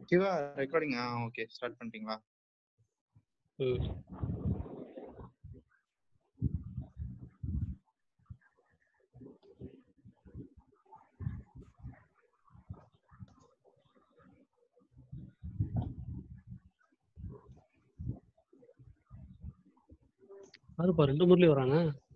Siva recording ஆ okay start பண்ணிட்டீங்களா ம் யாருப்பா ரெண்டு முரளி வராங்க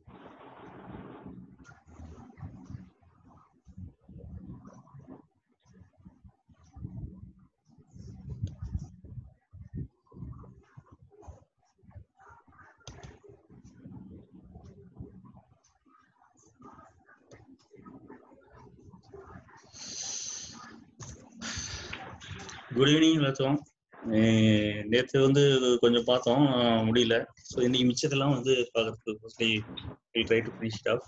குட் ஈவினிங் எல்லாத்துக்கும் நேற்று வந்து கொஞ்சம் பார்த்தோம் ஆஹ் முடியல ஸோ இன்னைக்கு மிச்சத்தெல்லாம் வந்து பார்க்கறதுக்கு mostly will try to finish off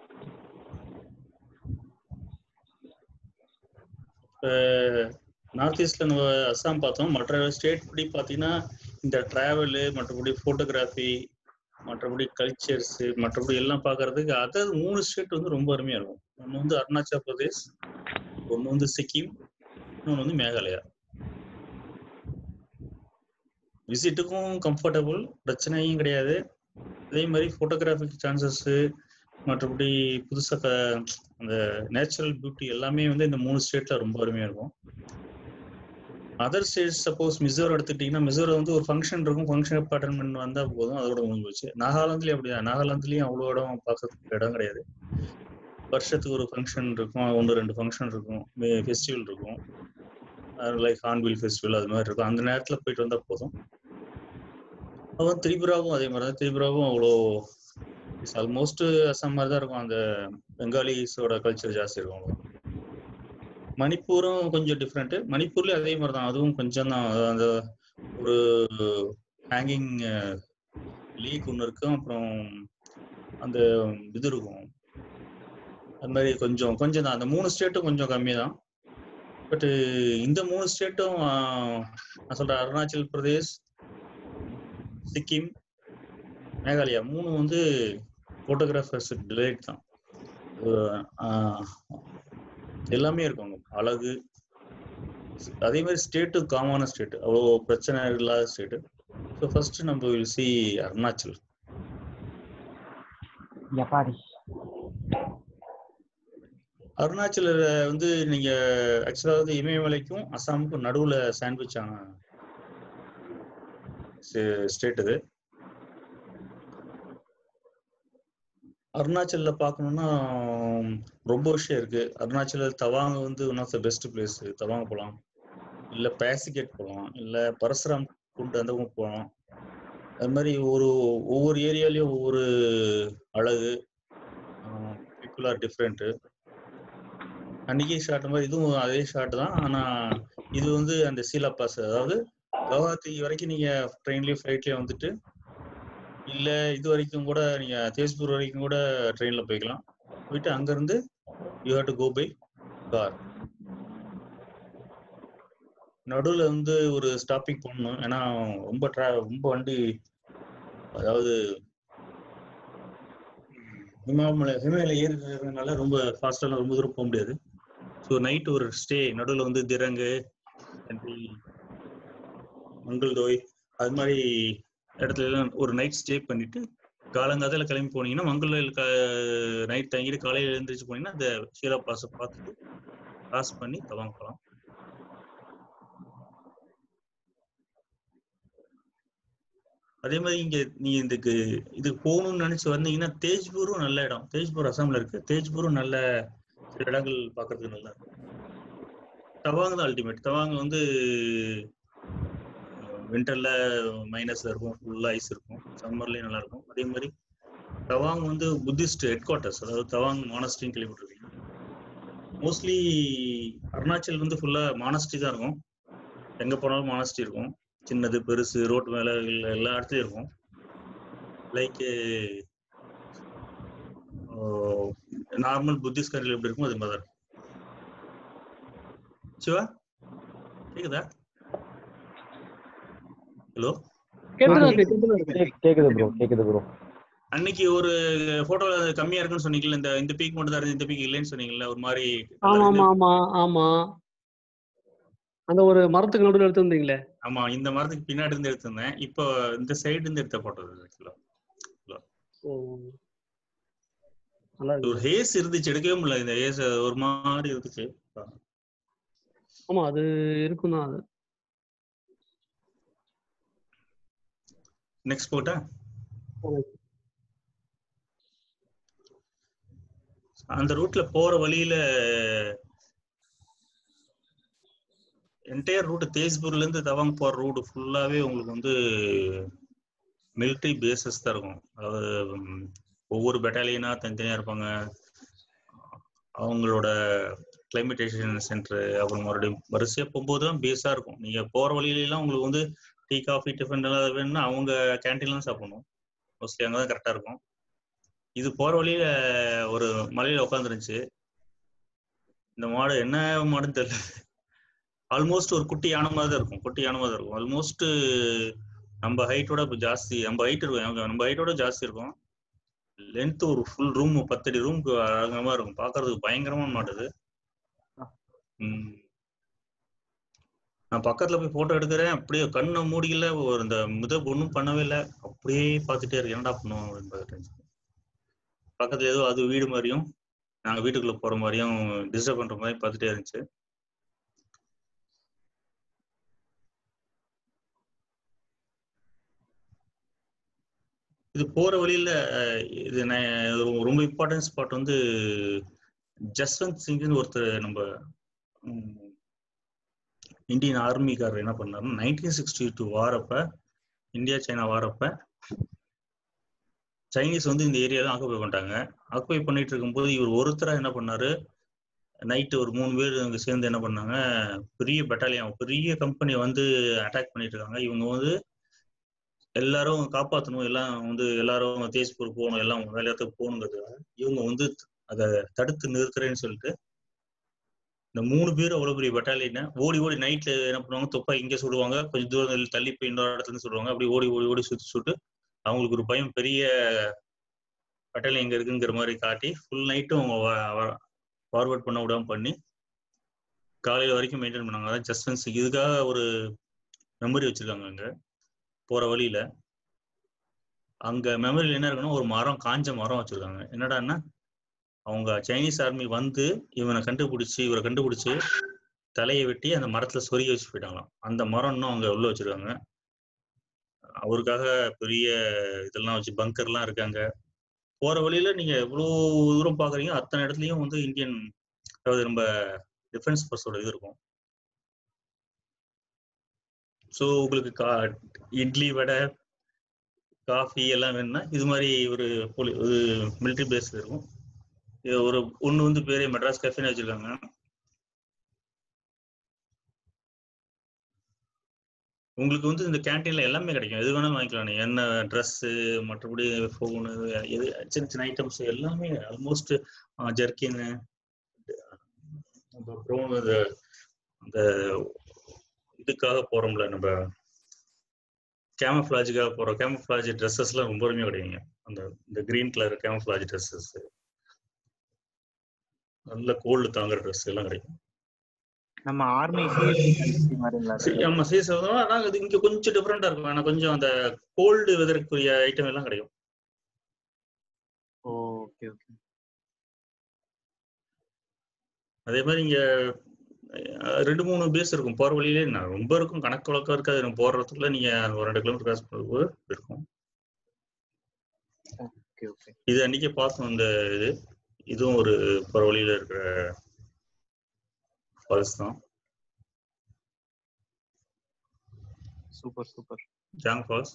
north ஈஸ்ட்ல நம்ம அஸ்ஸாம் பார்த்தோம் மற்ற ஸ்டேட் படி பார்த்தீங்கன்னா இந்த டிராவலு மற்றபடி ஃபோட்டோகிராஃபி மற்றபடி கல்ச்சர்ஸ் மற்றபடி எல்லாம் பார்க்கறதுக்கு அதாவது மூணு ஸ்டேட் வந்து ரொம்ப அருமையா இருக்கும் ஒன்று வந்து அருணாச்சல் பிரதேஷ் ஒன்று வந்து சிக்கிம் இன்னொன்று வந்து மேகாலயா விசிட்டுக்கும் கம்ஃபர்டபுள் பிரச்சனையும் கிடையாது அதே மாதிரி ஃபோட்டோகிராஃபிக் சான்சஸ்ஸு மற்றபடி புதுசாக அந்த நேச்சுரல் பியூட்டி எல்லாமே வந்து இந்த மூணு ஸ்டேட்ல ரொம்ப அருமையாக இருக்கும் அதர் ஸ்டேட் சப்போஸ் மிசோரம் எடுத்துக்கிட்டிங்கன்னா மிசோரம் வந்து ஒரு ஃபங்க்ஷன் இருக்கும் ஃபங்க்ஷன் அட்டன் பண்ணி வந்தால் போதும் அதோட முடிஞ்சு போச்சு நாகாலாந்துலேயும் அப்படிதான் நாகாலாந்துலேயும் அவ்வளோ இடம் பார்க்கறதுக்கு இடம் கிடையாது வருஷத்துக்கு ஒரு ஃபங்க்ஷன் இருக்கும் ஒன்று ரெண்டு ஃபங்க்ஷன் இருக்கும் ஃபெஸ்டிவல் இருக்கும் லைக் ஹார்ன்பில் ஃபெஸ்டிவல் அது மாதிரி இருக்கும் அந்த நேரத்தில் போயிட்டு வந்தால் போதும் அப்புறம் திரிபுராவும் அதே மாதிரி தான் திரிபுராவும் அவ்வளோ ஆல்மோஸ்ட் அசாம் மாதிரி தான் இருக்கும் அந்த பெங்காலிஸோட கல்ச்சர் ஜாஸ்தி இருக்கும் அவ்வளோ மணிப்பூரும் கொஞ்சம் டிஃப்ரெண்ட்டு மணிப்பூர்லேயும் அதே மாதிரி தான் அதுவும் கொஞ்சம் தான் அந்த ஒரு ஹேங்கிங் லீக் ஒன்று இருக்கும் அப்புறம் அந்த இது இருக்கும் அது மாதிரி கொஞ்சம் கொஞ்சம் தான் அந்த மூணு ஸ்டேட்டும் கொஞ்சம் கம்மி தான் பட்டு இந்த மூணு ஸ்டேட்டும் நான் சொல்றேன் அருணாச்சல் பிரதேஷ் சிக்கிம் மேகாலயா மூணு வந்து ஃபோட்டோகிராஃபர்ஸ் டிலைட் தான் எல்லாமே இருக்கும் அங்க அழகு அதே மாதிரி ஸ்டேட்டு காமான ஸ்டேட் அவ்வளோ பிரச்சனை இல்லாத ஸ்டேட்டு ஸோ ஃபர்ஸ்ட் நம்ம வில் சி அருணாச்சல் ஜப்பாரி அருணாச்சல வந்து நீங்க ஆக்சுவலா வந்து இமயமலைக்கும் அசாமுக்கும் நடுவுல சாண்ட்விச் ஆன ஸ்டேட் இது அருணாச்சல்ல பார்க்கணும்னா ரொம்ப விஷயம் இருக்கு அருணாச்சல தவாங்க வந்து one of the best place தவாங்க போகலாம் இல்ல பேசிகேட் போகலாம் இல்ல பரசுராம் குண்டு அந்த போகலாம் அது மாதிரி ஒரு ஒவ்வொரு ஏரியாலயும் ஒவ்வொரு அழகு பீப்புள் ஆர் டிஃப்ரெண்ட்டு அன்னைக்கே ஷாட் மாதிரி இதுவும் அதே ஷாட் தான் ஆனா இது வந்து அந்த சீலா பாஸ் அதாவது கவுஹாத்தி வரைக்கும் நீங்க ட்ரெயின்லயும் ஃபிளைட்லயும் வந்துட்டு இல்ல இது வரைக்கும் கூட நீங்க தேஸ்பூர் வரைக்கும் கூட ட்ரெயின்ல போய்க்கலாம் போயிட்டு அங்க இருந்து you have to go by car நடுவில் வந்து ஒரு ஸ்டாப்பிங் பண்ணணும் ஏன்னா ரொம்ப ட்ரா ரொம்ப வண்டி அதாவது ஹிமாமலை ஹிமாலய ஏறி இருக்கிறதுனால ரொம்ப ஃபாஸ்டாலாம் ரொம்ப தூரம் போக முடியாது ஸோ நைட் ஒரு ஸ்டே நடுவில் வந்து திரங்கு மங்கள் தோய் அது மாதிரி இடத்துல எல்லாம் ஒரு நைட் ஸ்டே பண்ணிட்டு காலங்காலத்தில் கிளம்பி போனீங்கன்னா மங்களூர் நைட் தங்கிட்டு காலையில் எழுந்திரிச்சு போனீங்கன்னா அந்த ஷீரா பாஸை பார்த்துட்டு பாஸ் பண்ணி தவாங்க போகலாம் அதே மாதிரி இங்க நீங்க இதுக்கு இதுக்கு போகணும்னு நினைச்சு வந்தீங்கன்னா தேஜ்பூரும் நல்ல இடம் தேஜ்பூர் அசாம்ல இருக்கு தேஜ்பூரும் நல்ல சில இடங்கள் பார்க்கறதுக்கு நல்லா இருக்கும் தவாங் தான் அல்டிமேட் தவாங் வந்து விண்டர்ல மைனஸ்ல இருக்கும் ஃபுல்லா ஐஸ் இருக்கும் சம்மர்லயும் நல்லா இருக்கும் அதே மாதிரி தவாங் வந்து புத்திஸ்ட் ஹெட் குவார்ட்டர்ஸ் அதாவது தவாங் மானஸ்ட்ரின்னு கேள்விப்பட்டிருக்கீங்க மோஸ்ட்லி அருணாச்சல் வந்து ஃபுல்லா மானஸ்ட்ரி தான் இருக்கும் எங்க போனாலும் மானஸ்ட்ரி இருக்கும் சின்னது பெருசு ரோட்டு மேல எல்லா இடத்துலயும் இருக்கும் லைக் நார்மல் புத்திஸ்ட் கண்ட்ரில எப்படி இருக்கும் அது மாதிரி இருக்கும் சிவா கேக்குதா ஹலோ கேக்குது ப்ரோ கேக்குது ப்ரோ அன்னைக்கு ஒரு போட்டோ கம்மியா இருக்குன்னு சொன்னீங்கல்ல இந்த இந்த பீக் மட்டும் தான் இருந்து இந்த பீக் இல்லைன்னு சொன்னீங்கல்ல ஒரு மாதிரி ஆமா ஆமா ஆமா ஆமா அந்த ஒரு மரத்துக்கு நடுவில் எடுத்திருந்தீங்களே ஆமா இந்த மரத்துக்கு பின்னாடி இருந்து எடுத்திருந்தேன் இப்போ இந்த சைடு இருந்து எடுத்த போட்டோ ஆக்சுவலா ஓ நல்லா ஒரு இருக்கு ஹேஸ் இருந்துச்சு எடுக்கவே முடியல இந்த ஹேஸ் ஒரு மாதிரி இருந்துச்சு ஆமா அது இருக்கும் தான் அது நெக்ஸ்ட் போட்டா அந்த ரூட்ல போற வழியில என்டையர் ரூட் தேஸ்பூர்ல இருந்து தவாங் போற ரூட் ஃபுல்லாவே உங்களுக்கு வந்து மிலிட்ரி பேசஸ் தான் இருக்கும் அதாவது ம், ஒவ்வொரு பெட்டாலியனா தனித்தனியா இருப்பாங்க அவங்களோட கிளைமேட்டேஷன் சென்டர் அப்புறம் மறுபடியும் வரிசையா போகும்போது தான் பேஸா இருக்கும் நீங்க போற வழியில எல்லாம் உங்களுக்கு வந்து டீ காஃபி டிஃபன் எல்லாம் வேணும்னா அவங்க கேன்டீன்ல தான் சாப்பிடணும் மோஸ்ட்லி அங்கதான் கரெக்டா இருக்கும் இது போற வழியில ஒரு மலையில உட்காந்துருந்துச்சு இந்த மாடு என்ன மாடுன்னு தெரியல ஆல்மோஸ்ட் ஒரு குட்டி யானை மாதிரி தான் இருக்கும் குட்டி யானை மாதிரி தான் இருக்கும் ஆல்மோஸ்ட் நம்ம ஹைட்டோட இப்போ ஜாஸ்தி நம்ம ஹைட் இருக்கும் அவங்க- நம்ம ஹைட்டோட ஜாஸ்தி இருக்கும் லென்த் ஒரு ஃபுல் ரூம் பத்தடி ரூமுக்கு அழகமா இருக்கும் பார்க்கிறதுக்கு பயங்கரமா மாட்டுது ம். நான் பக்கத்துல போய் போட்டோ எடுக்கிறேன் அப்படியே கண்ணை மூடிக்கல ஒரு இந்த முத ஒன்றும் பண்ணவே இல்லை அப்படியே பார்த்துட்டே இருக்கேன் என்னடா பண்ணுவோம் அப்படின்னு பார்த்துட்டு பக்கத்துல ஏதோ அது வீடு மாதிரியும் நாங்க வீட்டுக்குள்ள போற மாதிரியும் டிஸ்டர்ப் பண்ற மாதிரி பார்த்துட்டே இருந்துச்சு இது போற வழியில அஹ், இது நான் ஒரு- ரொம்ப இம்பார்ட்டன்ட் ஸ்பாட் வந்து ஜஸ்வந்த் சிங்னு ஒருத்தர் நம்ம ம், இந்தியன் ஆர்மிக்காரர் என்ன பண்ணாருன்னா நைன்டீன் சிக்ஸ்டி டூ வாரப்ப இந்தியா சைனா வாரப்ப சைனீஸ் வந்து இந்த ஏரியாலாம் ஆக்குபை பண்ணிட்டாங்க ஆக்குபை பண்ணிட்டு இருக்கும்போது இவர் ஒருத்தரா என்ன பண்ணாரு நைட்டு ஒரு மூணு பேர் அங்க சேர்ந்து என்ன பண்ணாங்க பெரிய பெட்டாலியன் பெரிய கம்பெனி வந்து அட்டாக் பண்ணிட்டு இருக்காங்க இவங்க வந்து எல்லாரும் காப்பாற்றணும் எல்லாம் வந்து எல்லாரும் தேஜ்பூர் போகணும் எல்லாம் வேற இடத்துக்கு போகணுங்கிறதுக்காக இவங்க வந்து அதை தடுத்து நிறுத்துறேன்னு சொல்லிட்டு இந்த மூணு பேர் அவ்வளவு பெரிய பெட்டாலியனை ஓடி ஓடி நைட்ல என்ன பண்ணுவாங்க துப்பா இங்க சுடுவாங்க கொஞ்சம் தூரம் தள்ளி போய் இன்னொரு இடத்துல இருந்து சுடுவாங்க அப்படி ஓடி ஓடி ஓடி சுத்தி சுட்டு அவங்களுக்கு ஒரு பயம் பெரிய பெட்டாலியன் எங்க இருக்குங்கிற மாதிரி காட்டி ஃபுல் நைட்டும் அவங்க ஃபார்வர்ட் பண்ண விடாம பண்ணி காலையில வரைக்கும் மெயின்டைன் பண்ணாங்க அதான் ஜஸ்ட் இதுக்காக ஒரு மெமரி வச்சிருக்காங்க அங்க போற வழியில அங்க மெமரியில் என்ன இருக்குன்னா ஒரு மரம் காஞ்ச மரம் வச்சிருக்காங்க என்னடான்னா அவங்க சைனீஸ் ஆர்மி வந்து இவனை கண்டுபிடிச்சு இவரை கண்டுபிடிச்சு தலையை வெட்டி அந்த மரத்துல சொருகி வச்சு போயிட்டாங்களாம் அந்த மரம் இன்னும் அவங்க உள்ள வச்சிருக்காங்க அவருக்காக பெரிய இதெல்லாம் வச்சு பங்கர்லாம் இருக்காங்க போற வழியில நீங்க எவ்வளவு தூரம் பாக்குறீங்க அத்தனை இடத்துலயும் வந்து இந்தியன் அதாவது நம்ம டிஃபென்ஸ் ஃபோர்ஸோட இது இருக்கும் ஸோ உங்களுக்கு கா இட்லி வடை காஃபி எல்லாம் வேணும்னா இது மாதிரி ஒரு போலி ஒரு மிலிட்ரி பேஸ் இருக்கும் இது ஒரு ஒன்று வந்து பேரே மெட்ராஸ் கஃபேன்னு வச்சிருக்காங்க உங்களுக்கு வந்து இந்த கேன்டீன்ல எல்லாமே கிடைக்கும் எது வேணாலும் வாங்கிக்கலாம் நீங்க என்ன ட்ரெஸ்ஸு மற்றபடி ஃபோனு எது சின்ன சின்ன ஐட்டம்ஸ் எல்லாமே ஆல்மோஸ்ட் ஜர்க்கின்னு அப்புறம் இந்த அந்த இதுக்காக போறோம்ல நம்ம கேமஃபிளாஜுக்காக போற கேமஃபிளாஜ் ட்ரெஸ்ஸஸ்லாம் ரொம்ப அருமையாக கிடைக்குங்க அந்த இந்த கிரீன் கலர் கேமஃபிளாஜ் ட்ரெஸ்ஸஸ் நல்ல கோல்டு தாங்குற ட்ரெஸ் எல்லாம் கிடைக்கும் நம்ம ஆர்மி மாதிரிங்களா சரி, ஆமா சீஸ் ஆனா இது இங்க கொஞ்சம் டிஃப்ரெண்டா இருக்கும் ஆனா கொஞ்சம் அந்த கோல்டு வெதருக்குரிய ஐட்டம் எல்லாம் கிடைக்கும் ஓகே ஓகே அதே மாதிரி இங்க அஹ், ரெண்டு மூணு பேஸ் இருக்கும் போற வழியிலே நான் ரொம்ப இருக்கும் கணக்கு வழக்கம் இருக்காது நம்ம போறதுக்குள்ள நீங்க ஒரு ரெண்டு கிலோமீட்டர் கிராஸ் பண்ணும்போது இருக்கும் ஓகே ஓகே இது அன்னைக்கே பார்த்தோம் இந்த இது இதுவும் ஒரு போற வழியில இருக்கிற ஃபால்ஸ் தான் சூப்பர் சூப்பர் ஜாங் ஃபால்ஸ்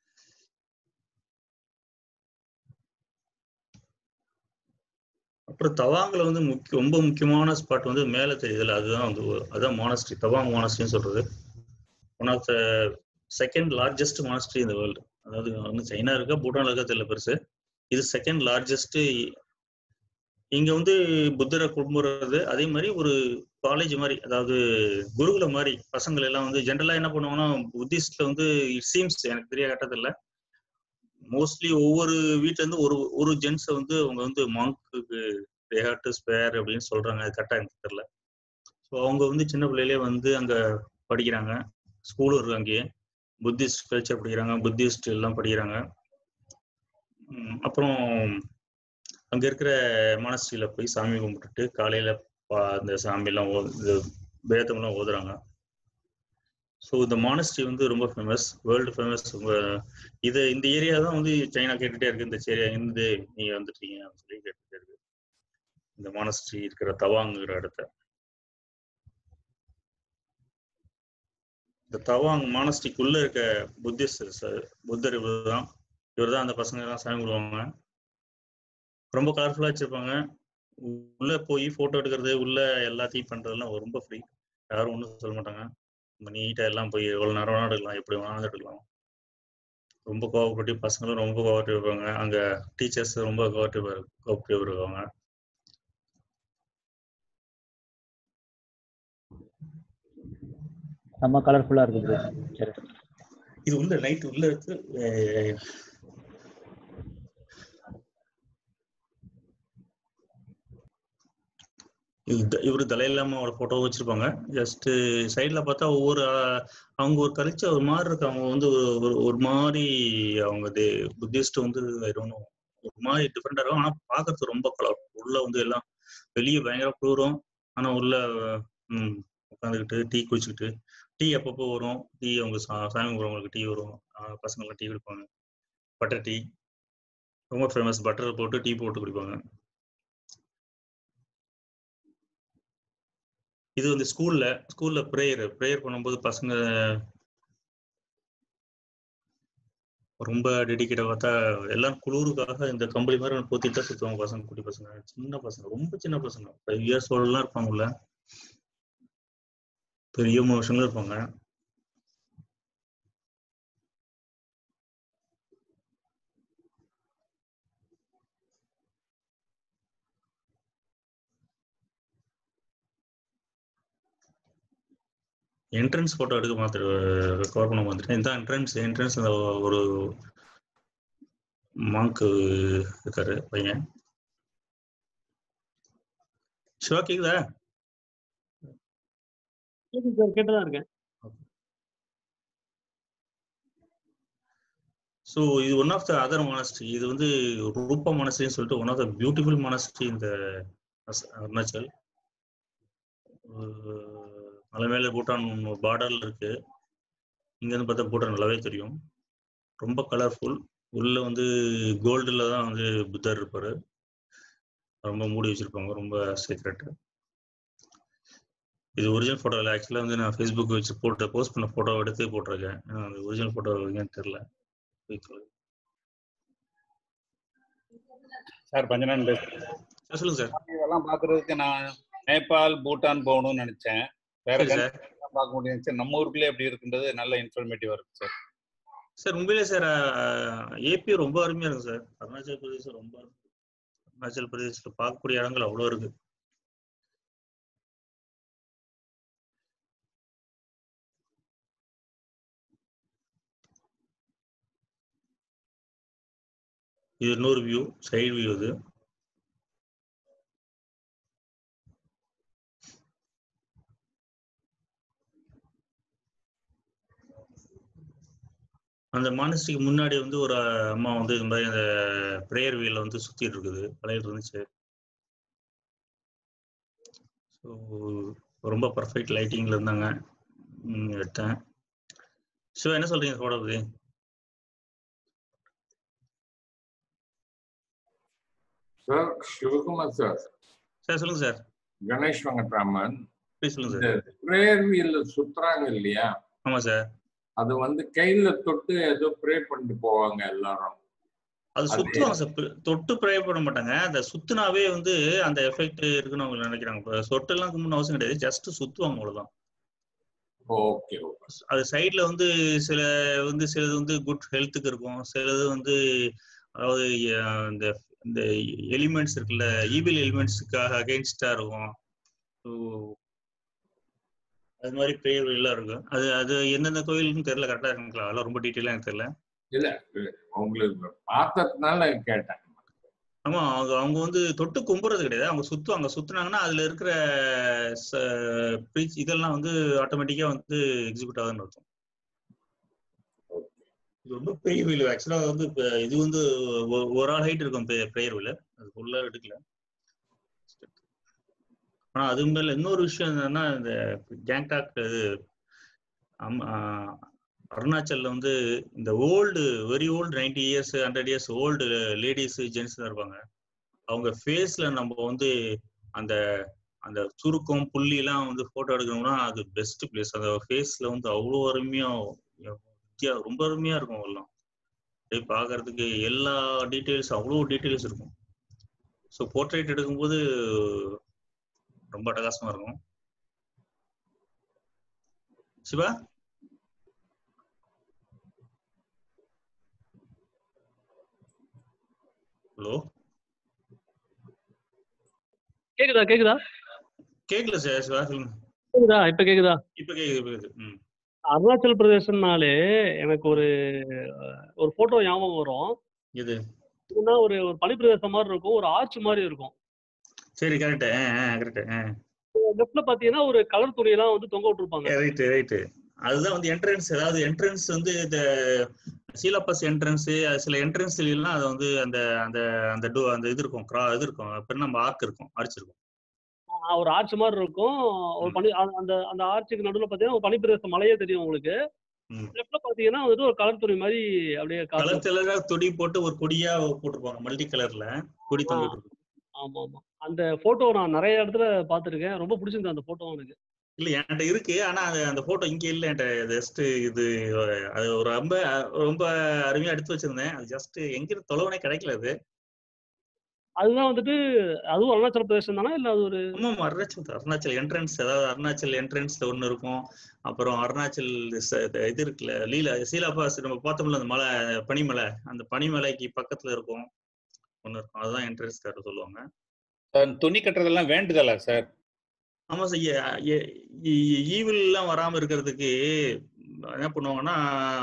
அப்புறம் தவாங்ல வந்து முக்கிய ரொம்ப முக்கியமான ஸ்பாட் வந்து மேலே தெரியுதுல்ல அதுதான் வந்து ஒரு- அதான் மானஸ்ட்ரி தவாங் மானஸ்ட்ரின்னு சொல்றது one of the second largest monastery இந்த வேர்ல்டு அதாவது வந்து சைனா இருக்கா பூட்டான் இருக்கா தெரியல பெருசு இது செகண்ட் லார்ஜஸ்ட் இங்க வந்து புத்தரை கும்பிடுறது அதே மாதிரி ஒரு காலேஜ் மாதிரி அதாவது குருகுலம் மாதிரி பசங்களை எல்லாம் வந்து ஜென்ரலா என்ன பண்ணுவாங்கன்னா புத்திஸ்ட்ல வந்து இட் சீம்ஸ் எனக்கு தெரிய கட்டதில்ல மோஸ்ட்லி ஒவ்வொரு வீட்ல இருந்து ஒரு ஒரு ஜென்ஸை வந்து அவங்க வந்து மாங்க்குக்கு டு ஸ்பேர் அப்படின்னு சொல்றாங்க அது கரெக்டா எனக்கு தெரியல ஸோ ஸோ அவங்க வந்து சின்ன பிள்ளையிலே வந்து அங்க படிக்கிறாங்க ஸ்கூலும் இருக்கு அங்கேயே புத்திஸ்ட் கல்ச்சர் படிக்கிறாங்க புத்திஸ்ட் எல்லாம் படிக்கிறாங்க உம் அப்புறம் அங்க இருக்கிற மானஸ்ட்ரியில போய் சாமி கும்பிட்டுட்டு காலையில பா- அந்த சாமியெல்லாம் ஓ இது வேதம்லாம் ஓதுறாங்க ஸோ இந்த மானஸ்ட்ரி வந்து ரொம்ப ஃபேமஸ் வேர்ல்டு ஃபேமஸ் இது இந்த ஏரியா தான் வந்து சைனா கேட்டுட்டே இருக்கு இந்த ஏரியா இருந்து நீங்க வந்துட்டீங்க அப்படின்னு சொல்லி கேட்டுட்டே இருக்கு இந்த மானஸ்ட்ரி இருக்கிற தவாங்குற இடத்த இந்த தவாங் மானஸ்ட்ரிக்குள்ள இருக்க புத்திஸ்ட் புத்தர் இவர் தான் இவர் தான் அந்த பசங்க எல்லாம் சாமி கும்பிடுவாங்க ரொம்ப கலர்ஃபுல்லா வச்சிருப்பாங்க உள்ள போய் போட்டோ எடுக்கிறது உள்ள எல்லாத்தையும் பண்றதெல்லாம் ரொம்ப ஃப்ரீ யாரும் ஒன்றும் சொல்ல மாட்டாங்க நம்ம நீட்டா எல்லாம் போய் எவ்வளவு நேரம் வேணாலும் எடுக்கலாம் எப்படி வேணாலும் எடுக்கலாம் ரொம்ப கோவப்பட்டு பசங்களும் ரொம்ப கோவப்பட்டு இருப்பாங்க அங்க டீச்சர்ஸ் ரொம்ப கோவப்பட்டு கோவப்பட்டு இருக்காங்க செம்ம கலர்ஃபுல்லா இருக்குது சரி இது உள்ள நைட் உள்ள இருக்கு அஹ் இது இவரு தலையில்லாமோட போட்டோ வச்சிருப்பாங்க ஜஸ்ட் சைட்ல பார்த்தா ஒவ்வொரு அஹ், அவங்க ஒரு கல்ச்சர் ஒரு மாதிரி இருக்கு அவங்க வந்து ஒரு ஒரு- ஒரு மாதிரி அவங்க புத்திஸ்ட் வந்து I don't know, ஒரு மாதிரி டிஃப்ரெண்டா இருக்கும் ஆனா பாக்குறது ரொம்ப கலர் உள்ள வந்து எல்லாம் வெளியே பயங்கர குளிரும் ஆனா உள்ள ம் உட்காந்துக்கிட்டு டீ குடிச்சுக்கிட்டு டீ அப்பப்போ வரும் டீ அவங்க சா- சாமி கும்பிட்றவங்களுக்கு டீ வரும் ஆஹ் பசங்களாம் டீ குடிப்பாங்க பட்டர் டீ ரொம்ப ஃபேமஸ் பட்டர் போட்டு டீ போட்டு குடிப்பாங்க இது வந்து ஸ்கூல்ல ஸ்கூல்ல ப்ரேயர் ப்ரேயர் பண்ணும்போது பசங்க ரொம்ப டெடிக்கேட்டா பார்த்தா எல்லாம் குளிருக்காக இந்த கம்பளி மாதிரி ஒன்று போத்திட்டு தான் சுத்துவாங்க பசங்க குட்டி பசங்க சின்ன பசங்க ரொம்ப சின்ன பசங்க ஃபைவ் இயர்ஸ் ஓல்ட்லாம் இருப்பாங்கல்ல பெரிய மனுஷங்களும் இருப்பாங்க என்ட்ரன்ஸ் போட்டோ எடுக்க மாத்திர கவர் பண்ண வந்துட்டேன் இந்த என்ட்ரன்ஸ் என்ட்ரன்ஸ் ஒரு மாங்க் இருக்காரு பையன் சிவா கேக்குதா கேக்குது சார் கேட்டுதான் இருக்கேன் ஸோ இது one of the other monastery இது வந்து ரூபா மானஸ்ட்ரின்னு சொல்லிட்டு one of the beautiful monastery இந்த அஸ்- அருணாச்சல் அஹ் மலை மேல பூட்டான் பார்டர்ல இருக்கு இங்க இருந்து பார்த்தா பூட்டான் நல்லாவே தெரியும் ரொம்ப கலர்ஃபுல் உள்ள வந்து கோல்டுல தான் வந்து புத்தர் இருப்பாரு ரொம்ப மூடி வச்சிருப்பாங்க ரொம்ப சீக்ரெட் இது ஒரிஜினல் ஃபோட்டோ இல்லை ஆக்சுவலாக வந்து நான் ஃபேஸ்புக் வச்சு போட்டு போஸ்ட் பண்ண ஃபோட்டோ எடுத்து போட்டிருக்கேன் ஆனா, அந்த ஒரிஜினல் ஃபோட்டோ எங்கேன்னு தெரில சார் பஞ்சநாள் பேசுறேன் சொல்லுங்க சார் இதெல்லாம் பாக்குறதுக்கு நான் நேபாள் பூட்டான் போகணும்னு நினைச்சேன் வேற சரி சார் country எல்லாம் பார்க்க முடியும் சார் நம்ம ஊருக்குள்ளே எப்படி இருக்குன்றது நல்ல இன்ஃபர்மேட்டிவா இருக்கு சார் சார் உண்மையிலே சார் ஏபி ரொம்ப அருமையா இருக்கு சார் அருணாச்சல் பிரதேசம் ரொம்ப அருமை. அருணாச்சல் பிரதேசத்துல பார்க்கக்கூடிய இடங்கள் அவ்வளோ இருக்கு இது இன்னொரு வியூ சைடு வியூ இது அந்த மானஸ்டிக்கு முன்னாடி வந்து ஒரு அம்மா வந்து இந்த மாதிரி அந்த ப்ரேயர் வீல வந்து சுத்திட்டு இருக்குது பழையிட்டு இருந்துச்சு ஸோ ரொம்ப பர்ஃபெக்ட் லைட்டிங்ல இருந்தாங்க ம், எடுத்தேன் ஸோ என்ன சொல்றீங்க ஃபோட்டோ பத்தி சார் சிவகுமார் சார் சார் சொல்லுங்க சார் கணேஷ் வெங்கட்ராமன் ப்ளீஸ் சொல்லுங்க இந்த சார் பிரேயர் வீல்ல சுத்துறாங்க இல்லையா ஆமா சார் அது வந்து கையில தொட்டு ஏதோ ப்ரே பண்ணிட்டு போவாங்க எல்லாரும் அது அது- சுத்துவாங்க சார் பு- தொட்டு ப்ரே பண்ண மாட்டாங்க அந்த சுத்துனாவே வந்து அந்த எஃபெக்ட் இருக்குன்னு அவங்க நினைக்கிறாங்க இப்போ சொட்டெல்லாம் கும்பிடணும் அவசியம் கிடையாது ஜஸ்ட் சுத்துவாங்க அவ்வளவுதான் ஓகே ஓகே அது சைடுல வந்து சில வந்து சிலது வந்து குட் ஹெல்த்துக்கு இருக்கும் சிலது வந்து அதாவது அஹ், இந்த இந்த எலிமெண்ட்ஸ் இருக்குல்ல ஈவில் எலிமெண்ட்ஸுக்காக அகெயின்ஸ்டா இருக்கும் ஸோ அது மாதிரி பேர் எல்லாம் இருக்கும் அது அது எந்தெந்த கோயிலுன்னு தெரியல கரெக்டா இருக்குங்களா அதெல்லாம் ரொம்ப டீட்டெயிலாக எனக்கு தெரியல இல்ல உங்களுக்கு பார்த்ததுனால கேட்டேன் ஆமா அவங்க அவங்க வந்து தொட்டு கும்புறது கிடையாது அவங்க சுத்துவாங்க சுத்துனாங்கன்னா அதுல இருக்கிற ச- preach இதெல்லாம் வந்து ஆட்டோமேட்டிக்கா வந்து எக்ஸிக்யூட் ஆகுதுன்னு அர்த்தம் இது ரொம்ப பெரிய வீல் ஆக்சுவலா வந்து இப்ப இது வந்து ஒ- ஒரு ஆள் ஹைட் இருக்கும் ப்ரேயர் வீல் அது ஃபுல்லா எடுக்கல ஆனா அது மேல இன்னொரு விஷயம் என்னன்னா இந்த கேங்டாக் இது அம்- ஆ, அருணாச்சல்ல வந்து இந்த old very old ninety years hundred years old ladies gents தான் இருப்பாங்க அவங்க ஃபேஸ்ல நம்ம வந்து அந்த அந்த சுருக்கம் புள்ளி எல்லாம் வந்து போட்டோ எடுக்கணும்னா அது பெஸ்ட் பிளேஸ் அந்த ஃபேஸ்ல வந்து அவ்வளோ அருமையா வித்தியா- ரொம்ப அருமையா இருக்கும் எல்லாம் அப்படியே பார்க்கறதுக்கு எல்லா டீட்டெயில்ஸ் அவ்வளோ டீட்டெயில்ஸ் இருக்கும் ஸோ போர்ட்ரேட் எடுக்கும்போது ரொம்ப அட்டகாசமா இருக்கும் சிவா ஹலோ கேக்குதா கேக்குதா கேட்கல சார் சிவா சொல்லுங்க கேக்குதா இப்ப கேக்குதா இப்ப கேக்குது இப்ப கேக்குது ம் அருணாச்சல் பிரதேசம்னாலே எனக்கு ஒரு அஹ், ஒரு போட்டோ ஞாபகம் வரும் இது இதுனா ஒரு ஒரு பனிப்பிரதேசம் மாதிரி இருக்கும் ஒரு ஆர்ச் மாதிரி இருக்கும் சரி கரெக்ட் கரெக்ட் லெஃப்ட்ல பாத்தீங்கன்னா ஒரு கலர் துணியெல்லாம் வந்து தொங்க விட்டுருப்பாங்க ரைட்டு ரைட்டு அதுதான் வந்து என்ட்ரன்ஸ் அதாவது என்ட்ரன்ஸ் வந்து இந்த சீலாபஸ் என்ட்ரன்ஸ் சில என்ட்ரன்ஸ் எல்லாம் அது வந்து அந்த அந்த அந்த டோ அந்த இது இருக்கும் கிரா இது இருக்கும் அப்புறம் நம்ம ஆர்க் இருக்கும் ஆர்ச் இருக்கும் ஆஹ் ஒரு ஆர்ச் மாதிரி இருக்கும் ஒரு பனி அந்த- அந்த அந்த ஆர்ச்சுக்கு நடுவுல பாத்தீங்கன்னா ஒரு பனிப்பிரதேசம் மலையே தெரியும் உங்களுக்கு ம். லெஃப்ட்ல பாத்தீங்கன்னா வந்துட்டு ஒரு கலர் துணி மாதிரி அப்படியே காத்து கலர் கலரா துணி போட்டு ஒரு கொடியா போட்டிருப்பாங்க மல்டி கலர்ல கொடி தொங்க விட்டுருக்கும் ஆமா ஆமா அந்த போட்டோ நான் நிறைய இடத்துல பார்த்திருக்கேன் ரொம்ப பிடிச்சிருந்தது அந்த போட்டோ எனக்கு இல்ல என்கிட்ட இருக்கு ஆனா அது அந்த போட்டோ இங்க இல்ல என்கிட்ட ஜஸ்ட் இது அது ஒரு ரொம்ப ரொம்ப அருமையா எடுத்து வச்சிருந்தேன் அது ஜஸ்ட் எங்க தொலைவனே கிடைக்கல அது அதுதான் வந்துட்டு அதுவும் அருணாச்சல பிரதேசம் தானே இல்ல அது ஒரு ஆமா ஆமா, அருணாச்சல் தான். அருணாச்சல் என்ட்ரன்ஸ் அதாவது அருணாச்சல் என்ட்ரன்ஸ்ல ஒண்ணு இருக்கும் அப்புறம் அருணாச்சல் ச- இது- இது இருக்குல்ல லீலா சீலாபாஸ் நம்ம பார்த்தோம்ல அந்த மலை பனிமலை அந்த பனிமலைக்கு பக்கத்துல இருக்கும் ஒண்ணு இருக்கும் அதுதான் என்ட்ரன்ஸ் கார்டு சொல்லுவாங்க சார் துணி கட்டுறதெல்லாம் வேண்டுதலா சார் ஆமா சார் ஈவில் எல்லாம் வராம இருக்கிறதுக்கு என்ன பண்ணுவாங்கன்னா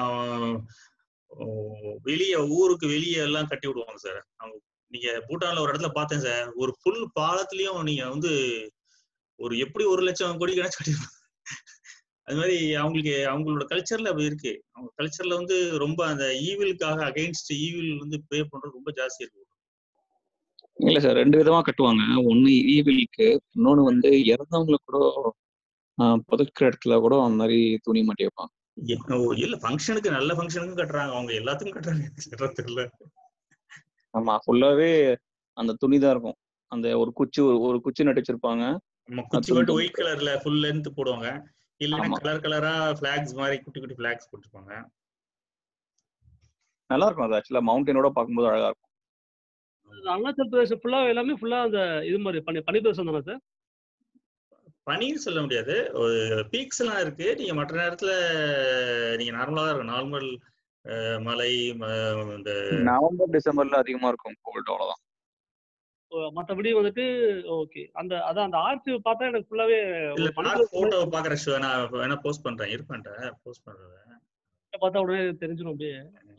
வெளியே ஊருக்கு வெளியே எல்லாம் கட்டி விடுவாங்க சார் அவங்க நீங்க பூட்டான்ல ஒரு இடத்துல பார்த்தேன் சார் ஒரு ஃபுல் பாலத்துலயும் நீங்க வந்து ஒரு எப்படி ஒரு லட்சம் கோடி கணக்கு கட்டி அது மாதிரி அவங்களுக்கு அவங்களோட கல்ச்சர்ல அப்படி இருக்கு அவங்க கல்ச்சர்ல வந்து ரொம்ப அந்த ஈவிலுக்காக அகைன்ஸ்ட் ஈவில் வந்து ப்ரே பண்றது ரொம்ப ஜாஸ்தி இருக்கு இல்ல சார் ரெண்டு விதமா கட்டுவாங்க ஒண்ணு ஈவிலுக்கு இன்னொன்னு வந்து இறந்தவங்களுக்கு கூட ஆஹ், புதைக்கிற இடத்துல கூட அந்த மாதிரி துணி மாட்டி வைப்பாங்க எ- ஓ, இல்ல ஃபங்க்ஷனுக்கு நல்ல ஃபங்க்ஷனுக்கும் கட்டுறாங்க அவங்க எல்லாத்துக்கும் கட்டுறாங்க கட்டுறது தெரியல ஆமா ஃபுல்லாவே அந்த துணி தான் இருக்கும் அந்த ஒரு குச்சி ஒரு ஒரு குச்சி நட்டு வச்சிருப்பாங்க நம்ம குச்சி துணி மட்டும் தான் ஒயிட் கலர்ல ஃபுல் லென்த் போடுவாங்க இல்லைன்னா ஆமா. கலர் கலரா ஃபிளாக்ஸ் மாதிரி குட்டி குட்டி ஃபிளாக்ஸ் போட்டுருப்பாங்க நல்லா இருக்கும் அது ஆக்சுவலா மவுண்டனோட பார்க்கும்போது அழகா இருக்கும் அது அருணாச்சல் பிரதேசம் ஃபுல்லா எல்லாமே ஃபுல்லா அந்த இது மாதிரி பனி பனிப்பிரதேசம் தானே சார் பனின்னு சொல்ல முடியாது ஒரு பீக்ஸ் எல்லாம் இருக்கு நீங்க மற்ற நேரத்துல நீங்க நார்மலா தான் இருக்கும் நார்மல் மலை ம- இந்த நவம்பர் டிசம்பர்ல அதிகமா இருக்கும் கோல்டு அவ்வளவுதான் ஓ, மத்தபடி வந்துட்டு ஓகே அந்த அதான் அந்த ஆர்ச் பார்த்தா எனக்கு ஃபுல்லாவே இல்ல ஒரு பனிப்பிரதேசம் போட்டோ பாக்குற ஷோ நான் வேணா போஸ்ட் பண்றேன் இருப்பேன் போஸ்ட் பண்றேன் பார்த்தா உடனே தெரிஞ்சிடும் அப்படியே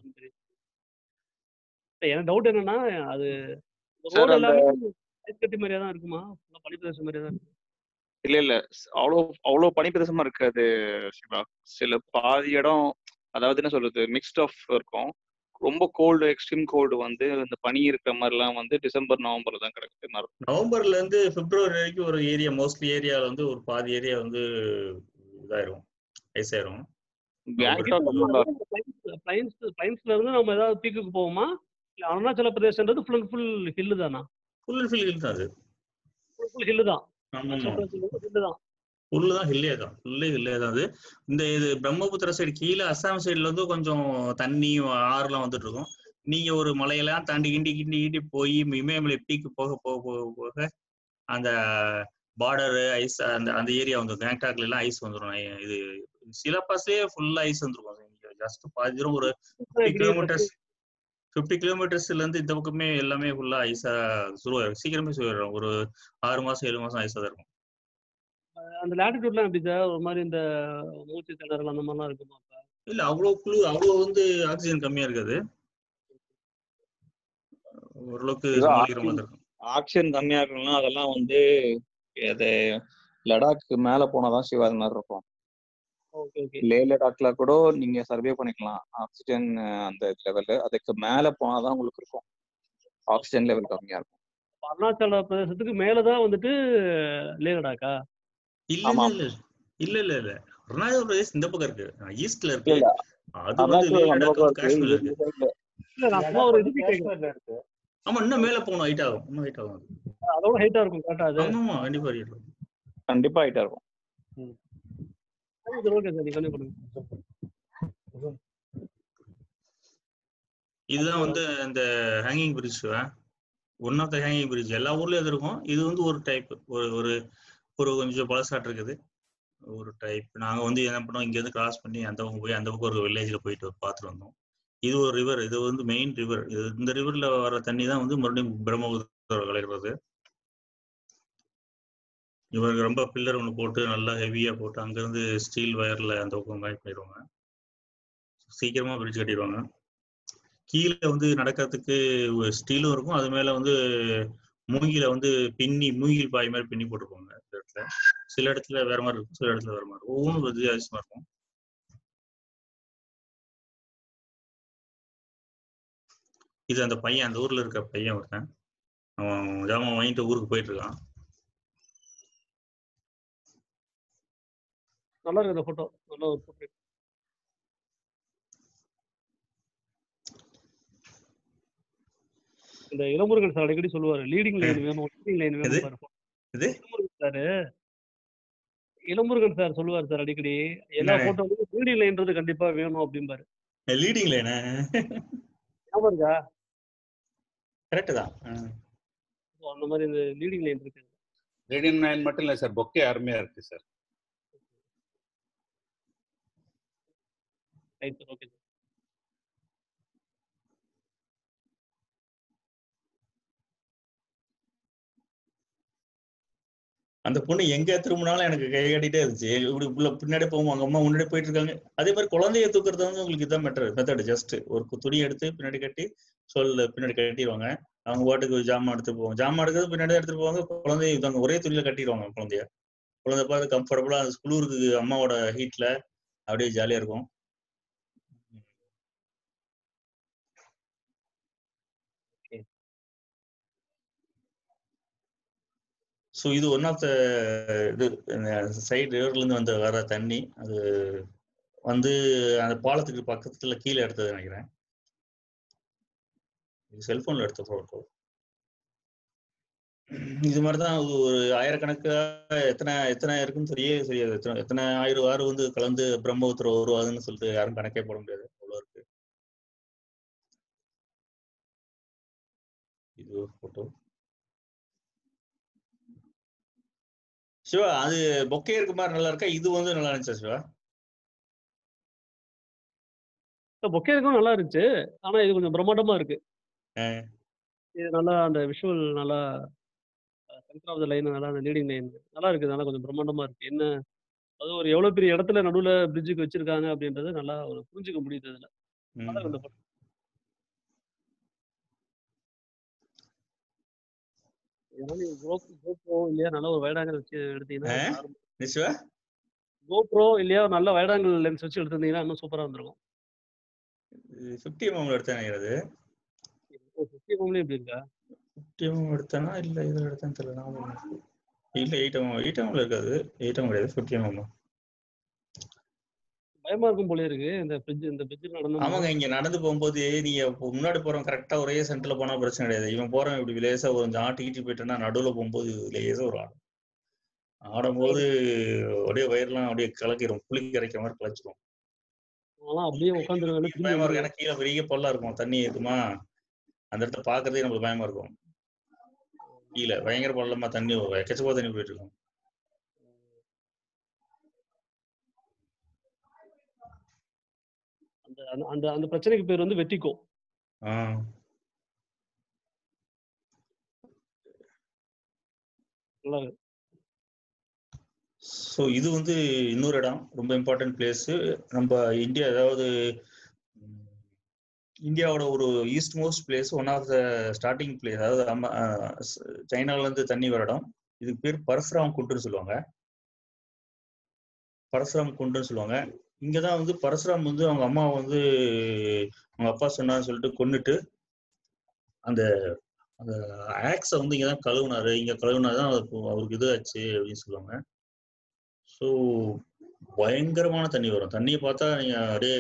இல்ல, எனக்கு டவுட் என்னன்னா அது Sir, ரோடு அந்த- எல்லாமே ஐஸ் கட்டி மாதிரியா தான் இருக்குமா ஃபுல்லா பனிப்பிரதேசம் மாதிரியா தான் இருக்கும் இல்ல இல்ல அவ்வளோ அவ்வளோ பனிப்பிரதேசமா இருக்காது சிவா சில பாதி இடம் அதாவது என்ன சொல்றது மிக்ஸ்ட் ஆஃப் இருக்கும் ரொம்ப கோல்டு எக்ஸ்ட்ரீம் கோல்டு வந்து இந்த பனி இருக்கிற மாதிரிலாம் வந்து டிசம்பர் நவம்பர்ல தான் கிடைக்கிற மாதிரி இருக்கும். நவம்பர்ல இருந்து பிப்ரவரி வரைக்கும் ஒரு ஏரியா மோஸ்ட்லி ஏரியால வந்து ஒரு பாதி ஏரியா வந்து இதாயிரும் ஐஸ் ஆயிரும் கேங்டாக் ரொம்ப நல்லா இருக்கும் பிளைன்ஸ் பிளைன்ஸ்ல இருந்து நம்ம ஏதாவது பீக்குக்கு போவோமா இல்ல அருணாச்சல பிரதேசன்றது ஃபுல் அண்ட் ஃபுல் ஹில்லு தானா ஃபுல் அண்ட் ஃபுல் தான் அது ஃபுல் ஃபுல் ஹில்லு தான் ஆமா அருணாச்சல ஆமா பிரதேசம் ஹில்லு தான் ஃபுல்லு தான் ஹில்லே தான் ஃபுல்லே ஹில்லே தான் அது இந்த இது பிரம்மபுத்திர சைடு கீழே அஸ்ஸாம் சைடுல வந்து கொஞ்சம் தண்ணி ஆறுலாம் வந்துட்டு இருக்கும் நீங்க ஒரு மலையெல்லாம் தாண்டி கிண்டி கிண்டி கிண்டி போய் இமயமலை பீக்கு போக போக போக போக அந்த பார்டர் ஐஸ் அந்த அந்த ஏரியா வந்து கேங்டாக்ல எல்லாம் ஐஸ் வந்துடும் இது சிலப்பாஸ்லயே ஃபுல்லா ஐஸ் வந்துருக்கும் ஜஸ்ட் பாதி தூரம் ஒரு ஃபிஃப்டி கிலோமீட்டர்ஸ் ஃபிஃப்டி கிலோமீட்டர்ஸ்ல இருந்து இந்த பக்கமே எல்லாமே ஃபுல்லா ஐஸா சுருவாயிரும் சீக்கிரமே சுருவாயிரும் ஒரு ஆறு மாசம் ஏழு மாசம் ஐஸா தான் இருக்கும் அந்த லேட்டிடியூட்லாம் எப்படி சார் ஒரு மாதிரி இந்த மூச்சு திணறல் அந்த மாதிரிலாம் இருக்குமா அப்ப? இல்ல அவ்வளவு குளு அவ்வளவு வந்து ஆக்சிஜன் கம்மியா இருக்காது ஓரளவுக்கு இது சமாளிக்கிற மாதிரி இருக்கும் ஆக்ஷன் கம்மியா இருக்கணும்னா அதெல்லாம் வந்து அது லடாக் மேல போனாதான் சிவா அது மாதிரி இருக்கும் ஓகே ஓகே லே லடாக்ல கூட நீங்க சர்வே பண்ணிக்கலாம் ஆக்சிஜன் அந்த லெவல் அதுக்கு மேல போனாதான் உங்களுக்கு இருக்கும் ஆக்சிஜன் லெவல் கம்மியா இருக்கும் அருணாச்சல பிரதேசத்துக்கு மேலதான் வந்துட்டு லே லடாக்கா இல்ல ஆமா. இல்ல இல்ல இல்ல இல்ல அருணாச்சல பிரதேஷ் இந்த பக்கம் இருக்கு ஈஸ்ட்ல இருக்கு இல்ல அது வந்து அருணாச்சல் லே அந்த லடாக் பக்கம் வந்து இருக்கு காஷ்மீர்ல இந்த இருக்கு side ல இல்ல நான் சும்மா ஒரு இதுக்கு கேட்கறேன் காஷ்மீர்ல இருக்கு ஆமா இன்னும் மேல போகணும் ஹைட் ஆகும் இன்னும் ஹைட் ஆகும் அது. அதோட ஹைட்டா இருக்கும் கரெக்டா அது ஆமா ஆமா கண்டிப்பா height ஆகும். கண்டிப்பா ஹைட்டா இருக்கும் சரி, ஓகே சார் நீ கண்டிப்பா பண்ணுங்க இதுதான் வந்து இந்த hanging bridge one of the hanging bridge எல்லா ஊர்லயும் அது இருக்கும் இது வந்து ஒரு டைப் ஒரு ஒரு ஒரு கொஞ்சம் பழசாட்டு இருக்குது ஒரு டைப் நாங்க வந்து என்ன பண்ணோம் இங்க இருந்து கிராஸ் பண்ணி அந்த பக்கம் போய் அந்த பக்கம் ஒரு வில்லேஜ்ல போயிட்டு பார்த்துட்டு வந்தோம் இது ஒரு ரிவர் இது வந்து மெயின் ரிவர் இது இந்த ரிவர்ல வர தண்ணி தான் வந்து மறுபடியும் பிரம்மபுத்திர கலக்கிறது இவருக்கு ரொம்ப பில்லர் ஒன்று போட்டு நல்லா ஹெவியா போட்டு அங்கிருந்து ஸ்டீல் வயர்ல அந்த பக்கம் கனெக்ட் பண்ணிடுவாங்க சீக்கிரமா பிரிட்ஜ் கட்டிடுவாங்க கீழே வந்து நடக்கிறதுக்கு ஸ்டீலும் இருக்கும் அது மேல வந்து மூங்கில வந்து பின்னி மூங்கில் பாய் மாதிரி பின்னி போட்டிருப்பாங்க இந்த இடத்துல சில இடத்துல வேற மாதிரி இருக்கும் சில இடத்துல வேற மாதிரி இருக்கும் ஒவ்வொன்றும் வித்தியாசமா இருக்கும் இது அந்த பையன் அந்த ஊர்ல இருக்க பையன் ஒருத்தன் அவன் ஜாமான் வாங்கிட்டு ஊருக்கு போயிட்டு இருக்கான் நல்லா இருக்கு இந்த போட்டோ நல்ல ஒரு போட்டோ இந்த இளமுருகன் சார் அடிக்கடி சொல்லுவாரு லீடிங் லைன் வேணும் லீடிங் லைன் எது? வேணும் பாரு எது? இளமுருகன் சார் இளமுருகன் சார் சொல்லுவார் சார் அடிக்கடி எல்லா என்ன? போட்டோவும் லீடிங் லைன்றது கண்டிப்பா வேணும் அப்படிம்பாரு லீடிங்ல என்ன ஞாபகம் இருக்கா கரெக்ட் தான் ஆ. So, அந்த மாதிரி இந்த லீடிங் லைன் இருக்கு ரேடியன் நைன் மட்டும் இல்லை சார் பொக்கே அருமையா இருக்கு சார் ரைட் சார் ஓகே அந்த பொண்ணு எங்க திரும்பினாலும் எனக்கு கை காட்டிட்டே இருந்துச்சு இப்படி உள்ள பின்னாடி போவோம் அவங்க அம்மா முன்னாடி போயிட்டு இருக்காங்க அதே மாதிரி குழந்தைய தூக்குறது வந்து உங்களுக்கு இதான் மெட்டர் மெத்தட் ஜஸ்ட் ஒரு கு- துணி எடுத்து பின்னாடி கட்டி சொல்ல பின்னாடி கட்டிடுவாங்க அவங்க பாட்டுக்கு ஜாமான் எடுத்து போவாங்க ஜாமான் எடுக்கிறது பின்னாடி எடுத்துட்டு போவாங்க குழந்தைய இதாங்க ஒரே துணியில கட்டிடுவாங்க குழந்தைய குழந்தை பார்த்து கம்ஃபர்டபுளா அந்த குளிருக்கு அம்மாவோட ஹீட்ல அப்படியே ஜாலியா இருக்கும் ஸோ இது ஒன் ஆஃப் த இது சைடு ரிவர்ல இருந்து வந்த வர தண்ணி அது வந்து அந்த பாலத்துக்கு பக்கத்துல கீழே எடுத்தது நினைக்கிறேன் இது செல்போன்ல எடுத்த போட்டோ இது மாதிரி தான் ஒரு ஆயிரக்கணக்கா எத்தனை எத்தனை இருக்குன்னு தெரியவே தெரியாது எத்தனை எத்தனை ஆயிரம் ஆறு வந்து கலந்து பிரம்மபுத்திரம் உருவாதுன்னு சொல்லிட்டு யாரும் கணக்கே போட முடியாது அவ்வளோ இருக்கு இது ஒரு போட்டோ சிவா அது பொக்கே இருக்க மாதிரி நல்லா இருக்கா இது வந்து நல்லா இருந்துச்சா சிவா பொக்கே இருக்கும் நல்லா இருந்துச்சு ஆனா இது கொஞ்சம் பிரம்மாண்டமா இருக்கு ஆ. இது நல்லா அந்த விஷுவல் நல்லா சென்டர் ஆஃப் த லைன் நல்லா அந்த லீடிங் லைன் நல்லா இருக்கு நல்லா கொஞ்சம் பிரம்மாண்டமா இருக்கு என்ன அது ஒரு எவ்வளவு பெரிய இடத்துல நடுவுல பிரிட்ஜுக்கு வச்சிருக்காங்க அப்படின்றது நல்லா ஒரு புரிஞ்சுக்க முடியுது அதுல நல்லா இருக்கு இந்த photo. ஏன்னா நீங்க GoPro GoPro இல்லையா நல்ல ஒரு வைடாங்கல் வச்சு எடுத்தீங்கன்னா ஆ? என்ன சிவா கோப்ரோ இல்லையா நல்ல வைடாங்கல் லென்ஸ் வச்சு எடுத்திருந்தீங்கன்னா இன்னும் சூப்பரா இருந்திருக்கும் ஃபிஃப்டி எம்எம்ல எடுத்தேன் நினைக்கிறது ஃபிஃப்டி எம்எம்லேயே இப்படி இருக்கா ஃபிஃப்டி எம்எம் எடுத்தேனா இல்ல இதுல எடுத்தேன்னு தெரியல ஞாபகம் இல்ல. இல்ல எயிட் எம்எம் எயிட் எம்எம்ல இருக்காது எயிட் எம் கிடையாது ஃபிஃப்டி எம்எம் பயமா இருக்கும் போல இருக்கு இந்த பிரிட்ஜ் இந்த பிரிட்ஜ் நடந்து ஆமாங்க இங்க நடந்து போகும்போது நீங்க இப்போ முன்னாடி போறோம் கரெக்டா ஒரே சென்டர்ல போனா பிரச்சனை கிடையாது இவன் போறவன் இப்படி லேசா ஒரு கொஞ்சம் ஆட்டிக்கிட்டு போயிட்டேன்னா நடுவுல போகும்போது லேசா ஒரு ஆடும் ஆடும்போது அப்படியே வயிறுலாம் அப்படியே கலக்கிரும் புளி கரைக்கிற மாதிரி கலைச்சிரும் அதெல்லாம் அப்படியே உட்காந்துருவேன் பயமா இருக்கும் ஏன்னா கீழே பெரிய பல்லா இருக்கும் தண்ணி இருக்குமா அந்த இடத்துல பாக்குறதே நம்மளுக்கு பயமா இருக்கும் கீழே பயங்கர பள்ளமா தண்ணி எக்கச்சக்கமா தண்ணி போயிட்டு இருக்கும் அந்த அந்த- அந்த அந்த பிரச்சனைக்கு பேர் வந்து வெட்டிக்கோ ஆஹ் நல்லா இருக்கு ஸோ இது வந்து இன்னொரு இடம் ரொம்ப இம்பார்ட்டன்ட் பிளேஸ் நம்ம இந்தியா அதாவது ம், இந்தியாவோட ஒரு east most place one of the starting place அதாவது நம்ம அஹ், ஸ்- சைனால இருந்து தண்ணி வர இடம் இதுக்கு பேர் பரசுராம் குண்டுன்னு சொல்லுவாங்க பரசுராம் குண்டுன்னு சொல்லுவாங்க இங்கதான் வந்து பரசுராம் வந்து அவங்க அம்மா வந்து அவங்க அப்பா சொன்னான்னு சொல்லிட்டு கொன்னுட்டு அந்த அந்த ஆக்ஸை வந்து இங்கதான் கழுவுனாரு இங்க கழுவுனாதான் அவருக்கு அவருக்கு இது ஆச்சு அப்படின்னு சொல்லுவாங்க ஸோ பயங்கரமான தண்ணி வரும் தண்ணியை பார்த்தா நீங்க அப்படியே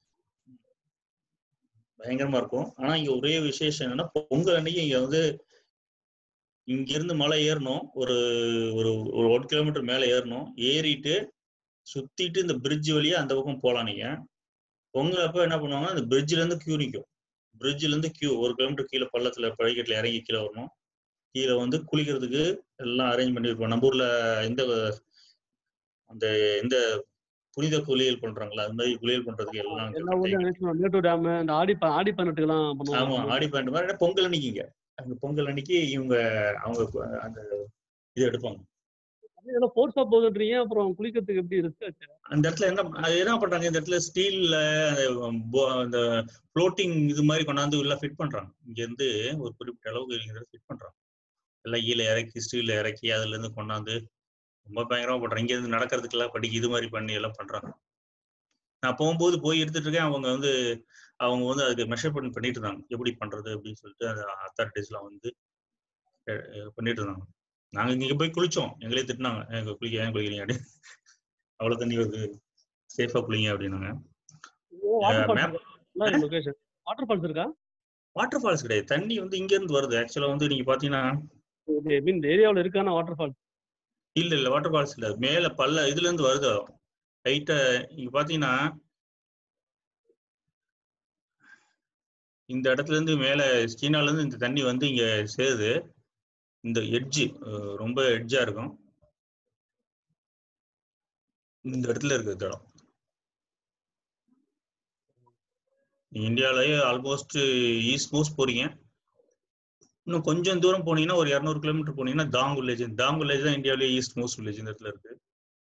பயங்கரமா இருக்கும் ஆனா இங்க ஒரே விசேஷம் என்னன்னா பொங்கல் அன்னைக்கு இங்க வந்து இங்க இருந்து மலை ஏறணும் ஒரு ஒரு ஒரு ஒன் கிலோமீட்டர் மேல ஏறணும் ஏறிட்டு சுத்திட்டு இந்த பிரிட்ஜ் வழியா அந்த பக்கம் போலாம் நீங்க பொங்கல் அப்ப என்ன பண்ணுவாங்க அந்த பிரிட்ஜ்ல இருந்து கியூ நிக்கும் பிரிட்ஜ்ல இருந்து கியூ ஒரு கிலோமீட்டர் கீழே பள்ளத்துல படிக்கட்டுல இறங்கி கீழே வரணும் கீழே வந்து குளிக்கிறதுக்கு எல்லாம் அரேஞ்ச் பண்ணிருப்போம் நம்ம ஊர்ல இந்த அந்த இந்த புனித குளியல் பண்றாங்களா அது மாதிரி குளியல் பண்றதுக்கு எல்லாம் எல்லா ஊர்லயும் நினைச்சு மேட்டூர் டேம் இந்த ஆடி ப- ஆடி பதினெட்டுக்கெல்லாம் ஆமா பண்ணுவாங்க ஆடி பாண்டு மாதிரி ஆனா பொங்கல் அன்னைக்குங்க அந்த பொங்கல் அன்னைக்கு இவங்க அவங்க கு- அந்த இது எடுப்பாங்க ஏதோ ஃபோர்ஸா போகுதுன்றீங்க அப்புறம் குளிக்கிறதுக்கு எப்படி ரிஸ்க் ஆச்சு அந்த இடத்துல என்ன அது என்ன பண்றாங்க இந்த இடத்துல ஸ்டீல்ல அந்த ஃப்ளோட்டிங் இது மாதிரி கொண்டாந்து உள்ள ஃபிட் பண்றாங்க இங்க இருந்து ஒரு குறிப்பிட்ட அளவுக்கு இங்க ஃபிட் பண்றாங்க எல்லாம் ஈல இறக்கி ஸ்டீல்ல இறக்கி அதுல இருந்து கொண்டாந்து ரொம்ப பயங்கரமா பண்றாங்க இங்க இருந்து நடக்கிறதுக்கெல்லாம் படிக்க இது மாதிரி பண்ணி எல்லாம் பண்றாங்க நான் போகும்போது போய் எடுத்துட்டு இருக்கேன் அவங்க வந்து அவங்க வந்து அதுக்கு மெஷர்மெண்ட் பண்ணிட்டு இருந்தாங்க எப்படி பண்றது அப்படின்னு சொல்லிட்டு அந்த அத்தாரிட்டிஸ்லாம் வந்து அஹ், அஹ், பண்ணிட்டு இருந்தாங்க நாங்க இங்க போய் குளிச்சோம் எங்களே திட்டினாங்க எங்க குளிக்க ஏன் குளிக்கிறீங்க அப்படின்னு அவ்வளவு தண்ணி வருது சேஃபா குளிங்க அப்படின்னாங்க water map- falls location waterfalls இருக்கா வாட்டர் ஃபால்ஸ் கிடையாது தண்ணி வந்து இங்க இருந்து வருது ஆக்சுவலா வந்து நீங்க பாத்தீங்கன்னா மீன் இந்த ஏரியாவில் இருக்கான வாட்டர் ஃபால்ஸ் இல்ல இல்ல வாட்டர் ஃபால்ஸ் இல்ல மேல பல்ல இதுல இருந்து வருது லைட்டா இங்க பாத்தீங்கன்னா இந்த இடத்துல இருந்து மேல சீனால இருந்து இந்த தண்ணி வந்து இங்க சேருது இந்த எட்ஜ் ரொம்ப எட்ஜா இருக்கும் இந்த இடத்துல இருக்கு இந்த இடம் இந்தியாலயே ஆல்மோஸ்ட் ஈஸ்ட் மோஸ்ட் போறீங்க இன்னும் கொஞ்சம் தூரம் போனீங்கன்னா ஒரு இரநூறு கிலோமீட்டர் போனீங்கன்னா தாங் வில்லேஜ் தாங் வில்லேஜ் தான் இந்தியாவிலேயே ஈஸ்ட் மோஸ்ட் வில்லேஜ் இந்த இடத்துல இருக்கு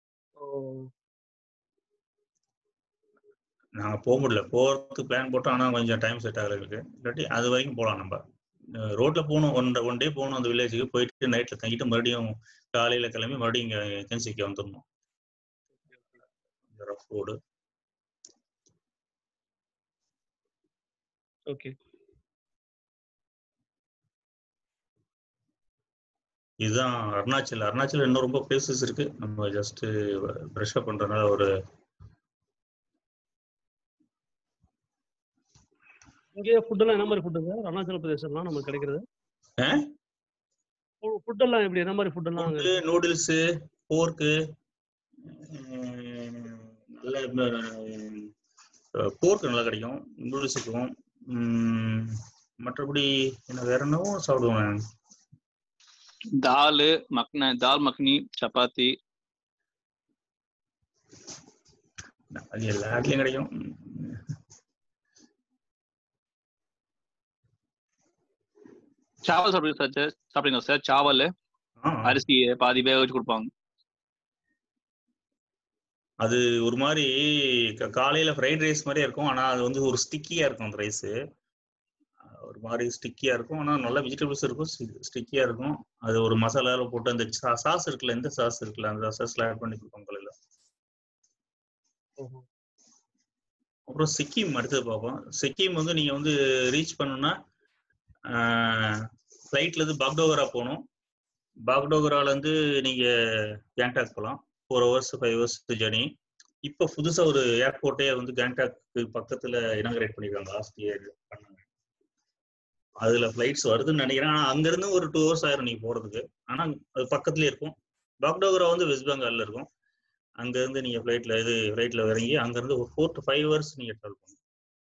நாங்க போக முடியல போறதுக்கு பிளான் போட்டோம் ஆனா கொஞ்சம் டைம் செட் ஆகல இருக்கு இல்லாட்டி அது வரைக்கும் போகலாம் நம்ம ரோட்ல போகணும் ஒன் ஒன் டே போகணும் அந்த வில்லேஜுக்கு போயிட்டு நைட்ல தங்கிட்டு மறுபடியும் காலையில கிளம்பி மறுபடியும் இங்க கென்சிக்கு வந்துடணும் ரஃப் ரோடு ஓகே இதுதான் அருணாச்சல் அருணாச்சல் இன்னும் ரொம்ப பிளேசஸ் இருக்கு நம்ம ஜஸ்ட் ப்ரெஷ் அப் பண்றதுனால ஒரு இங்கே ஃபுட்டெல்லாம் என்ன மாதிரி ஃபுட்டு சார் அருணாச்சல பிரதேசம்லாம் நமக்கு கிடைக்கிறது ஃபுட்டெல்லாம் எப்படி என்ன மாதிரி ஃபுட்டெல்லாம் அங்கே ஃபுட்டு நூடுல்ஸு போர்க்கு நல்ல போர்க்கு நல்லா கிடைக்கும் நூடுல்ஸுக்கும் மற்றபடி என்ன வேற என்னவும் சாப்பிடுவேன் தால் மக்ன தால் மக்னி சப்பாத்தி அது எல்லா இடத்துலயும் கிடைக்கும் சாவல் சாப்பிடுங்க சார் சாப்பிடுங்க சார் சாவல் ஆ, அரிசி பாதி வேக வச்சு கொடுப்பாங்க அது ஒரு மாதிரி க- காலையில ஃப்ரைட் ரைஸ் மாதிரியே இருக்கும் ஆனா அது வந்து ஒரு ஸ்டிக்கியா இருக்கும் அந்த ரைஸ் ஒரு மாதிரி ஸ்டிக்கியா இருக்கும் ஆனா நல்ல வெஜிடபிள்ஸ் இருக்கும் ஸ்டிக்கியா இருக்கும் அது ஒரு மசாலால போட்டு அந்த சாஸ் இருக்குல்ல எந்த சாஸ் இருக்குல்ல அந்த சாஸ்ல ஆட் பண்ணி கொடுப்பாங்க காலையில அப்புறம் சிக்கிம் அடுத்தது பார்ப்போம் சிக்கிம் வந்து நீங்க வந்து ரீச் பண்ணணும்னா ஃப்ளைட்ல இருந்து பாக்டோகரா போகணும் பாக்டோகரால இருந்து நீங்க கேங்டாக் போகலாம் four hours five hours journey இப்போ புதுசா ஒரு ஏர்போர்ட்டே வந்து கேங்டாக்கு பக்கத்துல இனாகிரேட் பண்ணிருக்காங்க லாஸ்ட் இயர் பண்ணாங்க அதுல ஃபிளைட்ஸ் வருதுன்னு நினைக்கிறேன் ஆனா அங்க இருந்து ஒரு டூ ஹவர்ஸ் ஆயிரும் நீங்க போறதுக்கு ஆனா அது பக்கத்துலயே இருக்கும் பாக்டோகரா வந்து வெஸ்ட் பெங்கால்ல இருக்கும் அங்க இருந்து நீங்க ஃபிளைட்ல இது ஃபிளைட்ல இறங்கி அங்க இருந்து ஒரு ஃபோர் டு ஃபைவ் ஹவர்ஸ் நீங்க ட்ராவல் பண்ணணும்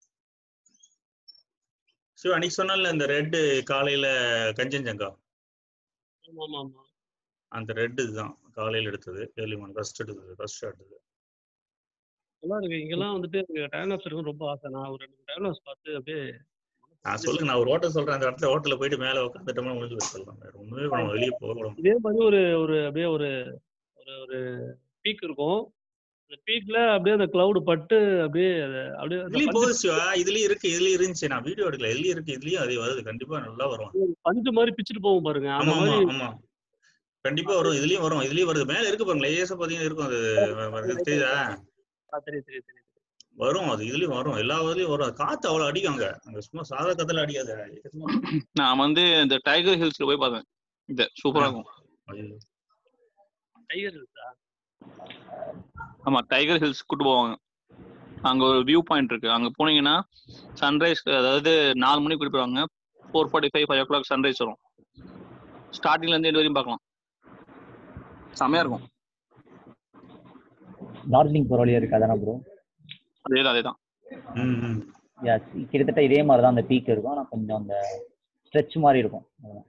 சிவா அன்னைக்கு சொன்னால இந்த ரெட் காலையில கஞ்சன்ஜங்கா ஆமா ஆமா ஆமா அந்த ரெட் இதுதான் காலையில எடுத்தது ஏர்லி மார்னிங் ஃபர்ஸ்ட் எடுத்தது ஃபர்ஸ்ட் எடுத்தது நல்லா இருக்கு இங்கெல்லாம் வந்துட்டு எனக்கு டைம் லாப்ஸ் எடுக்கணும் ரொம்ப ஆசை நான் ஒரு ரெண்டு டைம் லாப்ஸ் பார்த்து அப்படியே நான் சொல்லுங்க நான் ஒரு ஹோட்டல் சொல்றேன் அந்த இடத்துல ஹோட்டல்ல போயிட்டு மேல உட்காந்துட்டோம்னா முடிஞ்சு வச்சிடலாம் வேற ஒண்ணுமே பண்ண வெளியே போக கூட இதே மாதிரி ஒரு ஒரு அப்படியே ஒரு ஒரு ஒரு பீக் இருக்கும் அந்த பீக்ல அப்படியே அந்த கிளவுட் பட்டு அப்படியே அது அப்படியே அந்த இதுலயும் பஞ்சு போகுது சிவா இதுலயும் இருக்கு இதுலயும் இருந்துச்சு நான் வீடியோ எடுக்கல இதுலயும் இருக்கு இதுலயும் அது வருது கண்டிப்பா நல்லா வரும் பஞ்சு மாதிரி பிச்சுட்டு போகும் பாருங்க அந்த ஆமா ஆமா மாதிரி ஆமா கண்டிப்பா வரும் இதுலயும் வரும் இதுலயும் வருது மேல இருக்கு பாருங்க லேசா பாத்தீங்கன்னா இருக்கும் அது வ- வ- தெரியுதா ஆ, தெரியும் தெரியும் தெரியும் வரும் அது இதுலயும் வரும் எல்லா இதுலயும் வரும் அது காத்து அவ்வளவு அடிக்கும் அங்க அங்க சும்மா சாதா கத்துல அடிக்காது சும்மா நான் வந்து இந்த டைகர் ஹில்ஸ்ல போய் பார்த்தேன் இந்த சூப்பரா இருக்கும் ஐயோ. டைகர் ஹில்ஸா ஆமா டைகர் ஹில்ஸ் கூட்டு போவாங்க அங்க ஒரு வியூ பாயிண்ட் இருக்கு அங்க போனீங்கன்னா சன்ரைஸ் அதாவது நாலு மணிக்கு கூட்டு போவாங்க four forty five five o'clock sunrise வரும் ஸ்டார்டிங்ல இருந்து எண்டு வரையும் பார்க்கலாம் செமையா இருக்கும் டார்ஜிலிங் போகிற வழியா இருக்கு அதானே ப்ரோ அதேதான் அதேதான் ம், ம். யா கிட்டத்தட்ட இதே மாதிரி தான் அந்த பீக் இருக்கும் ஆனால் கொஞ்சம் அந்த ஸ்ட்ரெச் மாதிரி இருக்கும் அவ்வளவுதான்.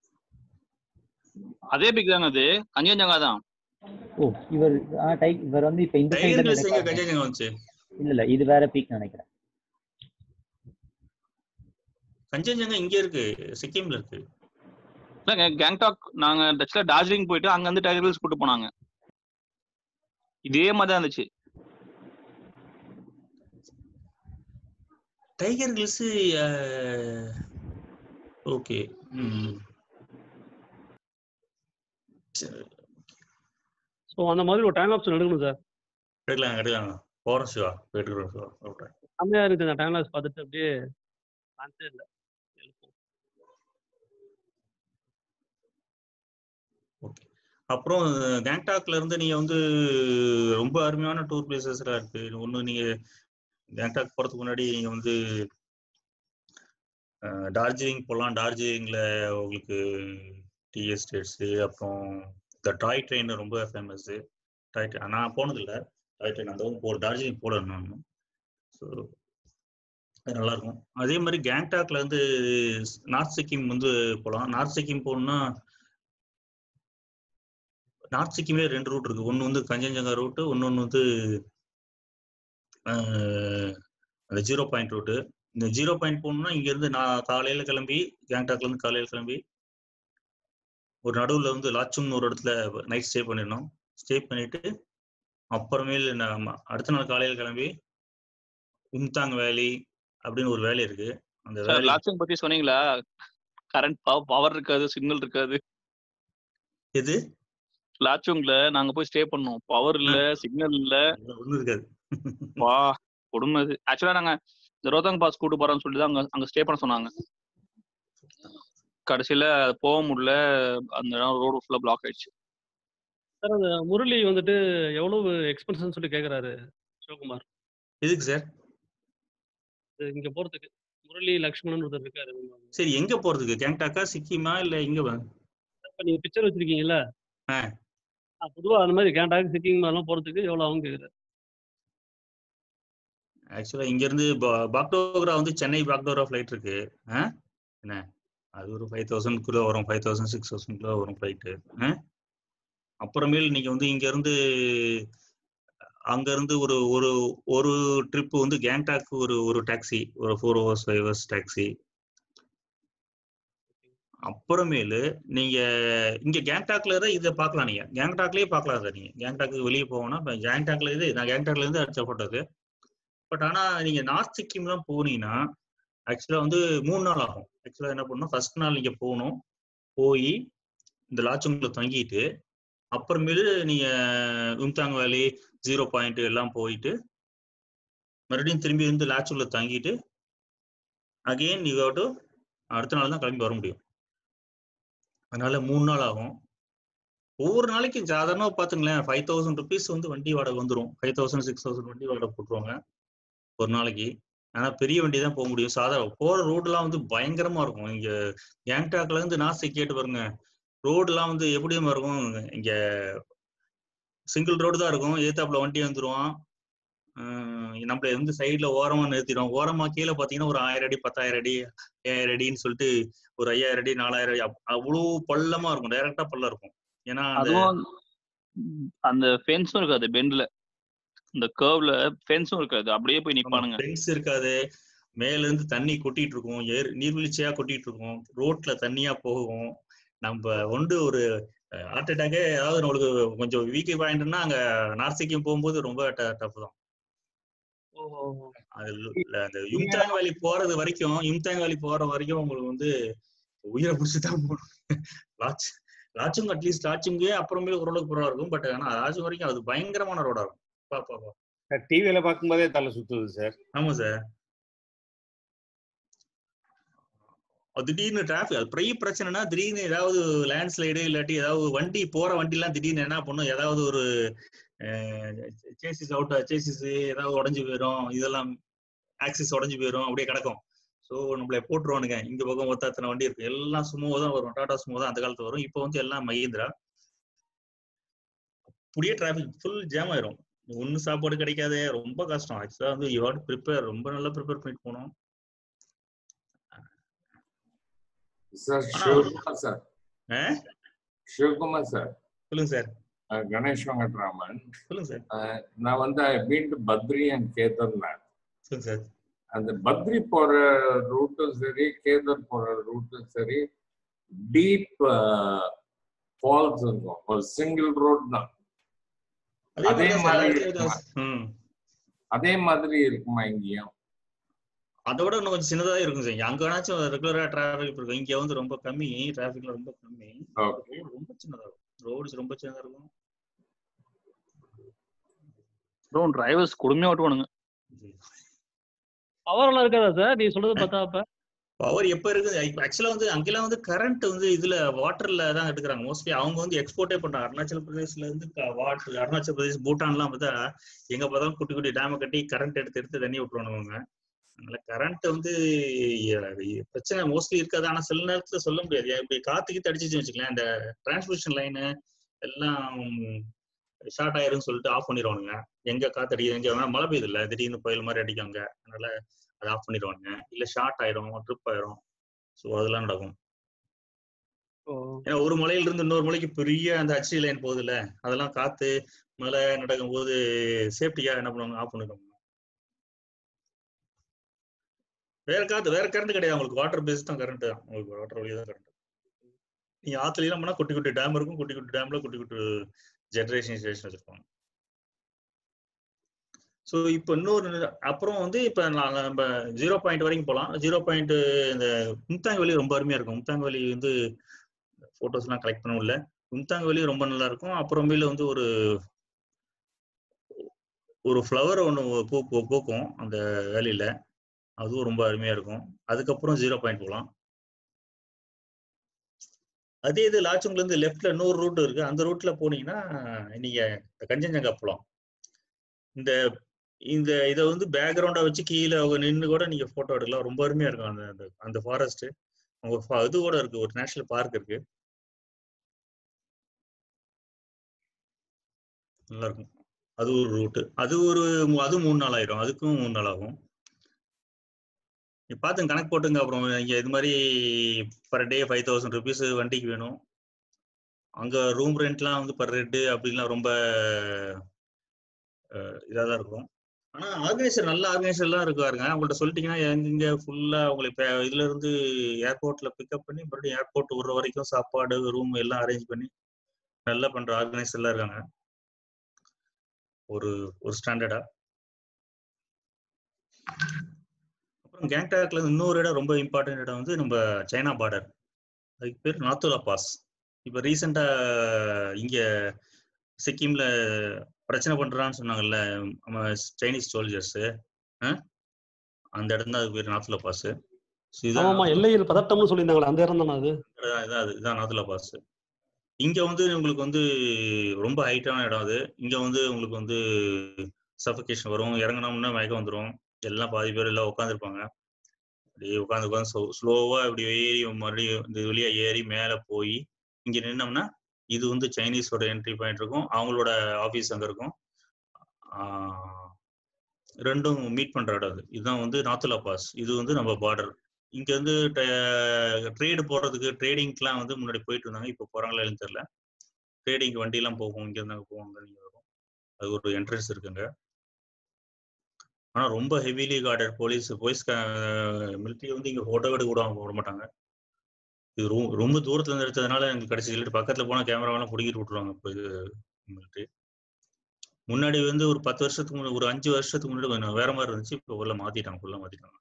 அதே பிக் தானே அது கஞ்சன்ஜங்கா தான் ஓ இவர் ஆ டைக் இவர் வந்து இப்போ இந்த டைகர் ஹில்ஸ் எங்க சைடு கஜேஜங்க வந்துச்சு இல்ல இல்ல இது வேற பீக் நினைக்கிறேன் கஞ்சன்ஜங்கா இங்க இருக்கு சிக்கிம்ல இருக்கு இல்லைங்க கேங்டாக் நாங்க டச்ல டார்ஜிலிங் போயிட்டு அங்க இருந்து டைகர் ஹில்ஸ் கூட்டு போனாங்க இதே மாதிரி தான் இருந்துச்சு டைகர் ஹில்ஸ் ஓகே சரி ஸோ அந்த மாதிரி ஒரு டைம் ஆப்ஷன் எடுக்கணும் சார் எடுக்கலாம் எடுக்கலாம் போறோம் சிவா போயிட்டு இருக்கிறோம் சிவா சொல்றேன் செம்மையா இருக்கு அந்த டைம் லாப்ஸ் பார்த்துட்டு அப்படியே சான்ஸே இல்லை ஓகே அப்புறம் கேங்டாக்ல இருந்து நீங்க வந்து ரொம்ப அருமையான டூர் பிளேசஸ்லாம் இருக்கு ஒன்று நீங்க கேங்டாக் போறதுக்கு முன்னாடி நீங்க வந்து அஹ், டார்ஜிலிங் போகலாம் டார்ஜிலிங்ல உங்களுக்கு டீ எஸ்டேட்ஸு அப்புறம் இந்த டாய் ட்ரெயின் ரொம்ப ஃபேமஸ் டாய் ட்ரெயின் நான் போனதில்லை டாய் ட்ரெயின் அந்த போ டார்ஜிலிங் போல நான் ஸோ அது நல்லா இருக்கும் அதே மாதிரி கேங்டாக்ல இருந்து நார்த் சிக்கிம் வந்து போகலாம் நார்த் சிக்கிம் போகணும்னா நார்த் சிக்கிம்ல ரெண்டு ரூட் இருக்கு ஒன்று வந்து கஞ்சன்ஜங்கா ரூட்டு இன்னொன்று வந்து ஆஹ், அந்த ஜீரோ பாயிண்ட் ரூட்டு இந்த ஜீரோ பாயிண்ட் போகணும்னா இங்கேருந்து நான் காலையில் கிளம்பி கேங்டாக்ல இருந்து காலையில் கிளம்பி ஒரு நடுவில் வந்து லாச்சுங்னு ஒரு இடத்துல நைட் ஸ்டே பண்ணிடணும் ஸ்டே பண்ணிட்டு அப்புறமேல் நம்ம அடுத்த நாள் காலையில் கிளம்பி உம்தாங் வேலி அப்படின்னு ஒரு வேலி இருக்கு அந்த சார் வேலி லாட்சிங் பத்தி சொன்னீங்களா கரண்ட் பவர் இருக்காது சிக்னல் இருக்காது எது லாச்சுங்ல நாங்க போய் ஸ்டே பண்ணோம் பவர் இல்ல சிக்னல் இல்ல ஒன்றும் இருக்காது வா கொடுமை அது ஆக்சுவலா நாங்க இந்த ரோத்தங் பாஸ் கூட்டு போறோம்னு சொல்லி தான் அங்க அங்க ஸ்டே பண்ண சொன்னாங்க கடைசியில போக முடியல அந்த ரோடு ஃபுல்லா பிளாக் ஆயிடுச்சு சார் அந்த முரளி வந்துட்டு எவ்வளவு எக்ஸ்பென்ஸ்னு சொல்லி கேட்குறாரு சிவகுமார் எதுக்கு சார் இது இங்க போறதுக்கு முரளி லக்ஷ்மணன் ஒருத்தர் இருக்காரு சரி எங்க போறதுக்கு கேங்டாக்கா சிக்கிமா இல்ல எங்க வ- இப்ப நீங்க பிக்சர் வச்சிருக்கீங்கல்ல ஆ. ஆ, பொதுவா அந்த மாதிரி கேண்டாக் சிக்கிங் மாதிரிலாம் போறதுக்கு எவ்வளவு ஆகும் கேக்குறாரு ஆக்சுவலா இங்க இருந்து பா- பாக்டோக்ரா வந்து சென்னை பாக்டோக்ரா ஃபிளைட் இருக்கு ஆ? என்ன அது ஒரு ஃபைவ் தௌசண்ட் குள்ள வரும் ஃபைவ் தௌசண்ட் சிக்ஸ் தௌசண்ட் குள்ள வரும் ஃபிளைட்டு அப்புறமேல் நீங்க வந்து இங்க இருந்து அங்க இருந்து ஒரு ஒரு ஒரு ட்ரிப் வந்து கேங்டாக் ஒரு ஒரு டாக்ஸி ஒரு four hours five hours taxi அப்புறமேலு நீங்க இங்க கேங்டாக்ல தான் இதை பார்க்கலாம் நீங்க கேங்டாக்லயே பார்க்கலாம் அதை நீங்க கேங்டாக்கு வெளியே போகணும்னா இப்ப கேங்டாக்ல இது நான் கேங்டாக்ல இருந்து அடிச்ச போட்டது பட் ஆனா நீங்க நார்த் சிக்கிம்லாம் போனீங்கன்னா ஆக்சுவலா வந்து மூணு நாள் ஆகும் ஆக்சுவலா என்ன பண்ணணும் ஃபர்ஸ்ட் நாள் நீங்க போகணும் போய் இந்த லாச்சுங்ல தங்கிட்டு அப்புறமேலு நீங்க உம்தாங் வேலி ஜீரோ பாயிண்ட் எல்லாம் போயிட்டு மறுபடியும் திரும்பி வந்து லாச்சுங்ல தங்கிட்டு அகெயின் யூ டு அடுத்த நாள் தான் கிளம்பி வர முடியும் அதனால மூணு நாள் ஆகும் ஒவ்வொரு நாளைக்கு சாதாரணமாக பார்த்துங்களேன் ஃபைவ் தௌசண்ட் ருபீஸ் வந்து வண்டி வாடகை வந்துடும் ஃபைவ் தௌசண்ட் சிக்ஸ் தௌசண்ட் வண்டி வாடகை போட்டுருவாங்க ஒரு நாளைக்கு ஆனால் பெரிய வண்டி தான் போக முடியும் சாதாரண போகிற ரோடுலாம் வந்து பயங்கரமாக இருக்கும் இங்கே கேங்டாக்ல இருந்து நாசி கேட்டு பாருங்க ரோடுலாம் வந்து எப்படியும் இருக்கும் இங்கே சிங்கிள் ரோடு தான் இருக்கும் ஏத்தாப்புல வண்டி வந்துருவான் நம்மள வந்து சைட்ல ஓரமா நிறுத்திடும் ஓரமா கீழே பாத்தீங்கன்னா ஒரு ஆயிரம் அடி பத்தாயிரம் அடி ஐயாயிரம் அடின்னு சொல்லிட்டு ஒரு ஐயாயிரம் அடி நாலாயிரம் அடி அப்- அவ்வளவு பள்ளமா இருக்கும் டைரக்டா பள்ளம் இருக்கும் ஏன்னா அந்த அதுவும் அந்த ஃபென்ஸும் இருக்காது பெண்ட்ல இந்த கர்வ்ல ஃபென்ஸும் இருக்காது அப்படியே போய் நிப்பானுங்க ஃபென்ஸ் இருக்காது மேல இருந்து தண்ணி கொட்டிட்டு இருக்கும் ஏர் நீர்வீழ்ச்சியா கொட்டிட்டு இருக்கும் ரோட்ல தண்ணியா போகும் நம்ம வந்து ஒரு ஹார்ட் அட்டாக்கே ஏதாவது நம்மளுக்கு கொஞ்சம் வீக் பாயிண்ட்னா அங்க நார்த் சிக்கிம் போகும்போது ரொம்ப டஃப் தான் அது இல்ல, அந்த யும்தாங் வேலி போறது வரைக்கும் யும்தாங் வேலி போற வரைக்கும் உங்களுக்கு வந்து உயிரை பிடிச்சி தான் போகணும் லாச் லாச்சுங் அட்லீஸ்ட் லாச்சுங்கே அப்புறமே ஓரளவுக்கு பரவாயில்ல இருக்கும் பட் ஆனா லாச்சுங் வரைக்கும் அது பயங்கரமான ரோடா இருக்கும் பா பா பா டிவியில பார்க்கும்போதே தலை சுத்துது சார் ஆமா சார் அது திடீர்னு டிராஃபிக் அது பெரிய பிரச்சனைனா திடீர்னு ஏதாவது லேண்ட்ஸ்லைடு இல்லாட்டி ஏதாவது வண்டி போற வண்டிலாம் திடீர்னு என்ன பண்ணும் ஏதாவது ஒரு சேசிஸ் அவுட் சேசிஸ் ஏதாவது உடஞ்சு போயிடும் இதெல்லாம் ஆக்சிஸ் உடஞ்சு போயிடும் அப்படியே கிடக்கும் ஸோ நம்மள போட்டுருவானுங்க இங்க பக்கம் மொத்தம் அத்தனை வண்டி இருக்கு எல்லாம் சுமோ தான் வரும் டாடா சுமோ தான் அந்த காலத்துல வரும் இப்போ வந்து எல்லாம் மஹிந்திரா அப்படியே டிராஃபிக் ஃபுல் ஜாம் ஆயிரும் ஒண்ணு சாப்பாடு கிடைக்காது ரொம்ப கஷ்டம் ஆக்சுவலா வந்து யூ ஹாட் ப்ரிப்பேர் ரொம்ப நல்லா ப்ரிப்பேர் பண்ணிட்டு போகணும் சார் ஆனா சிவகுமார் சார் ஆ? சிவகுமார் சார் சொல்லுங்க சார் அஹ் கணேஷ் வெங்கட்ராமன் சொல்லுங்க சார் அஹ் நான் வந்து மீண்டு பத்ரி அண்ட் கேதார்நாத் சொல்லுங்க சார் அந்த பத்ரி போற ரூட்டும் சரி கேதார் போற ரூட்டும் சரி டீப் ஃபால்ஸ் இருக்கும் ஒரு சிங்கிள் ரோட் தான் அதே அதே மாதிரி மாதிரி தான் சார் எல்லா இடத்துலயும் இருக்குமா இதான். ம் அதே மாதிரி இருக்குமா இங்கேயும் அதை விட இன்னும் கொஞ்சம் சின்னதா இருக்கும் சார் அங்க வேணாச்சும் ரெகுலரா டிராஃபிக் இருக்கும் இங்க வந்து ரொம்ப கம்மி டிராஃபிக்ல ரொம்ப கம்மி ஓகே ரோடு ரொம்ப சின்னதா இருக்கும் ரோடு ரொம்ப சின்னதா இருக்கும் ப்ரோ டிரைவர்ஸ் கொடுமையா ஓட்டுவானுங்க பவர் எல்லாம் இருக்காதா சார் நீ சொல்றது பார்த்தா அப்ப பவர் எப்ப இருக்குது ஆக்சுவலா வந்து அங்கெல்லாம் வந்து கரண்ட் வந்து இதுல வாட்டர்ல தான் எடுக்கிறாங்க மோஸ்ட்லி அவங்க வந்து எக்ஸ்போர்ட்டே பண்றாங்க அருணாச்சல் பிரதேஷ்ல இருந்து வாட்டர் அருணாச்சல் பிரதேஷ் பூட்டான்லாம் பார்த்தா எங்க பார்த்தாலும் குட்டி குட்டி டேம கட்டி கரண்ட் எடுத்து எடுத்து தண்ணி விட்டுருவானுங்க அவங்க அதனால கரண்ட் வந்து எ- பிரச்சனை மோஸ்ட்லி இருக்காது ஆனா சில நேரத்துல சொல்ல முடியாது ஏன் இப்படி காத்துக்கிட்டு அடிச்சுச்சு வச்சுக்கலாம் இந்த டிரான்ஸ்மிஷன் லைனு எல்லாம் ஷார்ட் ஆயிரும்னு சொல்லிட்டு ஆஃப் பண்ணிடுவானுங்க எங்க காத்து அடிக்குது எங்க வேணா மழை பெய்யுது இல்ல திடீர்னு புயல் மாதிரி அடிக்காங்க அதனால அதை ஆஃப் பண்ணிடுவானுங்க இல்ல ஷார்ட் ஆயிரும் ட்ரிப் ஆயிரும் ஸோ அதெல்லாம் நடக்கும் ஓ ஏன்னா ஒரு மலையில இருந்து இன்னொரு மலைக்கு பெரிய அந்த ஹச்டி லைன் போகுதுல்ல அதெல்லாம் காத்து மழை நடக்கும் போது சேஃப்டியா என்ன பண்ணுவாங்க ஆஃப் பண்ணிடுவாங்க வேற காத்து வேற கரண்ட் கிடையாது உங்களுக்கு வாட்டர் பேஸ் தான் கரண்ட் தான் உங்களுக்கு வாட்டர் வழியா தான் கரண்ட் நீங்க ஆத்துல எல்லாம் போனா குட்டி குட்டி டேம் இருக்கும் குட்டி குட்டி டேம்ல குட்டி குட்டி ஜெனரேஷன் ஸ்டேஷன் வச்சிருப்பாங்க ஸோ இப்போ இன்னொரு அப்புறம் வந்து இப்போ நம்ம ஜீரோ பாயிண்ட் வரைக்கும் போகலாம் ஜீரோ பாயிண்ட் இந்த மும்தாங் வேலி ரொம்ப அருமையா இருக்கும் மும்தாங் வேலி வந்து ஃபோட்டோஸ்லாம் கலெக்ட் பண்ண முடியல மும்தாங் வேலி ரொம்ப நல்லா இருக்கும் அப்புறமேல வந்து ஒரு ஒரு ஃப்ளவர் ஒன்று பூ பூ- பூக்கும் அந்த வேலியில அதுவும் ரொம்ப அருமையா இருக்கும் அதுக்கப்புறம் ஜீரோ பாயிண்ட் போகலாம் அதே இது லாச்சுங்ல இருந்து லெஃப்ட்ல இன்னொரு ரூட் இருக்கு அந்த ரூட்ல போனீங்கன்னா நீங்க இந்த கஞ்சன்ஜங்கா போகலாம் இந்த இந்த இதை வந்து பேக்ரவுண்டா வச்சு கீழே அவங்க நின்று கூட நீங்க போட்டோ எடுக்கலாம் ரொம்ப அருமையா இருக்கும் அந்த அந்த அந்த ஃபாரஸ்ட் ஒரு fa- இது கூட இருக்கு ஒரு நேஷனல் பார்க் இருக்கு நல்லா இருக்கும் அது ஒரு ரூட்டு அது ஒரு மூ- அது மூணு நாள் ஆயிரும் அதுக்கும் மூணு நாள் ஆகும் நீ பார்த்து கணக்கு போட்டுங்க அப்புறம் இங்க இது மாதிரி per day five thousand rupees வண்டிக்கு வேணும் அங்க ரூம் ரெண்ட்லாம் வந்து பர் ஹெட் அப்படிலாம் ரொம்ப இதாக தான் இருக்கும் ஆனா ஆர்கனைசர் நல்ல ஆர்கனைசர்லாம் இருக்காருங்க அவங்கள்ட்ட சொல்லிட்டீங்கன்னா எங்க ஃபுல்லா உங்களை இப்ப இதுல இருந்து ஏர்போர்ட்ல பிக்கப் பண்ணி மறுபடியும் ஏர்போர்ட் விடுற வரைக்கும் சாப்பாடு ரூம் எல்லாம் அரேஞ்ச் பண்ணி நல்லா பண்ற ஆர்கனைசர்லாம் இருக்காங்க ஒரு ஒரு ஸ்டாண்டர்டா அப்புறம் கேங்டாக்ல இருந்து இன்னொரு இடம் ரொம்ப இம்பார்ட்டன்ட் இடம் வந்து நம்ம சைனா பார்டர் அதுக்கு பேர் நாத்துலா பாஸ் இப்போ ரீசெண்டா இங்க சிக்கிம்ல பிரச்சனை பண்றான்னு சொன்னாங்கல்ல நம்ம சைனீஸ் சோல்ஜர்ஸ் அந்த இடம் தான் அதுக்கு பேர் நாத்துலா பாஸ் ஆமாமா எல்லையில் பதட்டம்னு சொல்லியிருந்தாங்களே அந்த இடம் தானே அது இதான் இதான் அது இதான் நாத்துலா பாஸ் இங்க வந்து உங்களுக்கு வந்து ரொம்ப ஹைட்டான இடம் அது இங்க வந்து உங்களுக்கு வந்து சஃபகேஷன் வரும் இறங்கினோம்னா மயக்கம் வந்துடும் எல்லாம் பாதி பேர் எல்லாம் உட்காந்துருப்பாங்க அப்படியே உட்காந்து உட்காந்து ஸ்லோவா இப்படி ஏறி மறுபடியும் இந்த வழியா ஏறி மேல போய் இங்க நின்னோம்னா இது வந்து சைனீஸோட என்ட்ரி பாயிண்ட் இருக்கும் அவங்களோட ஆஃபீஸ் அங்க இருக்கும் ஆஹ் ரெண்டும் மீட் பண்ற இடம் அது இதுதான் வந்து நாத்துலா பாஸ் இது வந்து நம்ம பார்டர் இங்க வந்து ட்ரேடு போறதுக்கு ட்ரேடிங்க்குலாம் வந்து முன்னாடி போயிட்டு இருந்தாங்க இப்போ போறாங்களா இல்லைன்னு தெரியல ட்ரேடிங் வண்டி எல்லாம் போகும் இங்க இருந்தாங்க போவாங்க நீங்க வரும் அது ஒரு என்ட்ரன்ஸ் இருக்குங்க ஆனா ரொம்ப heavily guarded police police military வந்து இங்க போட்டோ எடுக்க கூட விட மாட்டாங்க இது ரொம்ப ரொம்ப தூரத்துல இருந்து எடுத்ததுனால எனக்கு கடைசி இல்லட்டு பக்கத்துல போனா கேமராவெல்லாம் பிடிக்கிட்டு விட்டுருவாங்க இப்போ இது மிலிட்ரி முன்னாடி வந்து ஒரு பத்து வருஷத்துக்கு முன்னாடி ஒரு அஞ்சு வருஷத்துக்கு முன்னாடி கொஞ்சம் வேற மாதிரி இருந்துச்சு இப்போ உள்ள மாத்திட்டாங்க ஃபுல்லா மாத்திட்டாங்க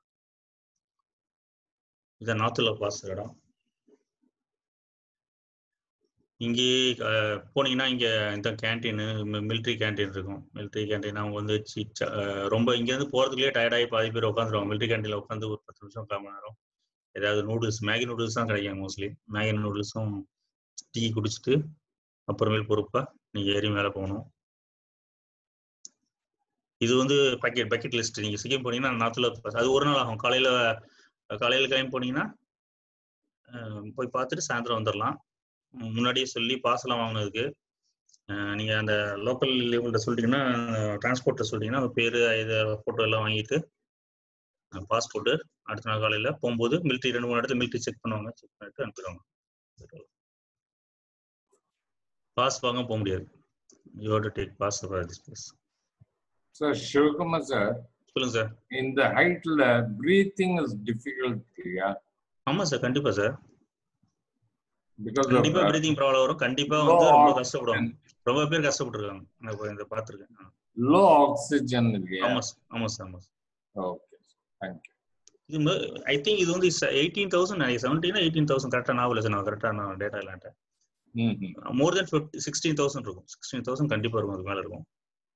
இதான் நாத்துல பாஸ் இடம் இங்கே அஹ், போனீங்கன்னா இங்க இந்த கேன்டீனு மிலிட்ரி கேன்டீன் இருக்கும் மிலிட்ரி கேன்டீன் அவங்க வந்து சி- ச- அஹ், ரொம்ப இங்கேருந்து போறதுக்குள்ளே டயர்டாகி பாதி பேர் உட்காந்துருவாங்க மிலிட்ரி கேன்டீன்ல உட்காந்து ஒரு பத்து நிமிஷம் கால் மணி நேரம் ஏதாவது நூடுல்ஸ் மேகி நூடுல்ஸ் தான் கிடைக்கும் மோஸ்ட்லி மேகி நூடுல்ஸும் டீ குடிச்சிட்டு அப்புறமேல் பொறுப்பா நீங்க ஏறி மேலே போகணும் இது வந்து பக்கெட் பக்கெட் லிஸ்ட் நீங்க சிக்கிம் போனீங்கன்னா நாத்துல அது ஒரு நாள் ஆகும் காலையில காலையில கிளம்பி போனீங்கன்னா அஹ், போய் பார்த்துட்டு சாயந்தரம் வந்துடலாம் உம், முன்னாடியே சொல்லி பாஸ் எல்லாம் வாங்கினதுக்கு அஹ், நீங்க அந்த லோக்கல் லெவல்கிட்ட சொல்லிட்டீங்கன்னா டிரான்ஸ்போர்ட்டை சொல்லிட்டீங்கன்னா அவங்க பேரு இது ஃபோட்டோ எல்லாம் வாங்கிட்டு பாஸ்போர்ட்டு அடுத்த நாள் காலையில போகும்போது மிலிட்ரி ரெண்டு மூணு இடத்துல மிலிட்ரி செக் பண்ணுவாங்க செக் பண்ணிட்டு அனுப்பிடுவாங்க பாஸ் வாங்க போக முடியாது you to take pass this place So, Shivakumar sir, சொல்லுங்க sir in the height, la- breathing is difficult, yeah, ஆமா சார் கண்டிப்பா சார் because of கண்டிப்பா uh, பிரீதிங் ப்ராப்ளம் வரும் கண்டிப்பா low வந்து ரொம்ப oxygen. கஷ்டப்படுவாங்க ரொம்ப பேர் கஷ்டப்பட்டுருக்காங்க நான் இப்ப இந்த பார்த்துருக்கேன் low oxygen, yeah. ஆமா சார் ஆமா சார் ஆமா சார் Okay, thank you. இது ஐ திங்க் இது வந்து eighteen thousand seventeen eighteen thousand கரெக்டாக ஞாபகம் சார் நான் கரெக்டாக நான் டேட்டா இல்லாட்டேன் Mhm. More then fifty sixteen thousand இருக்கும் சிக்ஸ்டீன் தௌசண்ட் கண்டிப்பா இருக்கும் அதுக்கு மேல இருக்கும்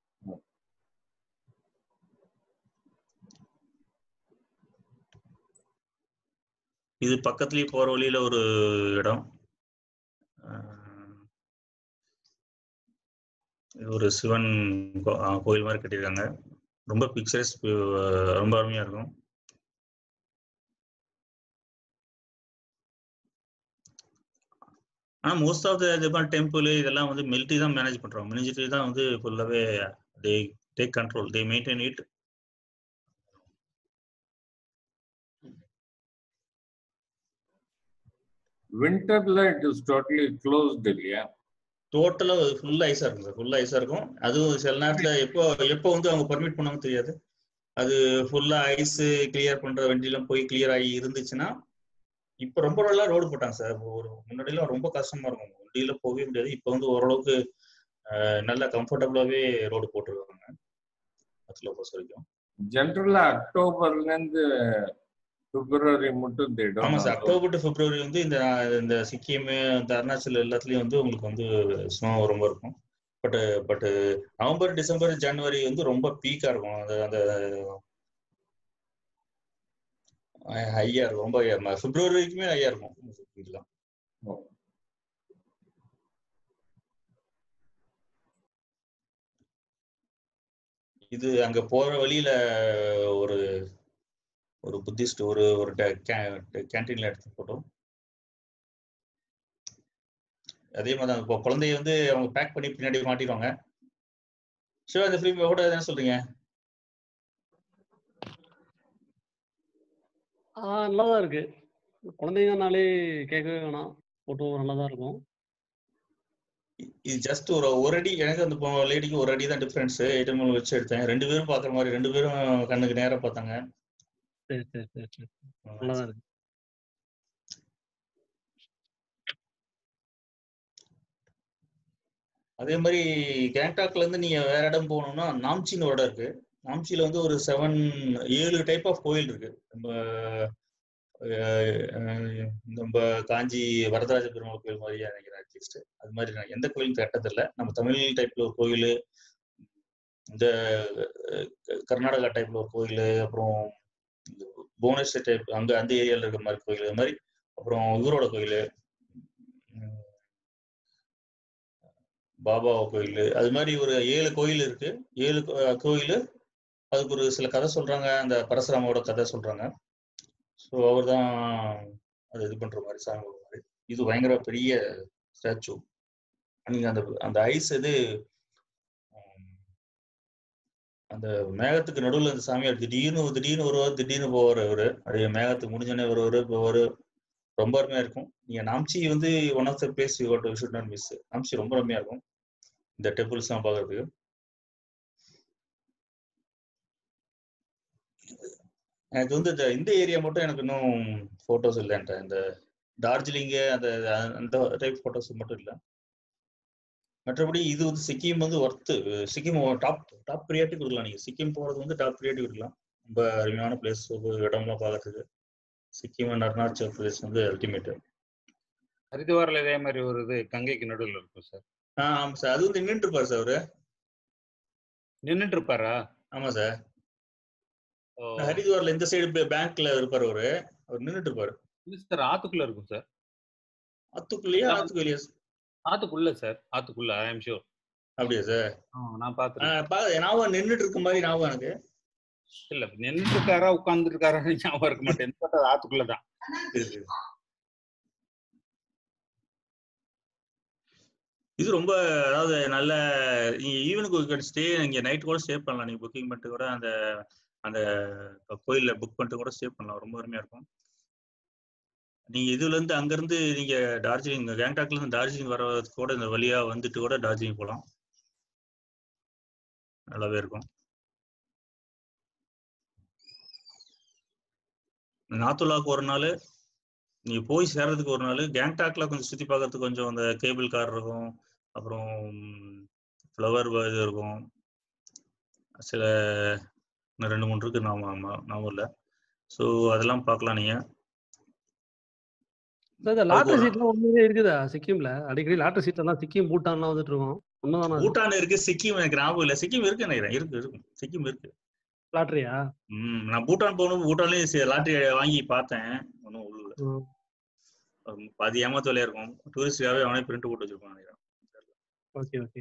இது பக்கத்துலயே போற வழியில ஒரு இடம் அஹ் இது ஒரு சிவன் கோ- அஹ் கோயில் மாதிரி கட்டியிருக்காங்க ரொம்ப பிக்சர்ஸ் ரொம்ப அருமையா இருக்கும் ஆனா most of the Japan temple இதெல்லாம் வந்து மிலிட்ரி தான் மேனேஜ் பண்றாங்க மிலிட்ரி தான் வந்து ஃபுல்லாவே they take control they maintain it Winter light is totally closed, yeah. டோட்டலா ஃபுல் ஐஸா இருக்கும் சார் ஃபுல் ஐஸா இருக்கும் அதுவும் சில நேரத்துல எப்போ எப்போ வந்து அவங்க பர்மிட் பண்ணுவாங்க தெரியாது அது ஃபுல்லா ஐஸ் கிளியர் பண்ற வண்டியெல்லாம் போய் கிளியர் ஆகி இருந்துச்சுன்னா இப்ப ரொம்ப நல்லா ரோடு போட்டாங்க சார் ஒரு முன்னாடி எல்லாம் ரொம்ப கஷ்டமா இருக்கும் வண்டியில போகவே முடியாது இப்ப வந்து ஓரளவுக்கு அஹ், நல்லா கம்ஃபர்டபுளாவே ரோடு போட்டிருக்காங்க அதுல பொறுத்த வரைக்கும் Generally, October and February மட்டும் they don't ஆமா sir allow. October to February வந்து இந்த இந்த சிக்கிம் இந்த அருணாச்சல் எல்லாத்துலயும் வந்து உங்களுக்கு வந்து ஸ்னோ ரொம்ப இருக்கும் but but November December January வந்து ரொம்ப பீக்கா இருக்கும் அந்த அந்த ஹையா இருக்கும் ரொம்ப high- பிப்ரவரி வரைக்குமே ஹையா இருக்கும் இதெல்லாம் Oh. இது அங்க போற வழியில ஒரு ஒரு புத்திஸ்ட் ஒரு ஒரு கேன்டீன்ல எடுத்த போட்டோ அதே மாதிரி தான் இப்போ குழந்தைய வந்து அவங்க பேக் பண்ணி பின்னாடி மாட்டிடுவாங்க சிவா இந்த ஃபிலிம் கூட என்ன சொல்றீங்க ஆ நல்லா தான் இருக்கு குழந்தைங்கனாலே கேட்கவே வேணாம் ஃபோட்டோ நல்லா தான் இருக்கும் இது ஜஸ்ட் ஒரு ஒரு அடி எனக்கு அந்த லேடிக்கு ஒரு அடி தான் டிஃபரன்ஸ் எட்டு வச்சு எடுத்தேன் ரெண்டு பேரும் பாக்குற மாதிரி ரெண்டு பேரும் கண்ணுக்கு நேரா பார்த்தாங்க சரி சரி சரி சரி நல்லா தான் இருக்கு அதே மாதிரி கேங்டாக்ல இருந்து நீங்க வேற இடம் போகணும்னா நாம்ச்சின்னு ஒரு இடம் இருக்கு நாம்ச்சில வந்து ஒரு செவன் ஏழு டைப் ஆஃப் கோயில் இருக்கு நம்ம அஹ், அஹ், நம்ம காஞ்சி வரதராஜ பெருமாள் கோயில் மாதிரி நினைக்கிறேன் அட்லீஸ்ட் அது மாதிரி நான் எந்த கோயிலும் கட்டதில்லை நம்ம தமிழ் டைப்ல ஒரு கோயில் இந்த அஹ், கர்நாடகா டைப்ல ஒரு கோயில் அப்புறம் இந்த புவனேஸ்வர் டைப் அங்க அந்த ஏரியால இருக்கிற மாதிரி கோயில் அது மாதிரி அப்புறம் இவரோட கோயில் பாபா கோயில் அது மாதிரி ஒரு ஏழு கோயில் இருக்கு ஏழு கோயில் அதுக்கு ஒரு சில கதை சொல்றாங்க அந்த பரசுராமோட கதை சொல்றாங்க ஸோ அவர் தான் அது இது பண்ற மாதிரி சாமி கும்பிடுற மாதிரி இது பயங்கர பெரிய ஸ்டாச்சு நீங்க அந்த அந்த ஐஸ் இது உம், அந்த மேகத்துக்கு நடுவுல அந்த சாமியார் திடீர்னு திடீர்னு வருவார் திடீர்னு போவார் அவரு அப்படியே மேகத்துக்கு முடிஞ்சோடனே வருவாரு போவாரு ரொம்ப அருமையா இருக்கும் நீங்க நாம்ச்சி வந்து one of the place you to should not miss Namchi ரொம்ப அருமையா இருக்கும் இந்த டெம்பிள்ஸ் எல்லாம் பாக்குறதுக்கு எனக்கு வந்து இந்த இந்த ஏரியா மட்டும் எனக்கு இன்னும் போட்டோஸ் இல்லைன்ற இந்த டார்ஜிலிங்கு அந்த அந்த டைப் ஃபோட்டோஸ் மட்டும் இல்லை மற்றபடி இது வந்து சிக்கிம் வந்து worth Sikkim top top priority கொடுக்கலாம் நீங்கள் சிக்கிம் போகிறது வந்து டாப் ப்ரியாரிட்டி கொடுக்கலாம் ரொம்ப அருமையான பிளேஸ் இடம்லாம் பார்க்கறதுக்கு சிக்கிம் அண்ட் அருணாச்சல் பிரதேஷ் வந்து அல்டிமேட்டு ஹரித்வாரில் இதே மாதிரி ஒரு இது கங்கைக்கு நடுவில் இருக்கும் சார் ஆ ஆமாம் சார் அது வந்து நின்றுட்டு இருப்பார் சார் அவரு நின்றுட்டு இருப்பாரா ஆமாம் சார் ஓ ஹரித்வார்ல இந்த சைடு பேங்க்ல இருப்பார் அவரு அவர் நின்றுட்டு இருப்பாரு இல்லை சார் ஆத்துக்குள்ள இருக்கும் சார் ஆத்துக்குள்ளேயா ஆத்துக்கு வெளியா ஆத்துக்குள்ள சார் ஆத்துக்குள்ள ஐ எம் ஷூர் அப்படியா சார் நான் பார்த்துருக்கேன் ஞாபகம் நின்றுட்டு இருக்க மாதிரி ஞாபகம் எனக்கு இல்ல நின்றுட்டு இருக்காரா உட்கார்ந்துட்டு இருக்காரா ஞாபகம் இருக்க மாட்டேன் பட் அது ஆத்துக்குள்ளதான் சரி, சரி. இது ரொம்ப அதாவது நல்ல நீங்க ஈவனுக்கு ஸ்டே நீங்க நைட் கூட ஸ்டே பண்ணலாம் நீங்க புக்கிங் பண்ணிட்டு கூட அந்த அந்த கோயில்ல புக் பண்ணிட்டு கூட ஸ்டே பண்ணலாம் ரொம்ப அருமையா இருக்கும் நீங்க இதுல இருந்து அங்க இருந்து நீங்க டார்ஜிலிங் கேங்டாக்ல இருந்து டார்ஜிலிங் வர கூட இந்த வழியா வந்துட்டு கூட டார்ஜிலிங் போகலாம் நல்லாவே இருக்கும் நாத்துலாக்கு ஒரு நாள் நீங்க போய் சேர்றதுக்கு ஒரு நாள் கேங்டாக்ல கொஞ்சம் சுத்தி பார்க்கறதுக்கு கொஞ்சம் அந்த கேபிள் கார் இருக்கும் அப்புறம் ஃப்ளவர் இது இருக்கும் சில இன்னும் ரெண்டு மூணு இருக்கு நாம ஞாபகம் இல்லை ஸோ அதெல்லாம் பார்க்கலாம் நீங்க சார் இந்த லாட்டரி சீட்லாம் உண்மையிலே இருக்குதா சிக்கிம்ல அடிக்கடி லாட்டரி சீட்லாம் சிக்கிம் பூட்டான்லாம் வந்துட்டு இருக்கோம் உண்மைதானா அது? பூட்டான் இருக்கு சிக்கிம் எனக்கு ஞாபகம் இல்லை சிக்கிம் இருக்கு நினைக்கிறேன் இருக்கு இருக்கு சிக்கிம் இருக்கு லாட்டரியா ம் நான் பூட்டான் போகணும் பூட்டான்லயும் லாட்டரி வாங்கி பார்த்தேன் ஒன்றும் உள்ள ம். பாதி ஏமாத்து வேலையா இருக்கும் டூரிஸ்டாவே அவனே பிரிண்ட் போட்டு வச்சிருப்பான் நினைக்கிறேன் ஓகே ஓகே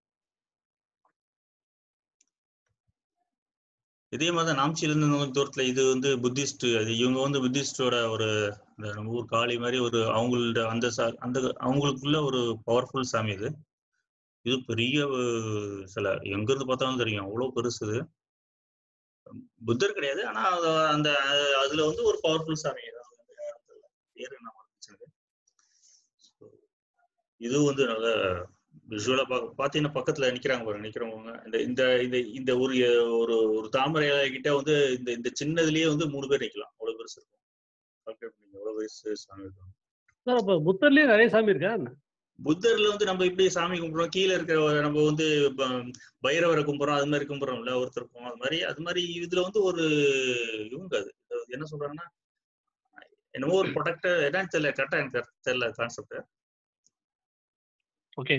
இதே மாதிரி தான் நாம்ச்சில இருந்து கொஞ்சம் தூரத்துல இது வந்து புத்திஸ்ட் அது இவங்க வந்து புத்திஸ்டோட ஒரு இந்த நம்ம ஊர் காளி மாதிரி ஒரு அவங்களோட அந்த சா- அந்த அவங்களுக்குள்ள ஒரு பவர்ஃபுல் சாமி இது இது பெரிய அஹ், சிலை எங்க இருந்து பார்த்தாலும் தெரியும் அவ்வளவு பெருசு இது புத்தர் கிடையாது ஆனா அது- அந்த அஹ், அதுல வந்து ஒரு பவர்ஃபுல் சாமி இது. அது யாரும் தெரியல. பேரு என்ன மறந்துச்சு எனக்கு. So, இது வந்து நல்ல விஷுவலா பார்க்க பாத்தீங்கன்னா பக்கத்துல நிக்கிறாங்க பாருங்க நிக்கிறவங்க இந்த இந்த இந்த இந்த ஒரு ஒரு ஒரு தாமரை இலை கிட்ட வந்து இந்த இந்த சின்னதுலயே வந்து மூணு பேர் நிக்கலாம் அவ்வளவு பெருசு இருக்கும் Calculate பண்ணுங்க, எவ்வளவு பெருசு சாமி இருக்கும் சார் அப்ப புத்தர்லயே நிறைய சாமி இருக்கா என்ன? புத்தர்ல வந்து நம்ம இப்படி சாமி கும்பிடுறோம் கீழே இருக்கிற ஒரு- நம்ம வந்து ப- பைரவரை கும்பிடுறோம் அது மாதிரி கும்பிடுறோம்ல ஒருத்தருக்கும் அது மாதிரி அது மாதிரி இதுல வந்து ஒரு இவங்க அது அது என்ன சொல்றாங்கன்னா என்னமோ ஒரு ப்ரொடக்டர் என்னன்னு தெரியல கரெக்டா எனக்கு தெரியல கான்செப்ட் ஓகே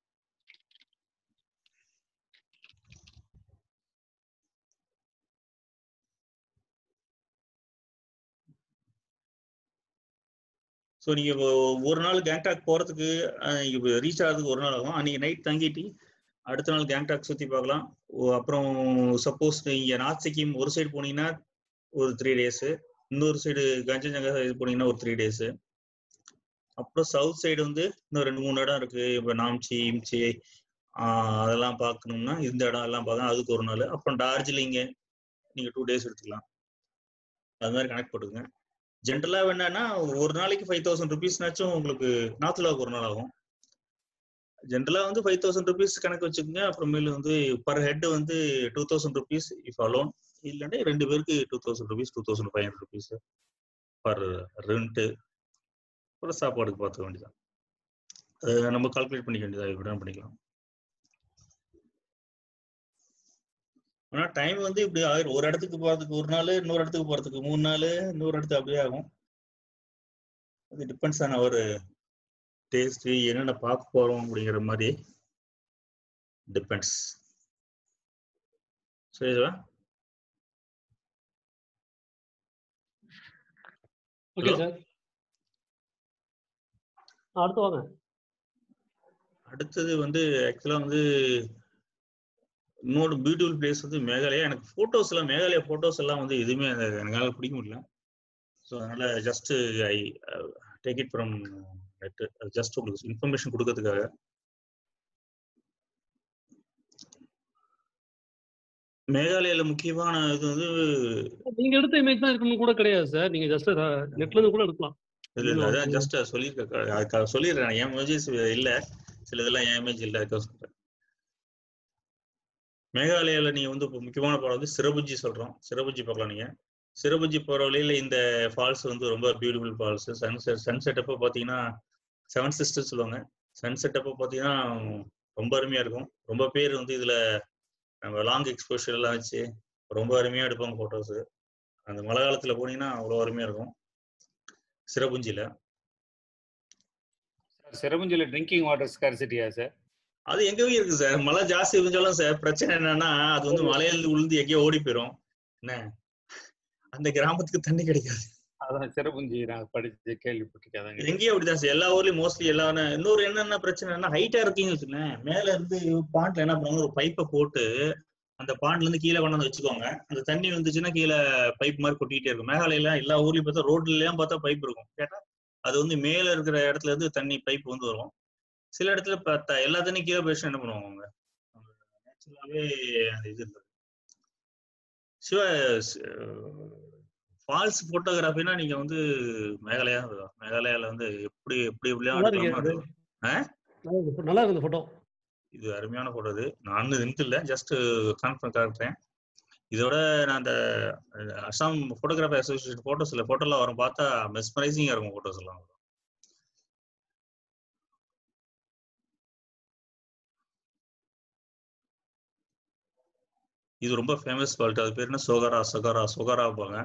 ஸோ நீங்க இப்போ ஒரு நாள் கேங்டாக் போறதுக்கு ரீச் ஆகிறதுக்கு ஒரு நாள் ஆகும் அன்னைக்கு நைட் தங்கிட்டு அடுத்த நாள் கேங்டாக் சுத்தி பார்க்கலாம் ஓ, அப்புறம் சப்போஸ் நீங்க நார்த் சிக்கிம் ஒரு சைடு போனீங்கன்னா ஒரு த்ரீ டேஸ் இன்னொரு சைடு கஞ்சன்ஜங்கா சைடு போனீங்கன்னா ஒரு த்ரீ டேஸ் அப்புறம் சவுத் சைடு வந்து இன்னும் ரெண்டு மூணு இடம் இருக்கு இப்போ நாம்ச்சி இம்ச்சி ஆஹ் அதெல்லாம் பார்க்கணும்னா இந்த இடம் எல்லாம் பார்க்கணும் அதுக்கு ஒரு நாள் அப்புறம் டார்ஜிலிங்கு நீங்க டூ டேஸ் எடுத்துக்கலாம் அது மாதிரி கனெக்ட் போட்டுக்கங்க ஜென்ரலா என்னன்னா ஒரு நாளைக்கு ஃபைவ் தௌசண்ட் ருபீஸ்னாச்சும் உங்களுக்கு நாத்துலாவுக்கு ஒரு நாள் ஆகும் ஜென்ரலா வந்து ஃபைவ் தௌசண்ட் ருபீஸ் கணக்கு வச்சுக்கோங்க அப்புறமேலு வந்து பர் ஹெட் வந்து two thousand rupees if alone இல்லைன்னா ரெண்டு பேருக்கு two thousand rupees two thousand five hundred rupees per rent அப்புறம் சாப்பாடுக்கு பார்த்துக்க வேண்டியதான் அது நம்ம கால்குலேட் பண்ணிக்க வேண்டியதா இப்படி பண்ணிக்கலாம் ஆனா டைம் வந்து இப்படி ஆயிரும் ஒரு இடத்துக்கு போறதுக்கு ஒரு நாள் இன்னொரு இடத்துக்கு போறதுக்கு மூணு நாள் இன்னொரு இடத்துக்கு அப்படியே ஆகும் அது டிபெண்ட்ஸ் ஆன் அவர் டேஸ்ட் என்னென்ன பார்க்க போறோம் அப்படிங்கிற மாதிரி டிபெண்ட்ஸ் சரிவா ஓகே Hello? சார் அடுத்து வாங்க அடுத்தது வந்து ஆக்சுவலா வந்து இன்னொரு பியூட்டிஃபுல் பிளேஸ் வந்து மேகாலயா எனக்கு போட்டோஸ் எல்லாம் மேகாலயா போட்டோஸ் எல்லாம் வந்து எதுவுமே அந்த எங்களால் பிடிக்க முடியல ஸோ அதனால just I take it from net just உங்களுக்கு இன்ஃபர்மேஷன் கொடுக்கறதுக்காக மேகாலயால முக்கியமான இது வந்து நீங்க எடுத்த இமேஜ் தான் இருக்கணும் கூட கிடையாது சார் நீங்க ஜஸ்ட் நெட்ல இருந்து கூட எடுக்கலாம் இல்ல இல்ல அதான் ஜஸ்ட் சொல்லியிருக்க அதுக்காக சொல்லிடுறேன் என் இமேஜஸ் இல்ல சில இதெல்லாம் என் இமேஜ் இல்ல அதுக்காக சொல்றேன் மேகாலயால நீங்க வந்து இப்போ முக்கியமான படம் வந்து சிரபுஜி சொல்றோம் சிரபுஜி பார்க்கலாம் நீங்க சிறபுஞ்சி போற வழியில இந்த ஃபால்ஸ் வந்து ரொம்ப பியூட்டிஃபுல் ஃபால்ஸ் சன்செட் சன்செட் அப்போ பார்த்தீங்கன்னா செவன் சிஸ்டர்ஸ் சொல்லுவாங்க சன்செட் அப்போ பார்த்தீங்கன்னா ரொம்ப அருமையா இருக்கும் ரொம்ப பேர் வந்து இதுல நம்ம லாங் எக்ஸ்போஷர் எல்லாம் வச்சு ரொம்ப அருமையா எடுப்பாங்க போட்டோஸ் அந்த மழை காலத்துல போனீங்கன்னா அவ்வளோ அருமையா இருக்கும் சிறபுஞ்சில சிறபுஞ்சில ட்ரிங்கிங் வாட்டர் ஸ்கார்சிட்டியா சார் அது எங்கவே இருக்கு சார் மழை ஜாஸ்தி இருந்தாலும் சார் பிரச்சனை என்னன்னா அது வந்து மலையில விழுந்து எங்கேயோ ஓடி போயிடும் என்ன அந்த கிராமத்துக்கு தண்ணி கிடைக்காது அதான் சிறபுஞ்சி நான் படிச்சு கேள்விப்பட்டிருக்கேன் அதாங்க. எங்கேயும் அப்படிதான் சார் எல்லா ஊர்லயும் மோஸ்ட்லி எல்லா இன்னொரு என்னென்ன பிரச்சனைனா ஹைட்டா இருக்கீங்கன்னு வச்சுக்கோங்களேன் மேல இருந்து பாண்ட்ல என்ன பண்ணுவாங்க ஒரு பைப்பை போட்டு அந்த பாண்ட்ல இருந்து கீழே கொண்டாந்து வச்சுக்கோங்க அந்த தண்ணி வந்துச்சுன்னா கீழே பைப் மாதிரி கொட்டிக்கிட்டே இருக்கும் மேகாலயில எல்லா ஊர்லயும் பார்த்தா ரோட்ல எல்லாம் பார்த்தா பைப் இருக்கும் கேட்டா அது வந்து மேல இருக்கிற இடத்துல இருந்து தண்ணி பைப் வந்து வரும் சில இடத்துல பார்த்தா எல்லா தண்ணி கீழே போயிடுச்சு என்ன பண்ணுவாங்க அவங்க நேச்சுரலாவே அந்த இது இருந்தது சிவ ஃபால்ஸ் போட்டோகிராஃபினா நீங்க வந்து மேகாலயா மேகாலயால வந்து எப்படி எப்படி எப்படிலாம் நல்லா எடுக்கலாமோ அது இருக்கு ஆ? நல்லா இருக்கு நல்லா இருக்கு இந்த போட்டோ இது அருமையான போட்டோ இது நான் நின்று இல்லை ஜஸ்ட் கான்ஃபரன்ஸ் காட்டுறேன் இதோட நான் அந்த அஹ், அஸ்ஸாம் ஃபோட்டோகிராஃபி அசோசியேஷன் ஃபோட்டோஸ் இல்லை ஃபோட்டோலாம் வரும் பார்த்தா மெஸ்மரைசிங்காக இருக்கும் ஃபோட்டோஸ் எல்லாம் இது ரொம்ப ஃபேமஸ் ஃபால்ட் அது பேர் என்ன சோகாரா சோகாரா சோகாரா வைப்பாங்க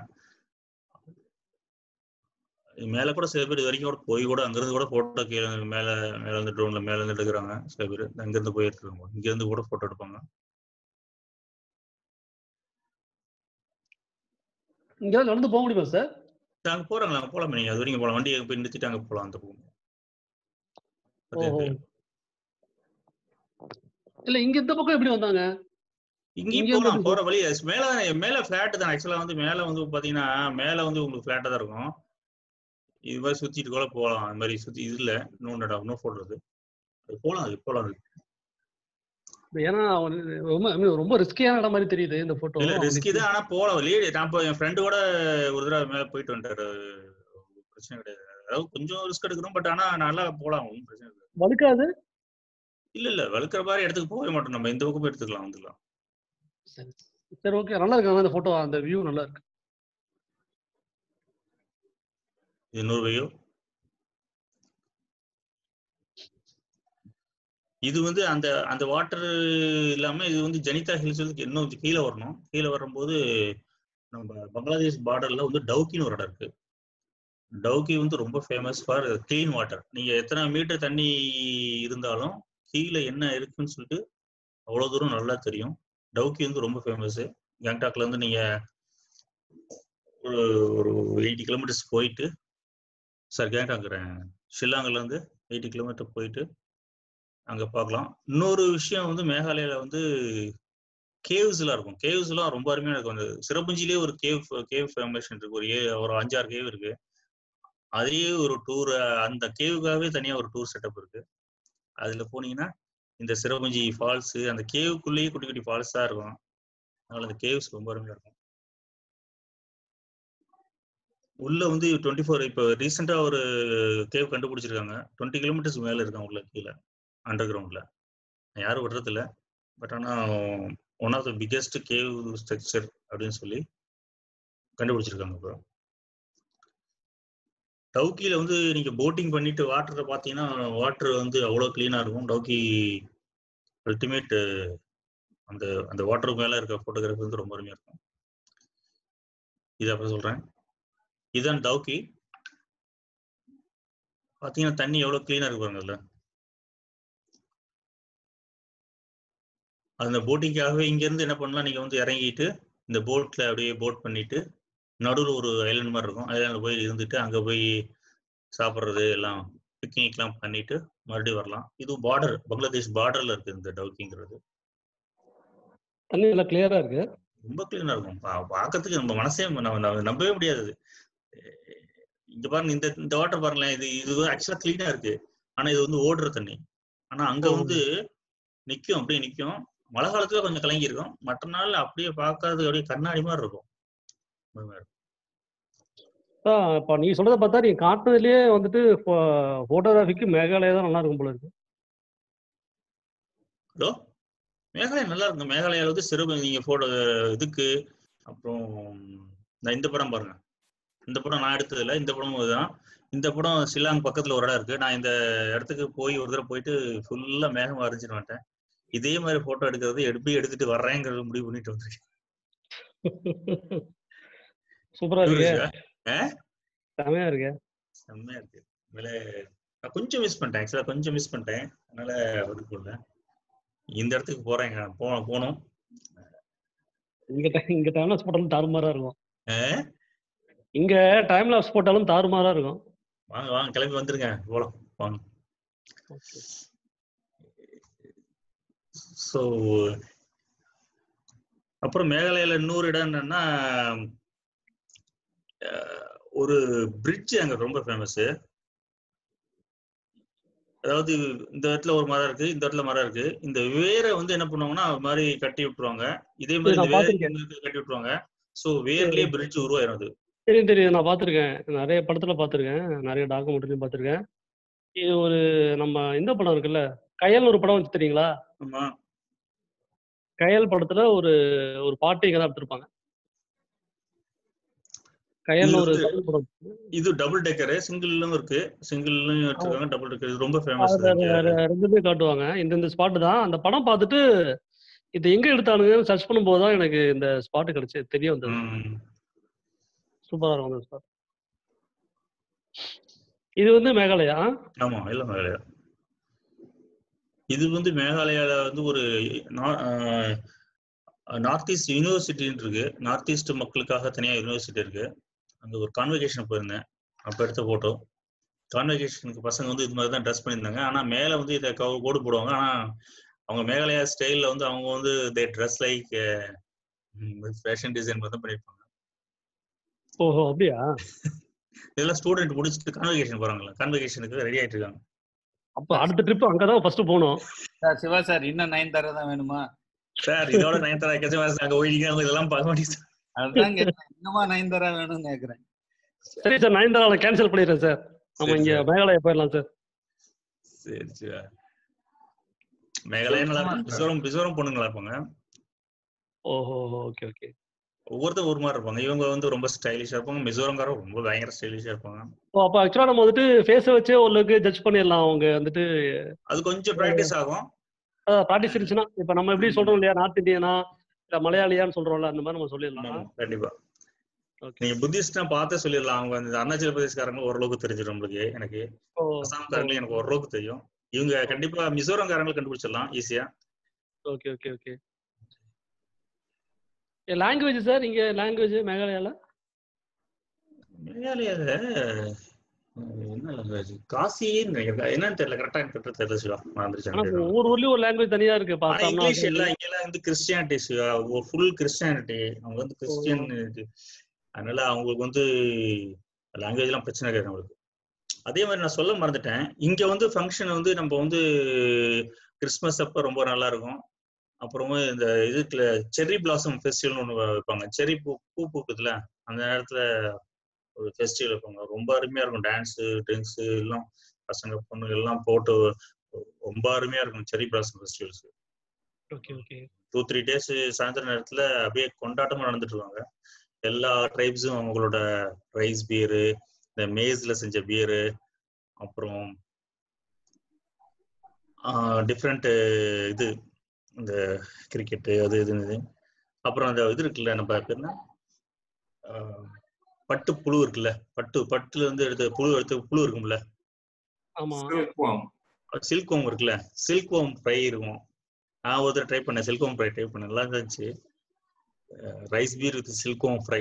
மேல கூட சில பேர் இது வரைக்கும் கூட போய் கூட அங்கிருந்து கூட போட்டோ கீழே மேல மேல இருந்து ட்ரோன்ல மேல இருந்து எடுக்கிறாங்க சில பேர் அங்கிருந்து போய் எடுத்துருவாங்க இங்க இருந்து கூட போட்டோ எடுப்பாங்க இங்க நடந்து போக முடியுமா சார் அங்க போறாங்க அங்க போலாம் நீங்க அது வரைக்கும் போலாம் வண்டியை போய் நிறுத்திட்டு அங்க போலாம் அந்த பக்கம் ஓஹோ இல்ல இங்க இந்த பக்கம் எப்படி வந்தாங்க இங்கேயும் இங்க போலாம் இருந்து போற வழி மேல மேல பிளாட் தான் ஆக்சுவலா வந்து மேல வந்து பாத்தீங்கன்னா மேல வந்து உங்களுக்கு பிளாட்டா தான் இருக்கும் இது மாதிரி சுத்திட்டு கூட போகலாம் அது மாதிரி சுத்தி இது இல்ல இன்னொன்னு இன்னும் போடுறது அது போலாம் அது போலாம் அது ஏன்னா அவன் ரொம்ப I mean, ரொம்ப ரிஸ்கியான இடம் மாதிரி தெரியுது இந்த போட்டோ இல்ல ரிஸ்கி தான் ஆனா போலாம் லீடு நான் இப்போ என் ஃப்ரெண்டு கூட ஒரு தடவை மேல போயிட்டு வந்துட்டாரு ஒரு பிரச்சனை கிடையாது அதாவது கொஞ்சம் ரிஸ்க் எடுக்கணும் பட் ஆனா நல்லா போலாம் ஒன்றும் பிரச்சனை இல்லை வலுக்காது இல்ல இல்ல வழுக்கிற மாதிரி இடத்துக்கு போகவே மாட்டோம் நம்ம இந்த பக்கம் போய் எடுத்துக்கலாம் வந்துக்கலாம் சரி சரி ஓகே நல்லா இருக்கு அந்த போட்டோ அந்த வியூ நல்லா இருக்கு இது நூறு வையோ இது வந்து அந்த அந்த வாட்டர் இல்லாம இது வந்து ஜனிதா ஹில்ஸ் வந்து இன்னும் கொஞ்சம் கீழே வரணும் கீழே வரும்போது நம்ம பங்களாதேஷ் பார்டர்ல வந்து டவுக்கின்னு ஒரு இடம் இருக்கு டவுக்கி வந்து ரொம்ப ஃபேமஸ் ஃபார் க்ளீன் வாட்டர் நீங்க எத்தனை மீட்டர் தண்ணி இருந்தாலும் கீழே என்ன இருக்குன்னு சொல்லிட்டு அவ்வளவு தூரம் நல்லா தெரியும் டவுக்கி வந்து ரொம்ப ஃபேமஸ் கேங்டாக்ல இருந்து நீங்க ஒரு ஒரு எயிட்டி கிலோமீட்டர்ஸ் போயிட்டு சார் கேங்டாக்குறேன் ஷில்லாங்ல இருந்து எயிட்டி கிலோமீட்டர் போயிட்டு அங்க பார்க்கலாம் இன்னொரு விஷயம் வந்து மேகாலயால வந்து கேவ்ஸ் எல்லாம் இருக்கும் கேவ்ஸ் எல்லாம் ரொம்ப அருமையா இருக்கும் அந்த சிறப்புஞ்சிலேயே ஒரு கேவ் கேவ் ஃபார்மேஷன் இருக்கு ஒரு ஏ ஒரு அஞ்சாறு கேவ் இருக்கு அதே ஒரு டூர் அந்த கேவுக்காகவே தனியா ஒரு டூர் செட்டப் இருக்கு அதுல போனீங்கன்னா இந்த சிறப்புஞ்சி ஃபால்ஸ் அந்த கேவுக்குள்ளேயே குட்டி குட்டி ஃபால்ஸா இருக்கும் அதனால அந்த கேவ்ஸ் ரொம்ப அருமையா இருக்கும் உள்ள வந்து டுவெண்ட்டி ஃபோர் இப்போ ரீசெண்டா ஒரு கேவ் கண்டுபிடிச்சிருக்காங்க டுவெண்ட்டி கிலோமீட்டர்ஸ் மேல இருக்கான் உள்ள கீழே அண்டர் கிரவுண்ட்ல யாரும் விடுறது இல்ல பட் ஆனா one of the biggest cave structure அப்படின்னு சொல்லி கண்டுபிடிச்சிருக்காங்க இப்போ டவுக்கியில வந்து நீங்க போட்டிங் பண்ணிட்டு வாட்டரை பார்த்தீங்கன்னா வாட்டர் வந்து அவ்வளோ கிளீனா இருக்கும் டவுக்கி அல்டிமேட் அந்த அந்த வாட்டருக்கு மேல இருக்க போட்டோகிராஃபி வந்து ரொம்ப அருமையா இருக்கும் இது அப்புறம் சொல்றேன் இதுதான் டவுக்கி பாத்தீங்கன்னா தண்ணி எவ்வளவு கிளீனா இருக்கு பாருங்க அதுல அந்த போட்டிங்காகவே இங்க இருந்து என்ன பண்ணலாம் நீங்க வந்து இறங்கிட்டு இந்த போட்ல அப்படியே போட் பண்ணிட்டு நடுவில் ஒரு ஐலாண்ட் மாதிரி இருக்கும் ஐலாண்டில் போய் இருந்துட்டு அங்கே போய் சாப்பிட்றது எல்லாம் பிக்னிக்லாம் பண்ணிட்டு மறுபடியும் வரலாம் இது பார்டர் பங்களாதேஷ் பார்டர்ல இருக்கு இந்த டவுக்கிங்கிறது தண்ணி நல்லா கிளியரா இருக்கு ரொம்ப கிளீனா இருக்கும் பா- பார்க்கறதுக்கு நம்ம மனசே நம்ம நம்ம நம்பவே முடியாது அது. இங்க பாருங்க இந்த இந்த வாட்டர் பாருங்களேன் இது இது ஆக்சுவலா கிளீனா இருக்கு ஆனா இது வந்து ஓடுற தண்ணி ஆனா அங்க வந்து நிக்கும் அப்படியே நிக்கும் மழை காலத்துல கொஞ்சம் கலங்கி இருக்கும் மற்ற நாள்ல அப்படியே பார்க்கறது அப்படியே கண்ணாடி மாதிரி இருக்கும் அந்த மாதிரி. அதான் இப்போ நீ சொல்றதை பார்த்தா நீங்க காட்டுனதுலயே வந்துட்டு போட்டோகிராஃபிக்கு மேகாலயா தான் நல்லா இருக்கும் போல இருக்கு ஹலோ மேகாலயா நல்லா இருக்கும் மேகாலயால வந்து சிறப்பு நீங்க போட்டோ இதுக்கு அப்புறம் இந்த இந்த படம் பாருங்க இந்த படம் நான் எடுத்தது இல்ல இந்த படமும் இதுதான் இந்த படம் ஷில்லாங் பக்கத்துல ஒரு இடம் இருக்கு நான் இந்த இடத்துக்கு போய் ஒரு தடவை போயிட்டு ஃபுல்லா மேகம் வரைஞ்சிட்டு வந்துட்டேன் இதே மாதிரி போட்டோ எடுக்கிறது எப்படி எடுத்துட்டு வர்றேங்கிறது முடிவு பண்ணிட்டு வந்திருக்கேன் சூப்பரா இருக்கு புரியுதா? ஆ? செமையா இருக்கு செம்மையா இருக்கு உண்மையிலே நான் கொஞ்சம் மிஸ் பண்ணிட்டேன் ஆக்சுவலா கொஞ்சம் மிஸ் பண்ணிட்டேன் அதனால இது போடல இந்த இடத்துக்கு போறேங்க போ போகணும் இங்க ti- இங்க டைம் லாப்ஸ் போட்டாலும் தாறுமாறா இருக்கும் ஆ? இங்க டைம் லாப்ஸ் போட்டாலும் தாறுமாறா இருக்கும் வாங்க வாங்க கிளம்பி வந்துருங்க போலாம் வாங்க ஸோ அப்புறம் மேகாலயால இன்னொரு இடம் என்னன்னா அஹ், ஒரு பிரிட்ஜ் அங்க ரொம்ப ஃபேமஸ் அதாவது இந்த இடத்துல ஒரு மரம் இருக்கு இந்த இடத்துல மரம் இருக்கு இந்த வேரை வந்து என்ன பண்ணுவாங்கன்னா அது மாதிரி கட்டி விட்டுருவாங்க இதே மாதிரி நான் இந்த வேரை பார்த்திருக்கேன். இந்த இடத்துல கட்டி விட்டுருவாங்க ஸோ வேர்லயே பிரிட்ஜ் உருவாயிரும் அது தெரியும் தெரியும் நான் பார்த்துருக்கேன் நிறைய படத்துல பார்த்துருக்கேன் நிறைய டாக்குமெண்ட்ரியும் பார்த்துருக்கேன் இது ஒரு நம்ம இந்த படம் இருக்குல்ல கயல் ஒரு படம் வந்து தெரியுங்களா ஆமா கயல் படத்துல ஒரு ஒரு பாட்டு இங்க தான் எடுத்திருப்பாங்க கயல்னு இது ஒரு வந்து- தமிழ் படம் இது டபுள் டெக்கரு சிங்கிள்லும் இருக்கு சிங்கிள்லும் எடுத்துருக்காங்க டபுள் டெக்கர் இது ரொம்ப ஃபேமஸ் அதுல ரெ- ரெ- ரெண்டுமே காட்டுவாங்க இந்த இந்த ஸ்பாட் தான் அந்த படம் பார்த்துட்டு இது எங்க எடுத்தானுங்கன்னு சர்ச் பண்ணும்போது தான் எனக்கு இந்த ஸ்பாட் கிடைச்சு தெரிய வந்தது சூப்பரா இருக்கும் அந்த ஸ்பாட் இது வந்து மேகாலயா ஆமா இல்ல மேகாலயா இது வந்து மேகாலயால வந்து ஒரு நார்த் ஈஸ்ட் யூனிவர்சிட்டின்னு இருக்கு நார்த் ஈஸ்ட் மக்களுக்காக தனியா யூனிவர்சிட்டி இருக்கு அங்க ஒரு கான்வெகேஷன் போயிருந்தேன் அப்ப எடுத்த போட்டோ கான்வெகேஷனுக்கு பசங்க வந்து இது மாதிரி தான் ட்ரெஸ் பண்ணியிருந்தாங்க ஆனா மேல வந்து இதை கவர் கோடு போடுவாங்க ஆனா அவங்க மேகாலயா ஸ்டைல்ல வந்து அவங்க வந்து they dress like fashion design மாதிரி தான் பண்ணியிருப்பாங்க ஓஹோ அப்படியா இதெல்லாம் ஸ்டூடெண்ட் முடிச்சுட்டு கான்வெகேஷன் போறாங்கல்ல கான்வெகேஷனுக்கு ரெடி ஆயிட்டு இருக்காங்க அப்ப அடுத்த ட்ரிப் அங்கதான் ஃபர்ஸ்ட் போகணும் சார் சிவா சார் இன்னும் நைன் தர தான் வேணுமா சார் இதோட நயன்தாரா கெச்சமா அங்க போயிட்டீங்க அவங்க இதெல்லாம் பார்க்க மாட்டேங்குது அதுதான் கேட்டேன் இன்னுமா நைன் தர வேணும்னு கேக்குறேன் சரி சார் நயன்தாரால கேன்சல் பண்ணிடுறேன் சார் நம்ம சரி, இங்க சரி. மேகாலயா போயிடலாம் சார் சரி சரி மேகாலயா நல்லா இருக்கும் மிசோரம் மிசோரம் பொண்ணுங்களா இருப்பாங்க ஓஹோ ஓகே ஓகே ஒவ்வொருத்தர் ஒரு மாதிரி இருப்பாங்க இவங்க வந்து ரொம்ப ஸ்டைலிஷா இருப்பாங்க மிசோரம்காரங்க ரொம்ப பயங்கர ஸ்டைலிஷா இருப்பாங்க ஓ அப்ப ஆக்சுவலா நம்ம வந்துட்டு ஃபேஸை வச்சே ஓரளவுக்கு ஜட்ஜ் பண்ணிடலாம் அவங்க வந்துட்டு அது கொஞ்சம் ப்ராக்டிஸ் ஆகும் ப்ராக்டிஸ் இருந்துச்சுன்னா இப்ப நம்ம எப்படி சொல்றோம் இல்லையா நார்த் இந்தியனா இல்ல மலையாளியான்னு சொல்றோம்ல அந்த மாதிரி நம்ம சொல்லிடலாம் ஆமா, கண்டிப்பா ஓகே நீங்க புத்திஸ்ட்னா பார்த்தே சொல்லிடலாம் அவங்க அந்த அருணாச்சல பிரதேஷ்காரங்க ஓரளவுக்கு தெரிஞ்சிடும் நம்மளுக்கு எனக்கு ஓ அசாம்காரங்களும் எனக்கு ஓரளவுக்கு தெரியும் இவங்க கண்டிப்பா மிசோரம்காரங்களை கண்டுபிடிச்சிடலாம் ஈஸியா okay okay okay language sir இங்க லாங்குவேஜ் மேகாலயால மேகாலயால அஹ், என்ன லாங்குவேஜ் காசின்னு நினைக்கிறேன் என்னன்னு தெரியல கரெக்டா எனக்கு தெரியல சிவா ஆனா மறந்துருச்சேன் ஒவ்வொரு ஊர்லயும் ஒரு லாங்குவேஜ் தனியா இருக்கு ஆனா பார்த்தோம்னா இங்கிலீஷ் எல்லாம் இங்கெல்லாம் வந்து கிறிஸ்டியானிட்டி ஃபுல் கிறிஸ்டியானிட்டி அவங்க வந்து கிறிஸ்டியன் அதனால அவங்களுக்கு வந்து லாங்குவேஜ் எல்லாம் பிரச்சனை கிடையாது அவங்களுக்கு அதே மாதிரி நான் சொல்ல மறந்துட்டேன் இங்க வந்து ஃபங்க்ஷன் வந்து நம்ம வந்து கிறிஸ்மஸ் அப்ப ரொம்ப நல்லா இருக்கும் அப்புறமா இந்த இதுக்குல செர்ரி பிளாசம் ஃபெஸ்டிவல்னு ஒன்று வைப்பாங்க செர்ரி பூ பூ பூக்குதுல அந்த நேரத்துல ஒரு ஃபெஸ்டிவல் வைப்பாங்க ரொம்ப அருமையா இருக்கும் டான்ஸு ட்ரிங்க்ஸு எல்லாம் பசங்க பொண்ணுங்க எல்லாம் போட்டு ரொம்ப அருமையா இருக்கும் cherry blossom festivals okay okay two three days சாயந்தர நேரத்துல அப்படியே கொண்டாட்டமா நடந்துட்டு இருக்காங்க எல்லா ட்ரைப்ஸும் அவங்களோட ரைஸ் பியரு இந்த மேஸ்ல செஞ்ச பியரு அப்புறம் டிஃப்ரெண்ட் இது இந்த கிரிக்கெட்டு அது இதுன்னு அப்புறம் அந்த இது இருக்குல்ல நம்ம பேர் என்ன ஆஹ் பட்டு புழு இருக்குல்ல பட்டு பட்டுல இருந்து எடுத்த புழு எடுத்து புழு இருக்கும்ல ஆமா Silkworm. சில்க் ஓம் இருக்குல்ல சில்க் ஓம் ஃப்ரை இருக்கும் நான் ஒரு ட்ரை பண்ணேன் சில்க் ஓம் ஃப்ரை ட்ரை பண்ணேன் நல்லா இருந்துச்சு rice beer with silkworm fry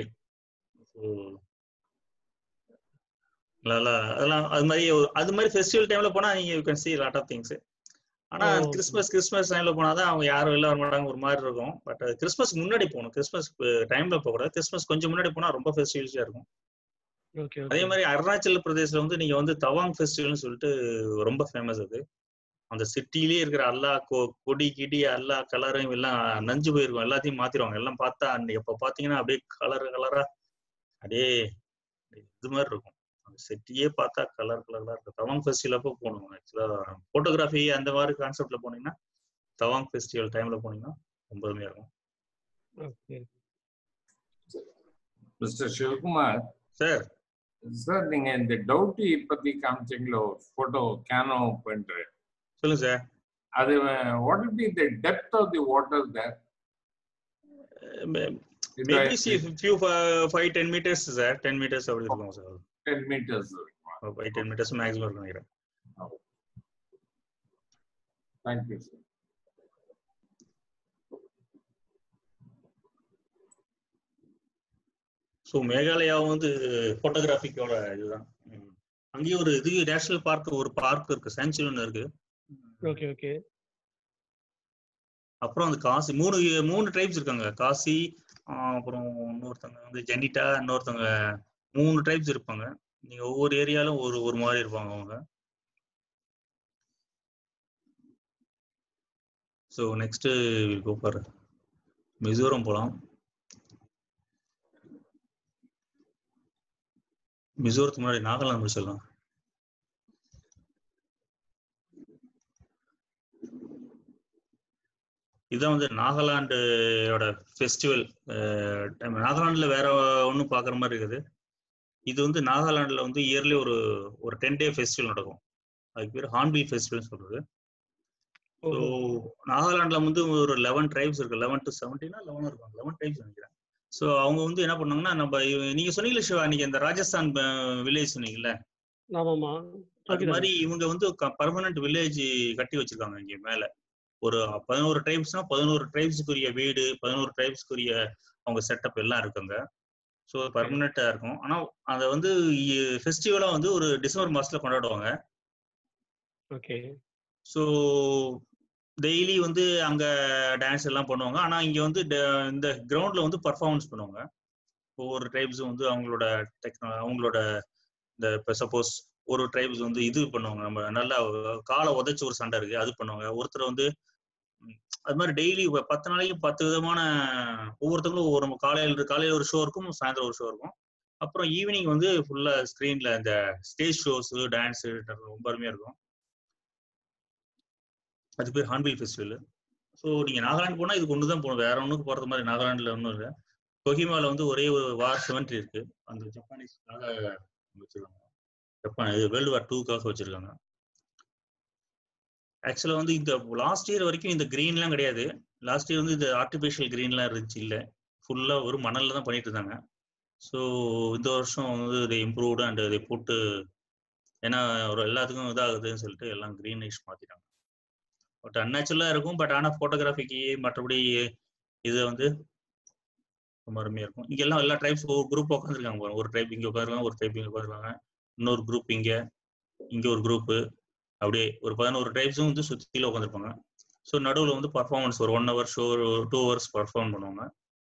நல்லா அதெல்லாம் அது மாதிரி ஒரு- அது மாதிரி ஃபெஸ்டிவல் டைம்ல போனா நீங்க you can see lot of things ஆனா ஓ. கிறிஸ்மஸ் கிறிஸ்மஸ் டைம்ல போனாதான் அவங்க யாரும் வெளில வர மாட்டாங்க ஒரு மாதிரி இருக்கும் பட் கிறிஸ்மஸ் முன்னாடி போகணும் கிறிஸ்மஸ் டைம்ல போக கூடாது கிறிஸ்மஸ் கொஞ்சம் முன்னாடி போனா ரொம்ப ஃபெஸ்டிவல்ஸா இருக்கும் ஓகே அதே ஓகே மாதிரி அருணாச்சல பிரதேசல வந்து நீங்க வந்து தவாங் ஃபெஸ்டிவல்னு சொல்லிட்டு ரொம்ப ஃபேமஸ் அது அந்த சிட்டிலேயே இருக்கிற எல்லா கொ- கொடி கிடி எல்லா கலரும் எல்லாம் நஞ்சு போயிருக்கும் எல்லாத்தையும் மாத்திருவாங்க எல்லாம் பார்த்தா அன்னைக்கு எப்ப பாத்தீங்கன்னா அப்படியே கலர் கலரா அப்படியே இது மாதிரி இருக்கும் அந்த சிட்டியே பார்த்தா கலர் கலரா இருக்கும் தவாங் ஃபெஸ்டிவல் அப்போ போகணும் ஆக்சுவலா போட்டோகிராஃபி அந்த மாதிரி கான்செப்ட்ல போனீங்கன்னா தவாங் ஃபெஸ்டிவல் டைம்ல போனீங்கன்னா ரொம்ப அருமையா இருக்கும் okay mister Sivakumar sir sir நீங்க இந்த டவுட்டி பத்தி காமிச்சீங்களோ போட்டோ கேனோ பண்ற சொல்லுங்க சார் அது what will be the depth of the water there maybe see few five ten metres sir ten metres அப்படி இருக்கும் சார் 10 meters இருக்குமா ஃபைவ் டென் மீட்டர்ஸ் மேக்ஸிமம் இருக்கும் நினைக்கிறேன் தேங்க் யூ சார் ஸோ மேகாலயாவும் வந்து ஃபோட்டோகிராஃபிக்கோட இதுதான் ம். அங்கேயும் ஒரு இது நேஷனல் பார்க் ஒரு பார்க் இருக்கு சாங்சுரி ஒன்று இருக்கு ஓகே ஓகே அப்புறம் அந்த காசி மூணு மூணு ட்ரைப்ஸ் இருக்காங்க காசி ஆஹ் அப்புறம் இன்னொருத்தவங்க வந்து ஜெனிட்டா இன்னொருத்தவங்க மூணு ட்ரைப்ஸ் இருப்பாங்க நீங்க ஒவ்வொரு ஏரியாலும் ஒரு ஒரு மாதிரி இருப்பாங்க அவங்க ஸோ நெக்ஸ்ட் கோபார் மிசோரம் போகலாம் மிசோரத்துக்கு முன்னாடி நாகாலாந்து முடிச்சிடலாம் இதுதான் வந்து நாகாலாண்டோட ஃபெஸ்டிவல் நாகாலாண்டில் வேற ஒன்றும் பார்க்குற மாதிரி இருக்குது இது வந்து நாகாலாண்டில் வந்து இயர்லி ஒரு ஒரு டென் டே ஃபெஸ்டிவல் நடக்கும் அதுக்கு பேர் ஹார்ன்பில் ஃபெஸ்டிவல் சொல்றது ஸோ நாகாலாண்டில் வந்து ஒரு லெவன் ட்ரைப்ஸ் இருக்கு லெவன் டு செவன்டீனா லெவன் இருக்கும் லெவன் ட்ரைப்ஸ் நினைக்கிறேன் ஸோ அவங்க வந்து என்ன பண்ணாங்கன்னா நம்ம இவ- நீங்க சொன்னீங்களே சிவா நீங்க இந்த ராஜஸ்தான் வில்லேஜ் சொன்னீங்கல்ல ஆமாமா அது மாதிரி இவங்க வந்து பர்மனன்ட் வில்லேஜ் கட்டி வச்சிருக்காங்க இங்க மேல ஒரு பதினோரு ட்ரைப்ஸ்னா பதினோரு ட்ரைப்ஸுக்குரிய வீடு பதினோரு ட்ரைப்ஸ்க்குரிய அவங்க செட்டப் எல்லாம் இருக்குங்க ஸோ பர்மனெண்டா இருக்கும் ஆனா அதை வந்து ஃபெஸ்டிவலா வந்து ஒரு டிசம்பர் மாசத்துல கொண்டாடுவாங்க ஓகே ஸோ டெய்லி வந்து அங்க டான்ஸ் எல்லாம் பண்ணுவாங்க ஆனா இங்க வந்து ட- இந்த கிரவுண்ட்ல வந்து பர்ஃபார்மன்ஸ் பண்ணுவாங்க ஒவ்வொரு ட்ரைப்ஸும் வந்து அவங்களோட டெக்னா அவங்களோட இந்த இப்போ சப்போஸ் ஒரு ட்ரைப்ஸ் வந்து இது பண்ணுவாங்க நம்ம நல்லா காலை உதைச்சு ஒரு சண்டை இருக்கு அது பண்ணுவாங்க ஒருத்தர் வந்து ம், அது மாதிரி டெய்லி பத்து நாளைக்கு பத்து விதமான ஒவ்வொருத்தங்களும் ஒவ்வொரு காலையில் காலையில் ஒரு ஷோ இருக்கும் சாயந்தரம் ஒரு ஷோ இருக்கும் அப்புறம் ஈவினிங் வந்து ஃபுல்லா ஸ்க்ரீன்ல இந்த ஸ்டேஜ் ஷோஸ் டான்ஸ் ரொம்ப அருமையா இருக்கும் அது பேர் ஹார்ன்பில் ஃபெஸ்டிவல் ஸோ நீங்க நாகாலாந்து போனா இதுக்கு ஒன்று தான் போகணும் வேற ஒன்றுக்கு போறது மாதிரி நாகாலாந்துல ஒன்றும் இல்லை கொஹிமால வந்து ஒரே ஒரு வார் செவன்ட்ரி இருக்கு அந்த ஜப்பானீஸ்க்காக வச்சிருக்காங்க ஜப்பான் இது வேர்ல்டு வார் டூக்காக வச்சிருக்காங்க ஆக்சுவலா வந்து இந்த லாஸ்ட் இயர் வரைக்கும் இந்த கிரீன்லாம் கிடையாது லாஸ்ட் இயர் வந்து இந்த ஆர்டிஃபிஷியல் கிரீன்லாம் இருந்துச்சு இல்லை ஃபுல்லா ஒரு மணல்ல தான் பண்ணிட்டு இருந்தாங்க ஸோ இந்த வருஷம் வந்து இதை இம்ப்ரூவ்டு அண்ட் இதை போட்டு ஏன்னா ஒரு எல்லாத்துக்கும் இதாகுதுன்னு சொல்லிட்டு எல்லாம் கிரீனிஷ் மாத்திட்டாங்க பட் அன்நேச்சுரலா இருக்கும் பட் ஆனா போட்டோகிராஃபிக்கு மற்றபடி இது வந்து ரொம்ப அருமையா இருக்கும் இங்க எல்லாம் எல்லா ட்ரைப்ஸ் ஒரு குரூப் உட்காந்துருக்காங்க பாருங்க ஒரு ட்ரைப் இங்க உட்காருவாங்க ஒரு ட்ரைப் இங்க உட்காருவாங்க இன்னொரு குரூப் இங்க இங்க ஒரு குரூப் அப்படியே ஒரு பதினோரு ட்ரைப்ஸும் வந்து சுத்தில உட்காந்துருப்பாங்க ஸோ நடுவில் வந்து பர்ஃபார்மன்ஸ் ஒரு ஒன் ஹவர் ஷோ ஒரு டூ ஹவர்ஸ் பர்ஃபார்ம் பண்ணுவாங்க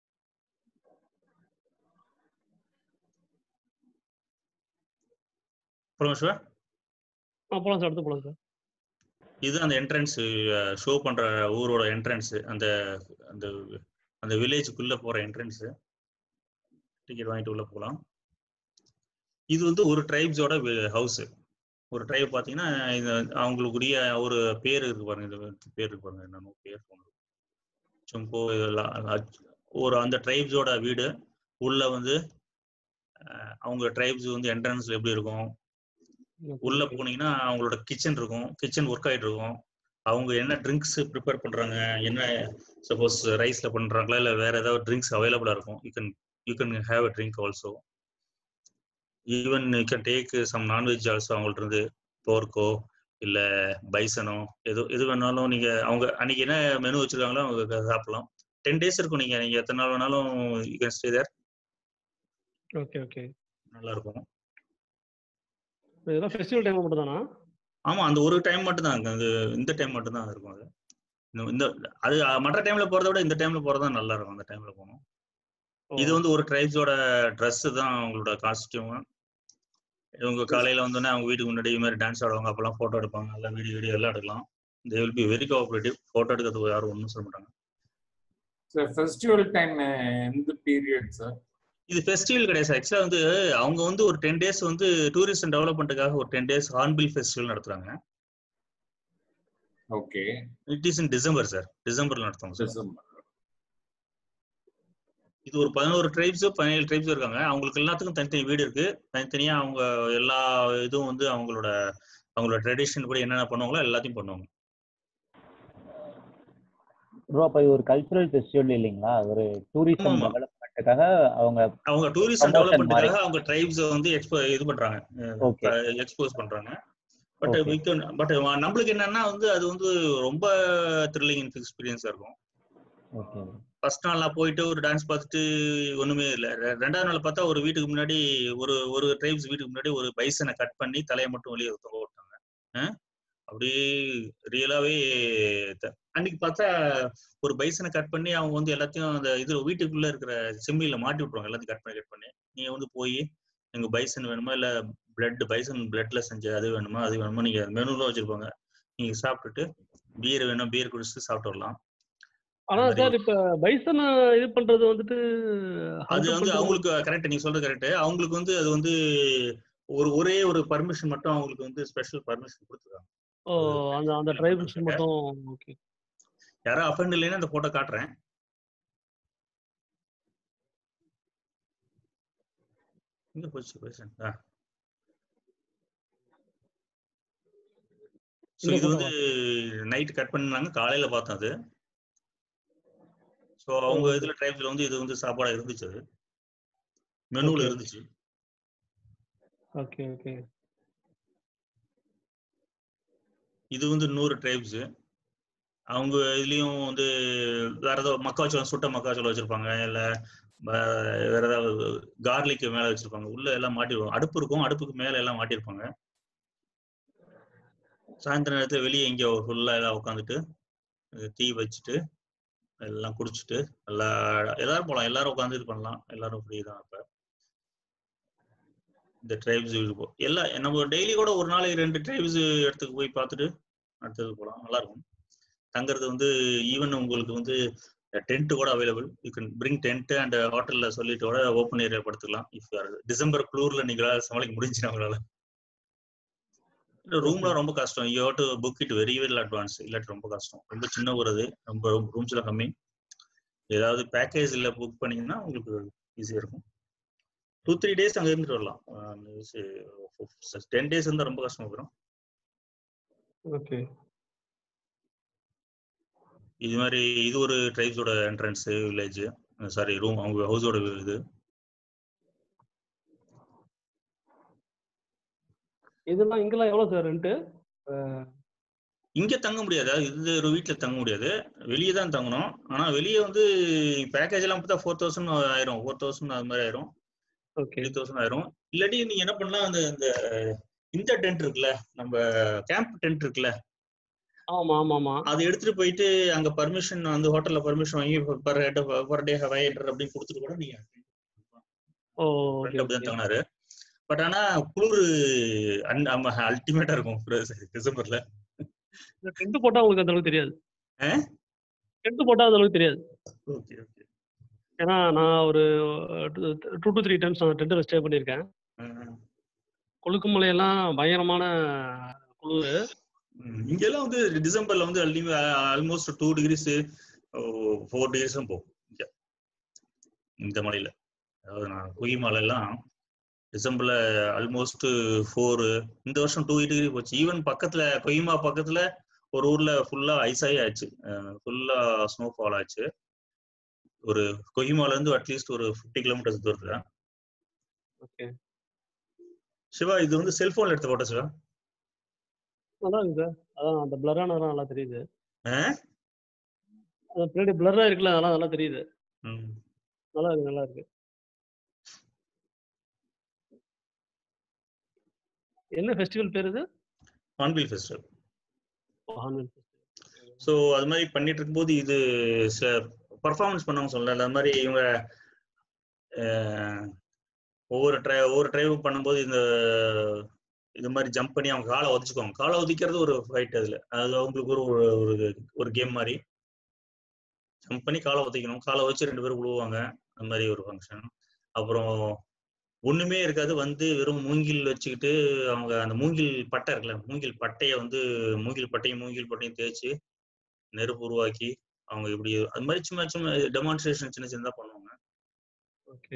அப்புறம் சிவா ஆ போலாம் சார் அடுத்து போலாம் சார் இது அந்த என்ட்ரன்ஸ் ஷோ பண்ற ஊரோட என்ட்ரன்ஸ் அந்த அந்த அந்த வில்லேஜுக்குள்ள போற என்ட்ரன்ஸ் டிக்கெட் வாங்கிட்டு உள்ள போகலாம் இது வந்து ஒரு ட்ரைப்ஸோட ஹவுஸ் ஒரு ட்ரைப் பார்த்தீங்கன்னா இது அவங்களுக்குரிய ஒரு பேர் இருக்கு பாருங்க இது பேர் இருக்கு பாருங்க என்னமோ பேர் சொன்னது சும்போ இதெல்லாம் அச்- ஒரு அந்த ட்ரைப்ஸோட வீடு உள்ள வந்து அஹ், அவங்க ட்ரைப்ஸ் வந்து என்ட்ரன்ஸ்ல எப்படி இருக்கும் உள்ள போனீங்கன்னா அவங்களோட கிச்சன் இருக்கும் கிச்சன் ஒர்க் ஆயிட்டு இருக்கும் அவங்க என்ன ட்ரிங்க்ஸ் ப்ரிப்பேர் பண்றாங்க என்ன சப்போஸ் ரைஸ்ல பண்றாங்களா இல்ல வேற ஏதாவது ட்ரிங்க்ஸ் அவைலபிளா இருக்கும் you can you can have a drink also even you can take some nonveg also அவங்கள்ட்ட இருந்து போர்க்கோ இல்ல பைசனோ எது எது வேணாலும் நீங்க அவங்க அன்னைக்கு என்ன மெனு வச்சிருக்காங்களோ அவங்க சாப்பிடலாம் டென் டேஸ் இருக்கும் நீங்க நீங்க எத்தனை நாள் வேணாலும் you can stay there okay okay நல்லா இருக்கும் இதெல்லாம் ஃபெஸ்டிவல் டைம் மட்டும் தானா ஆமா அந்த ஒரு டைம் மட்டும் தான் அந்த இந்த டைம் மட்டும் தான் இருக்கும் அது இந்த- இந்த அது மற்ற டைம்ல போறத விட இந்த டைம்ல போறது தான் நல்லா இருக்கும் அந்த டைம்ல போகணும் இது வந்து ஒரு ட்ரைப்ஸோட ட்ரெஸ் தான் அவங்களோட காஸ்டியூம் இவங்க காலையில வந்தோடனே அவங்க வீட்டுக்கு முன்னாடி இது மாதிரி டான்ஸ் ஆடுவாங்க அப்பெல்லாம் போட்டோ எடுப்பாங்க எல்லாம் வீடியோ வீடியோ எல்லாம் எடுக்கலாம் they will be very cooperative photo எடுக்கிறது யாரும் ஒன்றும் சொல்ல மாட்டாங்க சார் ஃபெஸ்டிவல் டைம் எந்த பீரியட் சார் இது ஃபெஸ்டிவல் கிடையாது சார் ஆக்சுவலா வந்து அவங்க வந்து ஒரு டென் டேஸ் வந்து டூரிசம் டெவலப்மெண்ட்டுக்காக ஒரு டென் டேஸ் ஹார்ன்பில் ஃபெஸ்டிவல் நடத்துறாங்க okay it is in December sir டிசம்பர்ல நடத்துவாங்க சார் டிசம்பர் இது ஒரு பதினோரு ட்ரைப்ஸ் பதினேழு ட்ரைப்ஸ் இருக்காங்க அவங்களுக்கு எல்லாத்துக்கும் தனித்தனி வீடு இருக்கு தனித்தனியா அவங்க எல்லா இதுவும் வந்து அவங்களோட அவங்களோட ட்ரெடிஷன் படி என்னென்ன பண்ணுவாங்களோ எல்லாத்தையும் பண்ணுவாங்க ப்ரோ அப்ப இது ஒரு கல்ச்சுரல் ஃபெஸ்டிவல் இல்லைங்களா ஒரு டூரிசம் ஆமா. டெவலப்மெண்ட்டுக்காக அவங்க அவங்க டூரிசம் Promotion டெவலப்மெண்ட்டுக்காக மாதிரி. அவங்க ட்ரைப்ஸ் வந்து எக்ஸ்போ இது பண்றாங்க ஓகே எக்ஸ்போஸ் பண்றாங்க பட் Okay. வித் பட் நம்மளுக்கு என்னன்னா வந்து அது வந்து ரொம்ப த்ரில்லிங் எக்ஸ்பீரியன்ஸா இருக்கும் ஓகே ஃபர்ஸ்ட் நாள் நான் போயிட்டு ஒரு டான்ஸ் பார்த்துட்டு ஒண்ணுமே இல்ல ரெ- ரெண்டாவது நாள் பார்த்தா ஒரு வீட்டுக்கு முன்னாடி ஒரு ஒரு ட்ரைப்ஸ் வீட்டுக்கு முன்னாடி ஒரு பைசனை கட் பண்ணி தலையை மட்டும் வெளியே தொங்க விட்டாங்க அஹ் அப்படியே ரியலாவே த- அன்னைக்கு பார்த்தா ஒரு பைசனை கட் பண்ணி அவங்க வந்து எல்லாத்தையும் அந்த இது வீட்டுக்குள்ள இருக்கிற செம்மியில மாட்டி விட்டுருவாங்க எல்லாத்தையும் கட் பண்ணி கட் பண்ணி நீங்க வந்து போய் எங்க பைசன் வேணுமா இல்ல பிளட் பைசன் பிளட்ல செஞ்ச அது வேணுமா அது வேணுமா நீங்க மெனுல வச்சிருப்பாங்க நீங்க சாப்பிட்டுட்டு பீர் வேணும் பீர் குடிச்சிட்டு சாப்பிட்டு வரலாம் ஆனா அது மாதிரி. சார் இப்ப பைசனை இது பண்றது வந்துட்டு அது hunt வந்து பண்றது- அவங்களுக்கு கரெக்ட் நீங்க சொல்றது கரெக்ட் அவங்களுக்கு வந்து அது வந்து ஒரு ஒரே ஒரு பர்மிஷன் மட்டும் அவங்களுக்கு வந்து ஸ்பெஷல் பர்மிஷன் கொடுத்துருக்காங்க ஓ அந்த அந்த ட்ரைபிள்ஸ் மட்டும் ஓகே யாரும் அஃபெண்ட் இல்லைன்னா அந்த போட்டோ காட்டுறேன் எங்க போச்சு பேசுறேன் ஆ ஸோ இந்த இது photo வந்து நைட் கட் பண்ணாங்க காலையில பார்த்தோம் அது ஸோ அவங்க ஓ. இதுல ட்ரைப்ஸ்ல வந்து இது வந்து சாப்பாடா இருந்துச்சு அது மெனுல Okay. இருந்துச்சு ஓகே ஓகே இது வந்து நூறு ட்ரைப்ஸ் அவங்க இதுலயும் வந்து வேற ஏதோ மக்காச்சோளம் சுட்ட மக்காச்சோளம் வச்சிருப்பாங்க இல்ல ப- வேற ஏதாவது கார்லிக் மேல வச்சிருப்பாங்க உள்ள எல்லாம் மாட்டிருப்பாங்க அடுப்பு இருக்கும் அடுப்புக்கு மேல எல்லாம் மாட்டிருப்பாங்க சாயந்தர நேரத்துல வெளியே இங்க ஃபுல்லா எல்லாம் உட்காந்துட்டு டீ வச்சுட்டு எல்லாம் குடிச்சிட்டு எல்லா எல்லாரும் போலாம் எல்லாரும் உட்காந்து இது பண்ணலாம் எல்லாரும் ஃப்ரீ தான் இப்ப இந்த ட்ரைப்ஸ் எல்லா நம்ம டெய்லி கூட ஒரு நாளைக்கு ரெண்டு ட்ரைப்ஸ் இடத்துக்கு போய் பார்த்துட்டு அடுத்தது போகலாம் நல்லா இருக்கும் தங்குறது வந்து ஈவன் உங்களுக்கு வந்து டென்ட் கூட available you can bring tent and ஹோட்டல்ல சொல்லிட்டு கூட ஓப்பன் ஏரியா படுத்துக்கலாம் இஃப் டிசம்பர் குளூர்ல நீங்களால சமாளிக்க முடிஞ்சுன்னா உங்களால ரூம்லாம் ரொம்ப கஷ்டம் you to book it very well advance இல்லாட்டி ரொம்ப கஷ்டம் ரொம்ப சின்ன ஊர் அது ரொம்ப ரூம்ஸ்ல கம்மி ஏதாவது பேக்கேஜ்ல புக் பண்ணீங்கன்னா உங்களுக்கு ஈஸியா இருக்கும் டூ த்ரீ டேஸ் அங்க இருந்துட்டு வரலாம் டென் டேஸ் இருந்தா ரொம்ப கஷ்டம் வரும் ஓகே இது மாதிரி இது ஒரு ட்ரைப்ஸோட என்ட்ரன்ஸ் வில்லேஜ் சாரி ரூம் அவங்க ஹவுஸோட இது இதெல்லாம் இங்கெல்லாம் எவ்வளவு சார் ரெண்ட் இங்க தங்க முடியாது அதாவது இது ஒரு வீட்ல தங்க முடியாது வெளியே தான் தங்கணும் ஆனா வெளியே வந்து பேக்கேஜ் எல்லாம் பார்த்தா ஃபோர் தௌசண்ட் ஆயிரும் ஃபோர் தௌசண்ட் அது மாதிரி ஆயிரும் ஓகே த்ரீ தௌசண்ட் ஆயிரும் இல்லாட்டி நீங்க என்ன பண்ணலாம் அந்த இந்த இந்த டென்ட் இருக்குல்ல நம்ம கேம்ப் டென்ட் இருக்குல்ல ஆமா ஆமா ஆமா அதை எடுத்துட்டு போயிட்டு அங்க பர்மிஷன் வந்து ஹோட்டல்ல பர்மிஷன் வாங்கி per head per day five hundred அப்படின்னு கொடுத்துட்டு கூட நீங்க ஓ friend ஓகே அப்படிதான் தங்கினாரு பட் ஆனா குளிர் அல்டிமேட்டா இருக்கும் டிசம்பர்ல டென்ட் போட்டா உங்களுக்கு அந்த அளவுக்கு தெரியாது ஆ? டென்ட் போட்டா அந்த அளவுக்கு தெரியாது ஓகே ஓகே ஏன்னா நான் ஒரு டூ டு த்ரீ டைம்ஸ் நான் டென்ட்டில் ஸ்டே பண்ணியிருக்கேன் கொழுக்குமலையெல்லாம் பயங்கரமான குளிர் இங்கெல்லாம் வந்து டிசம்பர்ல வந்து ஆல்மோஸ்ட் டூ டிகிரிஸ் ஃபோர் டிகிரிஸும் போகும் இங்க இந்த மலையில அதாவது நான் குகி மலையெல்லாம் டிசம்பர்ல ஆல்மோஸ்ட் ஃபோர் இந்த வருஷம் டூ டிகிரி போச்சு ஈவன் பக்கத்துல கொய்மா பக்கத்துல ஒரு ஊர்ல ஃபுல்லா ஐஸ் ஆகி ஆச்சு ஃபுல்லா ஸ்னோஃபால் ஆச்சு ஒரு கொஹிமால இருந்து அட்லீஸ்ட் ஒரு ஃபிஃப்டி கிலோமீட்டர்ஸ் தூரத்துல ஓகே சிவா இது வந்து செல்போன்ல எடுத்த போட்டோ சிவா நல்லா இருக்கு சார் அதான் அந்த பிளரானதெல்லாம் நல்லா தெரியுது ஆ? அந்த பின்னாடி பிளரா இருக்குல்ல அதெல்லாம் நல்லா தெரியுது ம். நல்லா இருக்கு நல்லா இருக்கு என்ன ஃபெஸ்டிவல் பேர் இது ஹார்ன்பில் ஃபெஸ்டிவல் ஹார்ன்பில் ஸோ அது மாதிரி பண்ணிட்டு இருக்கும்போது இது பர்ஃபார்மன்ஸ் பண்ணவங்க சொல்லல அது மாதிரி இவங்க அஹ், ஒவ்வொரு ட்ரை ஒவ்வொரு ட்ரைவ் பண்ணும்போது இந்த இது மாதிரி ஜம்ப் பண்ணி அவங்க காலை ஒதிச்சுக்குவாங்க காலை ஒதிக்கிறது ஒரு ஃபைட் அதுல அது அவங்களுக்கு ஒரு ஒரு- ஒரு ஒரு கேம் மாதிரி ஜம்ப் பண்ணி காலை ஒத்திக்கணும் காலை வச்சு ரெண்டு பேரும் விழுவாங்க அந்த மாதிரி ஒரு ஃபங்க்ஷன் அப்புறம் ஒண்ணுமே இருக்காது வந்து வெறும் மூங்கில் வச்சுக்கிட்டு அவங்க அந்த மூங்கில் பட்டை இருக்குல்ல மூங்கில் பட்டையை வந்து மூங்கில் பட்டையும் மூங்கில் பட்டையும் தேய்ச்சி நெருப்பு உருவாக்கி அவங்க இப்படி அது மாதிரி சும்மா சும்மா டெமான்ஸ்ட்ரேஷன் சின்ன சின்னதா பண்ணுவாங்க ஓகே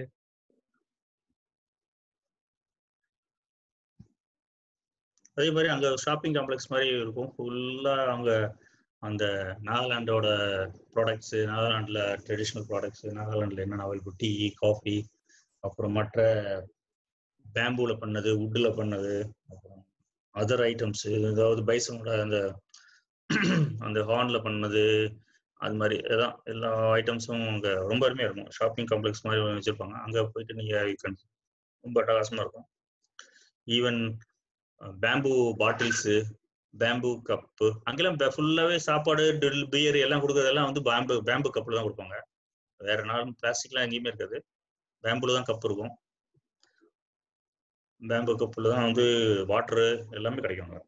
அதே மாதிரி அங்க ஷாப்பிங் காம்ப்ளெக்ஸ் மாதிரி இருக்கும் ஃபுல்லா அவங்க அந்த நாகாலாண்டோட ப்ராடக்ட்ஸ் நாகாலாண்டில் ட்ரெடிஷ்னல் ப்ராடக்ட்ஸ் நாகாலாண்டில் என்னென்ன அவைலபிள் டீ காஃபி அப்புறம் மற்ற பேம்பூல பண்ணது வுட்டில் பண்ணது அப்புறம் அதர் ஐட்டம்ஸ் ஏதாவது பைசனோட அந்த அந்த ஹார்ன்ல பண்ணது அது மாதிரி இதான் எல்லா ஐட்டம்ஸும் அங்கே ரொம்ப அருமையாக இருக்கும் ஷாப்பிங் காம்ப்ளெக்ஸ் மாதிரி வச்சுருப்பாங்க அங்கே போயிட்டு நீங்கள் ரொம்ப அட்டகாசமாக இருக்கும் even bamboo bottles bamboo cup அங்கெல்லாம் ஃபுல்லாகவே சாப்பாடு ட்ரில் பியர் எல்லாம் கொடுக்குறதெல்லாம் வந்து பேம்பு பேம்பு கப்பில் தான் கொடுப்பாங்க வேற நாளும் பிளாஸ்டிக்லாம் எங்கேயுமே இருக்காது பேம்புல தான் கப் இருக்கும் பேம்பு கப்பில் தான் வந்து வாட்டரு எல்லாமே கிடைக்கும் அங்க.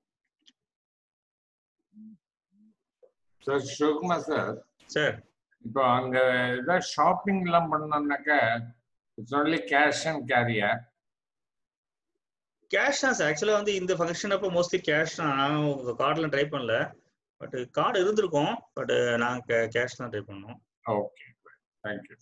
சார் சுகுமார் சார் சார் இப்போ அங்க ஏதாவது ஷாப்பிங் எல்லாம் பண்ணோம்னாக்க it's only cash and carrier cash தான் சார் ஆக்சுவலாக வந்து இந்த ஃபங்க்ஷன் அப்போ மோஸ்ட்லி கேஷ் தான் நான் உங்கள் கார்டில் ட்ரை பண்ணல பட் கார்டு இருந்திருக்கும் பட் நாங்கள் கேஷ் தான் ட்ரை பண்ணோம் ஓகே தேங்க்யூ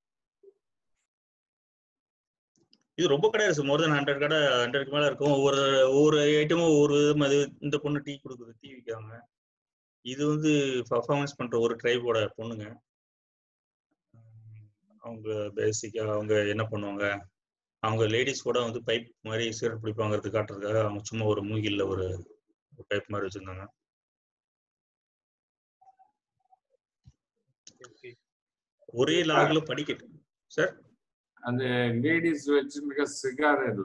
இது ரொம்ப கடை இருக்கு மோர் தென் ஹண்ட்ரட் கடை ஹண்ட்ரட்க்கு மேலே இருக்கும் ஒவ்வொரு ஒவ்வொரு ஐட்டமும் ஒவ்வொரு விதம் அது இந்த பொண்ணு டீ கொடுக்குது டீ விற்காங்க இது வந்து பர்ஃபார்மன்ஸ் பண்ணுற ஒரு ட்ரைபோட பொண்ணுங்க அவங்க பேசிக்காக அவங்க என்ன பண்ணுவாங்க அவங்க லேடிஸ் கூட வந்து பைப் மாதிரி சிகரெட் பிடிப்பாங்கிறது காட்டுறதுக்காக அவங்க சும்மா ஒரு மூங்கில்ல ஒரு பைப் மாதிரி வச்சிருந்தாங்க ஒரே லாக்ல படிக்கட்டு சார் அந்த லேடிஸ் வச்சிருக்க சிகார் இல்ல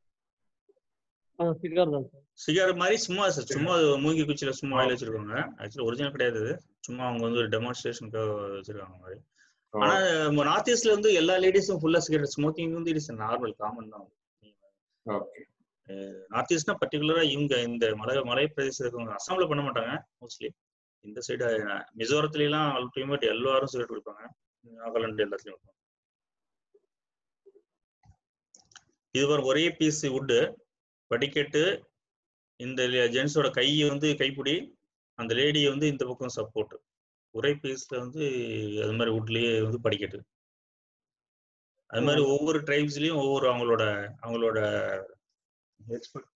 ஆ சிகார் தான் சார் சிகார் மாதிரி சும்மா சார் சும்மா அது மூங்கி குச்சியில சும்மா வாயில வச்சிருக்காங்க ஆக்சுவலி ஒரிஜினல் கிடையாது இது. சும்மா அவங்க வந்து ஒரு டெமான்ஸ்ட்ரேஷனுக்காக வச்சிருக்காங்க மாதிரி ஆனா நார்த் ஈஸ்ட்ல வந்து எல்லா லேடிஸும் ஃபுல்லா சிகரெட் ஸ்மோக்கிங் வந்து இட்ஸ் நார்மல் காமன் தான் ஓகே நார்த் ஈஸ்ட்னா பர்டிகுலரா இவங்க இந்த மலை மலை பிரதேசம் இருக்கவங்க அசாம்ல பண்ண மாட்டாங்க மோஸ்ட்லி இந்த சைடு மிசோரத்துல எல்லாம் அல்டிமேட் எல்லாரும் சிகரெட் குடிப்பாங்க நாகாலாந்து எல்லாத்துலயும் குடிப்பாங்க இது ஒரு ஒரே பீஸ் வுட்டு படிக்கட்டு இந்த ஜென்ஸோட கை வந்து கைப்பிடி அந்த லேடி வந்து இந்த பக்கம் சப்போர்ட் ஒரே பீஸ்ல வந்து அது மாதிரி வுட்லயே வந்து படிக்கட்டு அது மாதிரி ஒவ்வொரு ட்ரைப்ஸ்லயும் ஒவ்வொரு அவங்களோட அவங்களோட எக்ஸ்பர்ட்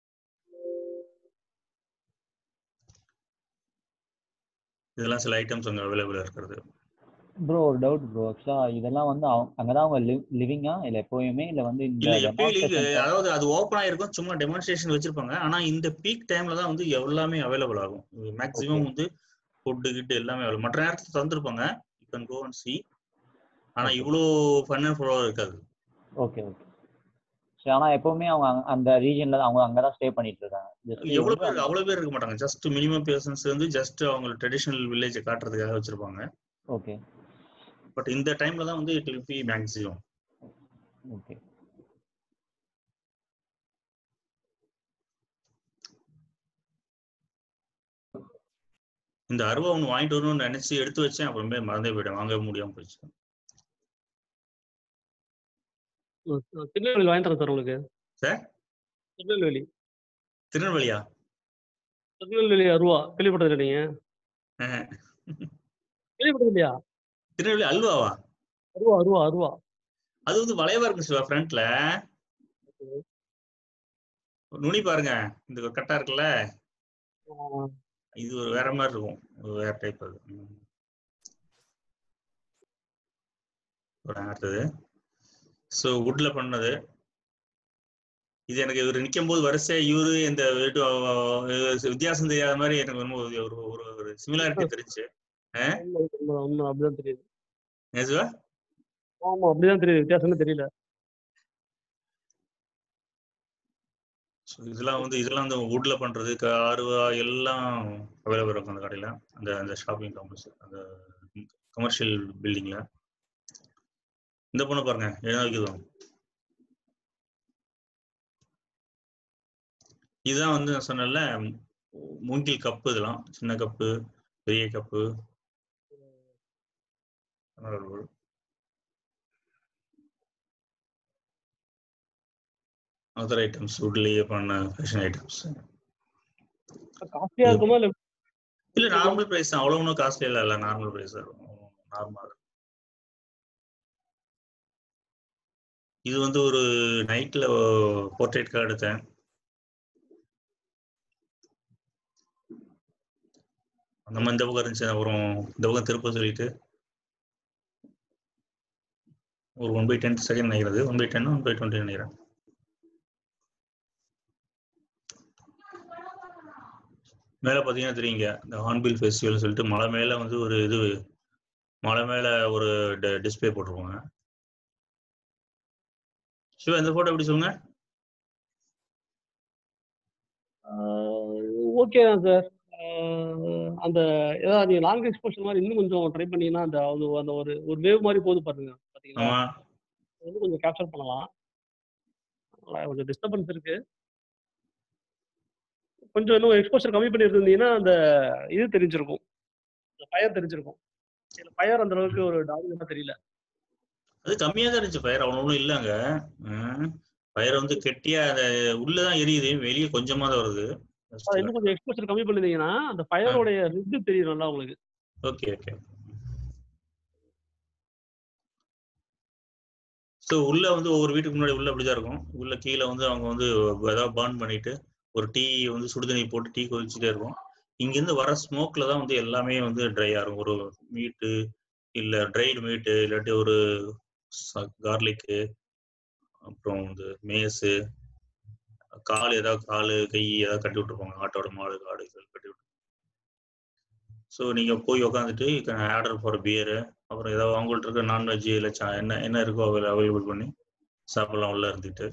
இதெல்லாம் சில ஐட்டம்ஸ் அங்க அவைலபிளா இருக்கிறது ப்ரோ ஒரு டவுட் ப்ரோ ஆக்சுவலா இதெல்லாம் வந்து அவங்க அங்கதான் அவங்க லிவிங்கா இல்ல எப்போயுமே இல்ல வந்து இந்த இல்ல எப்பயும் link- demonstration அதாவது அது ஓப்பன் ஆயிருக்கும் சும்மா டெமான்ஸ்ட்ரேஷன் வச்சிருப்பாங்க ஆனா இந்த பீக் டைம்ல தான் வந்து எல்லாமே அவைலபிள் ஆகும் மேக்ஸிமம் வந்து ஃபுட்டு கிட்டு எல்லாமே available. மற்ற நேரத்துல தந்திருப்பாங்க you can go and see ஆனா இவ்வளோ ஃபன் அண்ட் ஃபாலோ இருக்காது ஓகே ஓகே சரி ஆனா எப்பவுமே அவங்க அங்க- அந்த ரீஜன்ல அவங்க அங்கதான் ஸ்டே பண்ணிட்டு இருக்காங்க Just எவ்வளவு வந்து பேர் அவ்வளவு பேர் இருக்க மாட்டாங்க ஜஸ்ட் மினிமம் பர்சன்ஸ் வந்து ஜஸ்ட் அவங்க ட்ரெடிஷனல் வில்லேஜை காட்டுறதுக்காக வச்சிருப்பாங்க ஓகே பட் இந்த டைம்ல தான் வந்து it will be maximum okay இந்த அருவா ஒன்று வாங்கிட்டு வரணும்னு நினைச்சு எடுத்து வச்சேன் அப்புறமே மறந்தே போயிட்டேன் வாங்கவே முடியாம போயிடுச்சு திருநெல்வேலி வாங்கி தரேன் சார் உங்களுக்கு சார் திருநெல்வேலி திருநெல்வேலியா திருநெல்வேலி அருவா கேள்விப்பட்டது நீங்க அஹ். கேள்விப்பட்டது இல்லையா திருநெல்வேலி அல்வாவா அருவா அருவா அருவா அது வந்து வளைவா இருக்கு சிவா ஃப்ரண்ட்ல நுனி பாருங்க இந்த கட்டா இருக்குல்ல ஆ, இது ஒரு வேற மாதிரி இருக்கும் ஒரு வேற டைப் அது ம். ஒரு அடுத்தது ஸோ வுட்ல பண்ணது இது எனக்கு இவர் நிற்கும் போது வரிசை இவரு இந்த வீட்டு அஹ் வித்தியாசம் தெரியாத மாதிரி எனக்கு ரொம்ப ஒரு ஒரு ஒரு சிமிலாரிட்டி தெரிஞ்சு உண்மை, உண்மை, உண்மை, அப்படிதான் தெரியுது ஏன் சிவா ஆமா அப்படிதான் தெரியுது வித்தியாசமே தெரியல ஸோ இதெல்லாம் வந்து இதெல்லாம் வந்து வுட்ல பண்றது அருவா எல்லாம் அவைலபிள் இருக்கும் அந்த கடையில அந்த அந்த ஷாப்பிங் காம்ப்ளெக்ஸ் அந்த கமர்ஷியல் பில்டிங்ல இந்த பொண்ணு பாருங்க என்ன வைக்குதோ இதுதான் வந்து நான் சொன்னேன்ல மூங்கில் கப்பு இதெல்லாம் சின்ன கப்பு பெரிய கப்பு அதர் ஐட்டம்ஸ் வுட்லயே பண்ண ஃபேஷன் ஐட்டம்ஸ் காஸ்ட்லியா இருக்குமா இல்ல இல்ல நார்மல் பிரைஸ் தான் அவ்வளவு ஒன்றும் காஸ்ட்லி இல்ல இல்ல நார்மல் பிரைஸ் தான் இருக்கும் நார்மல் இது வந்து ஒரு நைட்ல போர்ட்ரேட்காக எடுத்தேன் நம்ம இந்த பக்கம் இருந்துச்சு அப்புறம் இந்த பக்கம் திருப்ப சொல்லிட்டு ஒரு ஒன் பை டென் செகண்ட் நினைக்கிறது one by ten one by twenty நினைக்கிறேன் மேலே பார்த்தீங்கன்னா தெரியுங்க இந்த ஹார்ன்பில் ஃபெஸ்டிவல் சொல்லிட்டு மலை மேலே வந்து ஒரு இது மலை மேலே ஒரு டிஸ்பிளே போட்டிருப்பாங்க சிவா இந்த ஃபோட்டோ எப்படி சொல்லுங்க ஓகே தான் சார் அந்த ஏதாவது நீங்கள் லாங் எக்ஸ்போஷர் மாதிரி இன்னும் கொஞ்சம் ட்ரை பண்ணீங்கன்னா அந்த அது அந்த ஒரு ஒரு வேவ் மாதிரி போகுது பாருங்க பார்த்தீங்களா ஆமா அது வந்து கொஞ்சம் கேப்சர் பண்ணலாம் அதனால கொஞ்சம் டிஸ்டர்பன்ஸ் இருக்கு கொஞ்சம் இன்னும் எக்ஸ்போஷர் கம்மி பண்ணியிருந்தீங்கன்னா அந்த இது தெரிஞ்சிருக்கும் ஃபயர் தெரிஞ்சிருக்கும் இதில் ஃபயர் அந்த அளவுக்கு ஒரு டாமினா தெரியல அது கம்மியா தான் இருந்துச்சு ஃபயர் அவ்வளோ ஒன்றும் இல்லைங்க ஃபயர் வந்து கெட்டியா அந்த உள்ளதான் எரியுது வெளியே கொஞ்சமா தான் வருது அது இன்னும் கொஞ்சம் எக்ஸ்போஷர் கம்மி பண்ணிருந்தீங்கன்னா அந்த ஃபயரோடைய இது தெரியும் நல்லா உங்களுக்கு ஓகே ஓகே ஸோ உள்ள வந்து ஒவ்வொரு வீட்டுக்கு முன்னாடி உள்ள அப்படிதான் இருக்கும் உள்ள கீழே வந்து அவங்க வந்து ஏதாவது பர்ன் பண்ணிட்டு ஒரு டீ வந்து சுடுதண்ணி போட்டு டீ கொதிச்சுட்டே இருக்கும் இங்கேருந்து வர ஸ்மோக்ல தான் வந்து எல்லாமே வந்து ட்ரை ஆகும் ஒரு மீட்டு இல்லை ட்ரைடு மீட்டு இல்லாட்டி ஒரு கார்லிக்கு அப்புறம் வந்து மேஸு கால் ஏதாவது கால் கை ஏதாவது கட்டி விட்டுருப்பாங்க ஆட்டோட மாடு காடு இதெல்லாம் கட்டி விட்டு ஸோ நீங்கள் போய் உட்காந்துட்டு ஆர்டர் ஃபார் பியரு அப்புறம் ஏதாவது அவங்கள்ட்ட இருக்க நான்வெஜ் இல்லை சா என்ன என்ன இருக்கோ அவைலபிள் பண்ணி சாப்பிடலாம் உள்ள இருந்துட்டு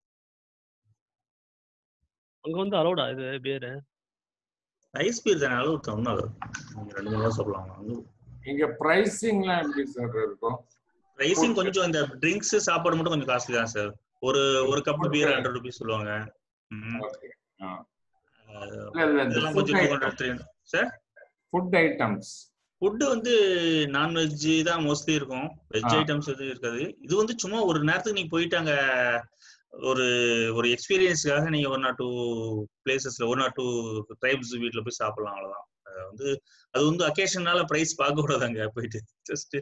அங்க வந்து அலௌடா இது பேரு ஐஸ் பீர் தானே அளவு ஒன்றும் ஆகாது நீங்கள் ரெண்டு மூணு சாப்பிடலாம் வந்து இங்க பிரைசிங்லாம் எப்படி சார் இருக்கும் ப்ரைஸிங் கொஞ்சம் இந்த ட்ரிங்க்ஸ் சாப்பாடு மட்டும் கொஞ்சம் காஸ்ட்லி தான் சார் ஒரு ஒரு கப் பியர் ஹண்ட்ரட் ருபீஸ் சொல்லுவாங்க ம். ஓகே அஹ் இல்ல இல்ல இந்த இதெல்லாம் ஃபுட் கொஞ்சம் two item hundred three sir food items food வந்து நான்வெஜ் தான் மோஸ்ட்லி இருக்கும் வெஜ் ஆ. ஐட்டம்ஸ் எதுவும் இருக்காது இது வந்து சும்மா ஒரு நேரத்துக்கு நீங்க போயிட்டு அங்க ஒரு ஒரு எக்ஸ்பீரியன்ஸ்க்காக நீங்க ஒன் ஆர் டூ பிளேசஸ்ல ஒன் ஆர் டூ ட்ரைப்ஸ் வீட்ல போய் சாப்பிடலாம் அவ்வளவுதான் அது வந்து அது வந்து அக்கேஷனால பிரைஸ் பார்க்க கூடாது அங்க போயிட்டு just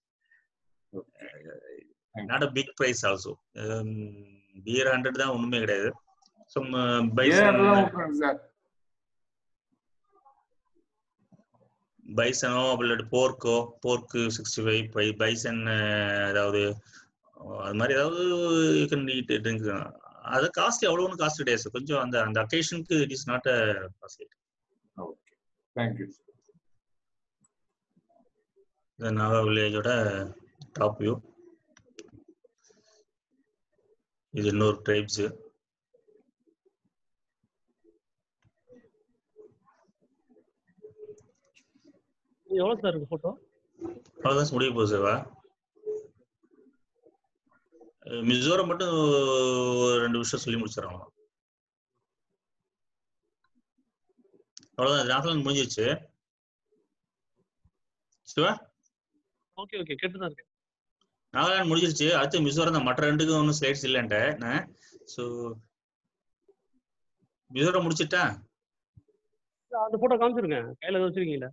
not a big price also beer hundred தான் ஒண்ணுமே கிடையாது சம் பைசன் சார் பைசனோ இல்லாட்டி போர்க்கோ போர்க்கு சிக்ஸ்டி ஃபைவ் பைசன் அதாவது அஹ், அது மாதிரி ஏதாவது யூ கேன் ஈட் ட்ரிங்க் அது காஸ்ட்லி அவ்வளோ ஒன்றும் காஸ்ட் கிடையாது sir. கொஞ்சம் அந்த அந்த அக்கேஷனுக்கு it is not a costly okay thank you இந்த நாகா வில்லேஜோட டாப் வியூ இது இன்னொரு ட்ரைப்ஸ் எவ்வளவு சார் இருக்கு போட்டோ அவ்வளோதான் முடிய போகுது சார்வா மிசோரம் மட்டும் ஒரு ரெண்டு விஷயம் சொல்லி முடிச்சிடறாங்க அவ்வளோதான் நாகாலாந்து முடிஞ்சிருச்சு சிவா ஓகே ஓகே கேட்டு தான் இருக்கேன் நாகாலாந்து முடிஞ்சிருச்சு அடுத்து மிசோரம் தான் மற்ற ரெண்டுக்கும் ஒன்றும் ஸ்லைட்ஸ் இல்லைன்ட்ட ஸோ மிசோரம் முடிச்சிட்டா அந்த போட்டோ காமிச்சிருங்க கையில ஏதோ வச்சிருக்கீங்களா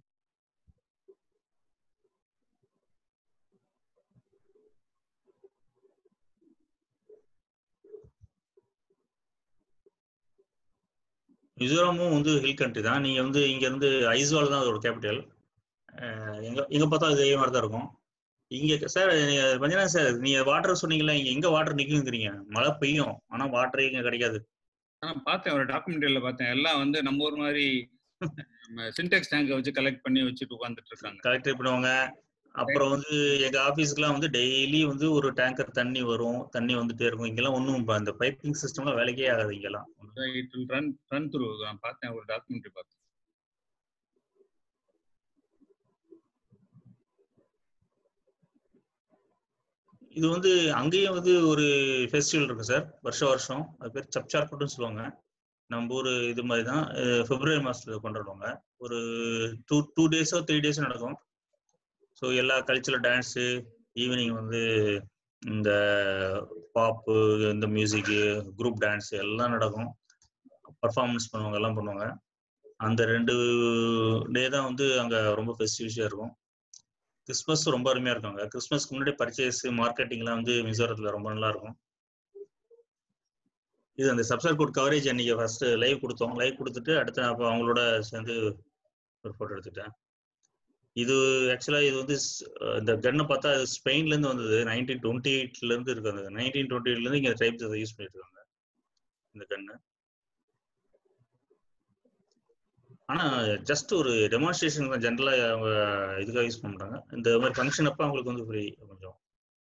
மிசோரமும் வந்து ஹில் கண்ட்ரி தான் நீங்க வந்து இங்க இருந்து ஐஸ்வால் தான் அதோட கேபிட்டல் எங்க எங்க பார்த்தா இதே மாதிரி தான் இருக்கும் இங்க சார் பஞ்சனா சார் நீங்க வாட்டர் சொன்னீங்கல்ல இங்க எங்க வாட்டர் நிக்குங்கிறீங்க மழை பெய்யும் ஆனா வாட்டரே இங்க கிடைக்காது நான் பார்த்தேன் ஒரு டாக்குமெண்ட்ரியில பார்த்தேன் எல்லாம் வந்து நம்ம ஊர் மாதிரி சின்டெக்ஸ் டேங்கை வச்சு கலெக்ட் பண்ணி வச்சுட்டு உட்காந்துட்டு இருக்காங்க கலெக்டர் பண்ணுவாங்க அப்புறம் வந்து எங்க ஆபீஸ்க்குலாம் வந்து டெய்லி வந்து ஒரு டேங்கர் தண்ணி வரும் தண்ணி வந்துட்டே இருக்கும் இங்கெல்லாம் ஒன்றும் அந்த பைப்பிங் சிஸ்டம்லாம் வேலைக்கே ஆகாது இங்கெல்லாம் it will run run through நான் பார்த்தேன் ஒரு டாக்குமெண்ட்ரி பார்த்தேன் இது வந்து அங்கேயும் வந்து ஒரு ஃபெஸ்டிவல் இருக்கு சார் வருஷம் வருஷம் அது பேர் சப்சார்பட்டுன்னு சொல்லுவாங்க நம்ம ஊர் இது மாதிரி தான் பிப்ரவரி மாசத்துல கொண்டாடுவாங்க ஒரு டூ டூ டேஸோ த்ரீ டேஸோ நடக்கும் ஸோ எல்லா கல்ச்சரல் டான்ஸு ஈவினிங் வந்து இந்த பாப்பு இந்த மியூசிக்கு குரூப் டான்ஸ் எல்லாம் நடக்கும் பர்ஃபார்மன்ஸ் பண்ணுவாங்க எல்லாம் பண்ணுவாங்க அந்த ரெண்டு டே தான் வந்து அங்கே ரொம்ப ஃபெஸ்டிவிஷியாக இருக்கும் கிறிஸ்மஸ் ரொம்ப அருமையாக இருக்கும் அங்கே கிறிஸ்மஸ்க்கு முன்னாடி பர்ச்சேஸ் மார்க்கெட்டிங்லாம் வந்து மிசோரத்தில் ரொம்ப நல்லா இருக்கும் இது அந்த சப்ஸ்கிரைப் கோட் கவரேஜ் அன்னைக்கு ஃபர்ஸ்ட் லைவ் கொடுத்தோம் லைவ் கொடுத்துட்டு அடுத்து அப்போ அவங்களோட சேர்ந்து ஒரு ஃபோட்டோ எடுத்துட்டேன் இது ஆக்சுவலாக இது வந்து ஸ்- இந்த கன்னை பார்த்தா அது ஸ்பெயின்லேருந்து வந்தது நைன்டீன் டுவெண்ட்டி எயிட்லேருந்து இருக்கு அந்த நைன்டீன் டுவெண்ட்டி எயிட்லேருந்து இங்கே ட்ரைப்ஸ் அதை யூஸ் பண்ணிட்டு இருக்காங்க இந்த கன்னு ஆனால் ஜஸ்ட் ஒரு டெமான்ஸ்ட்ரேஷன் தான் ஜென்ரலாக அவங்க இதுக்காக யூஸ் பண்ணுறாங்க இந்த மாதிரி ஃபங்க்ஷன் அப்போ அவங்களுக்கு வந்து ஃப்ரீ கொஞ்சம்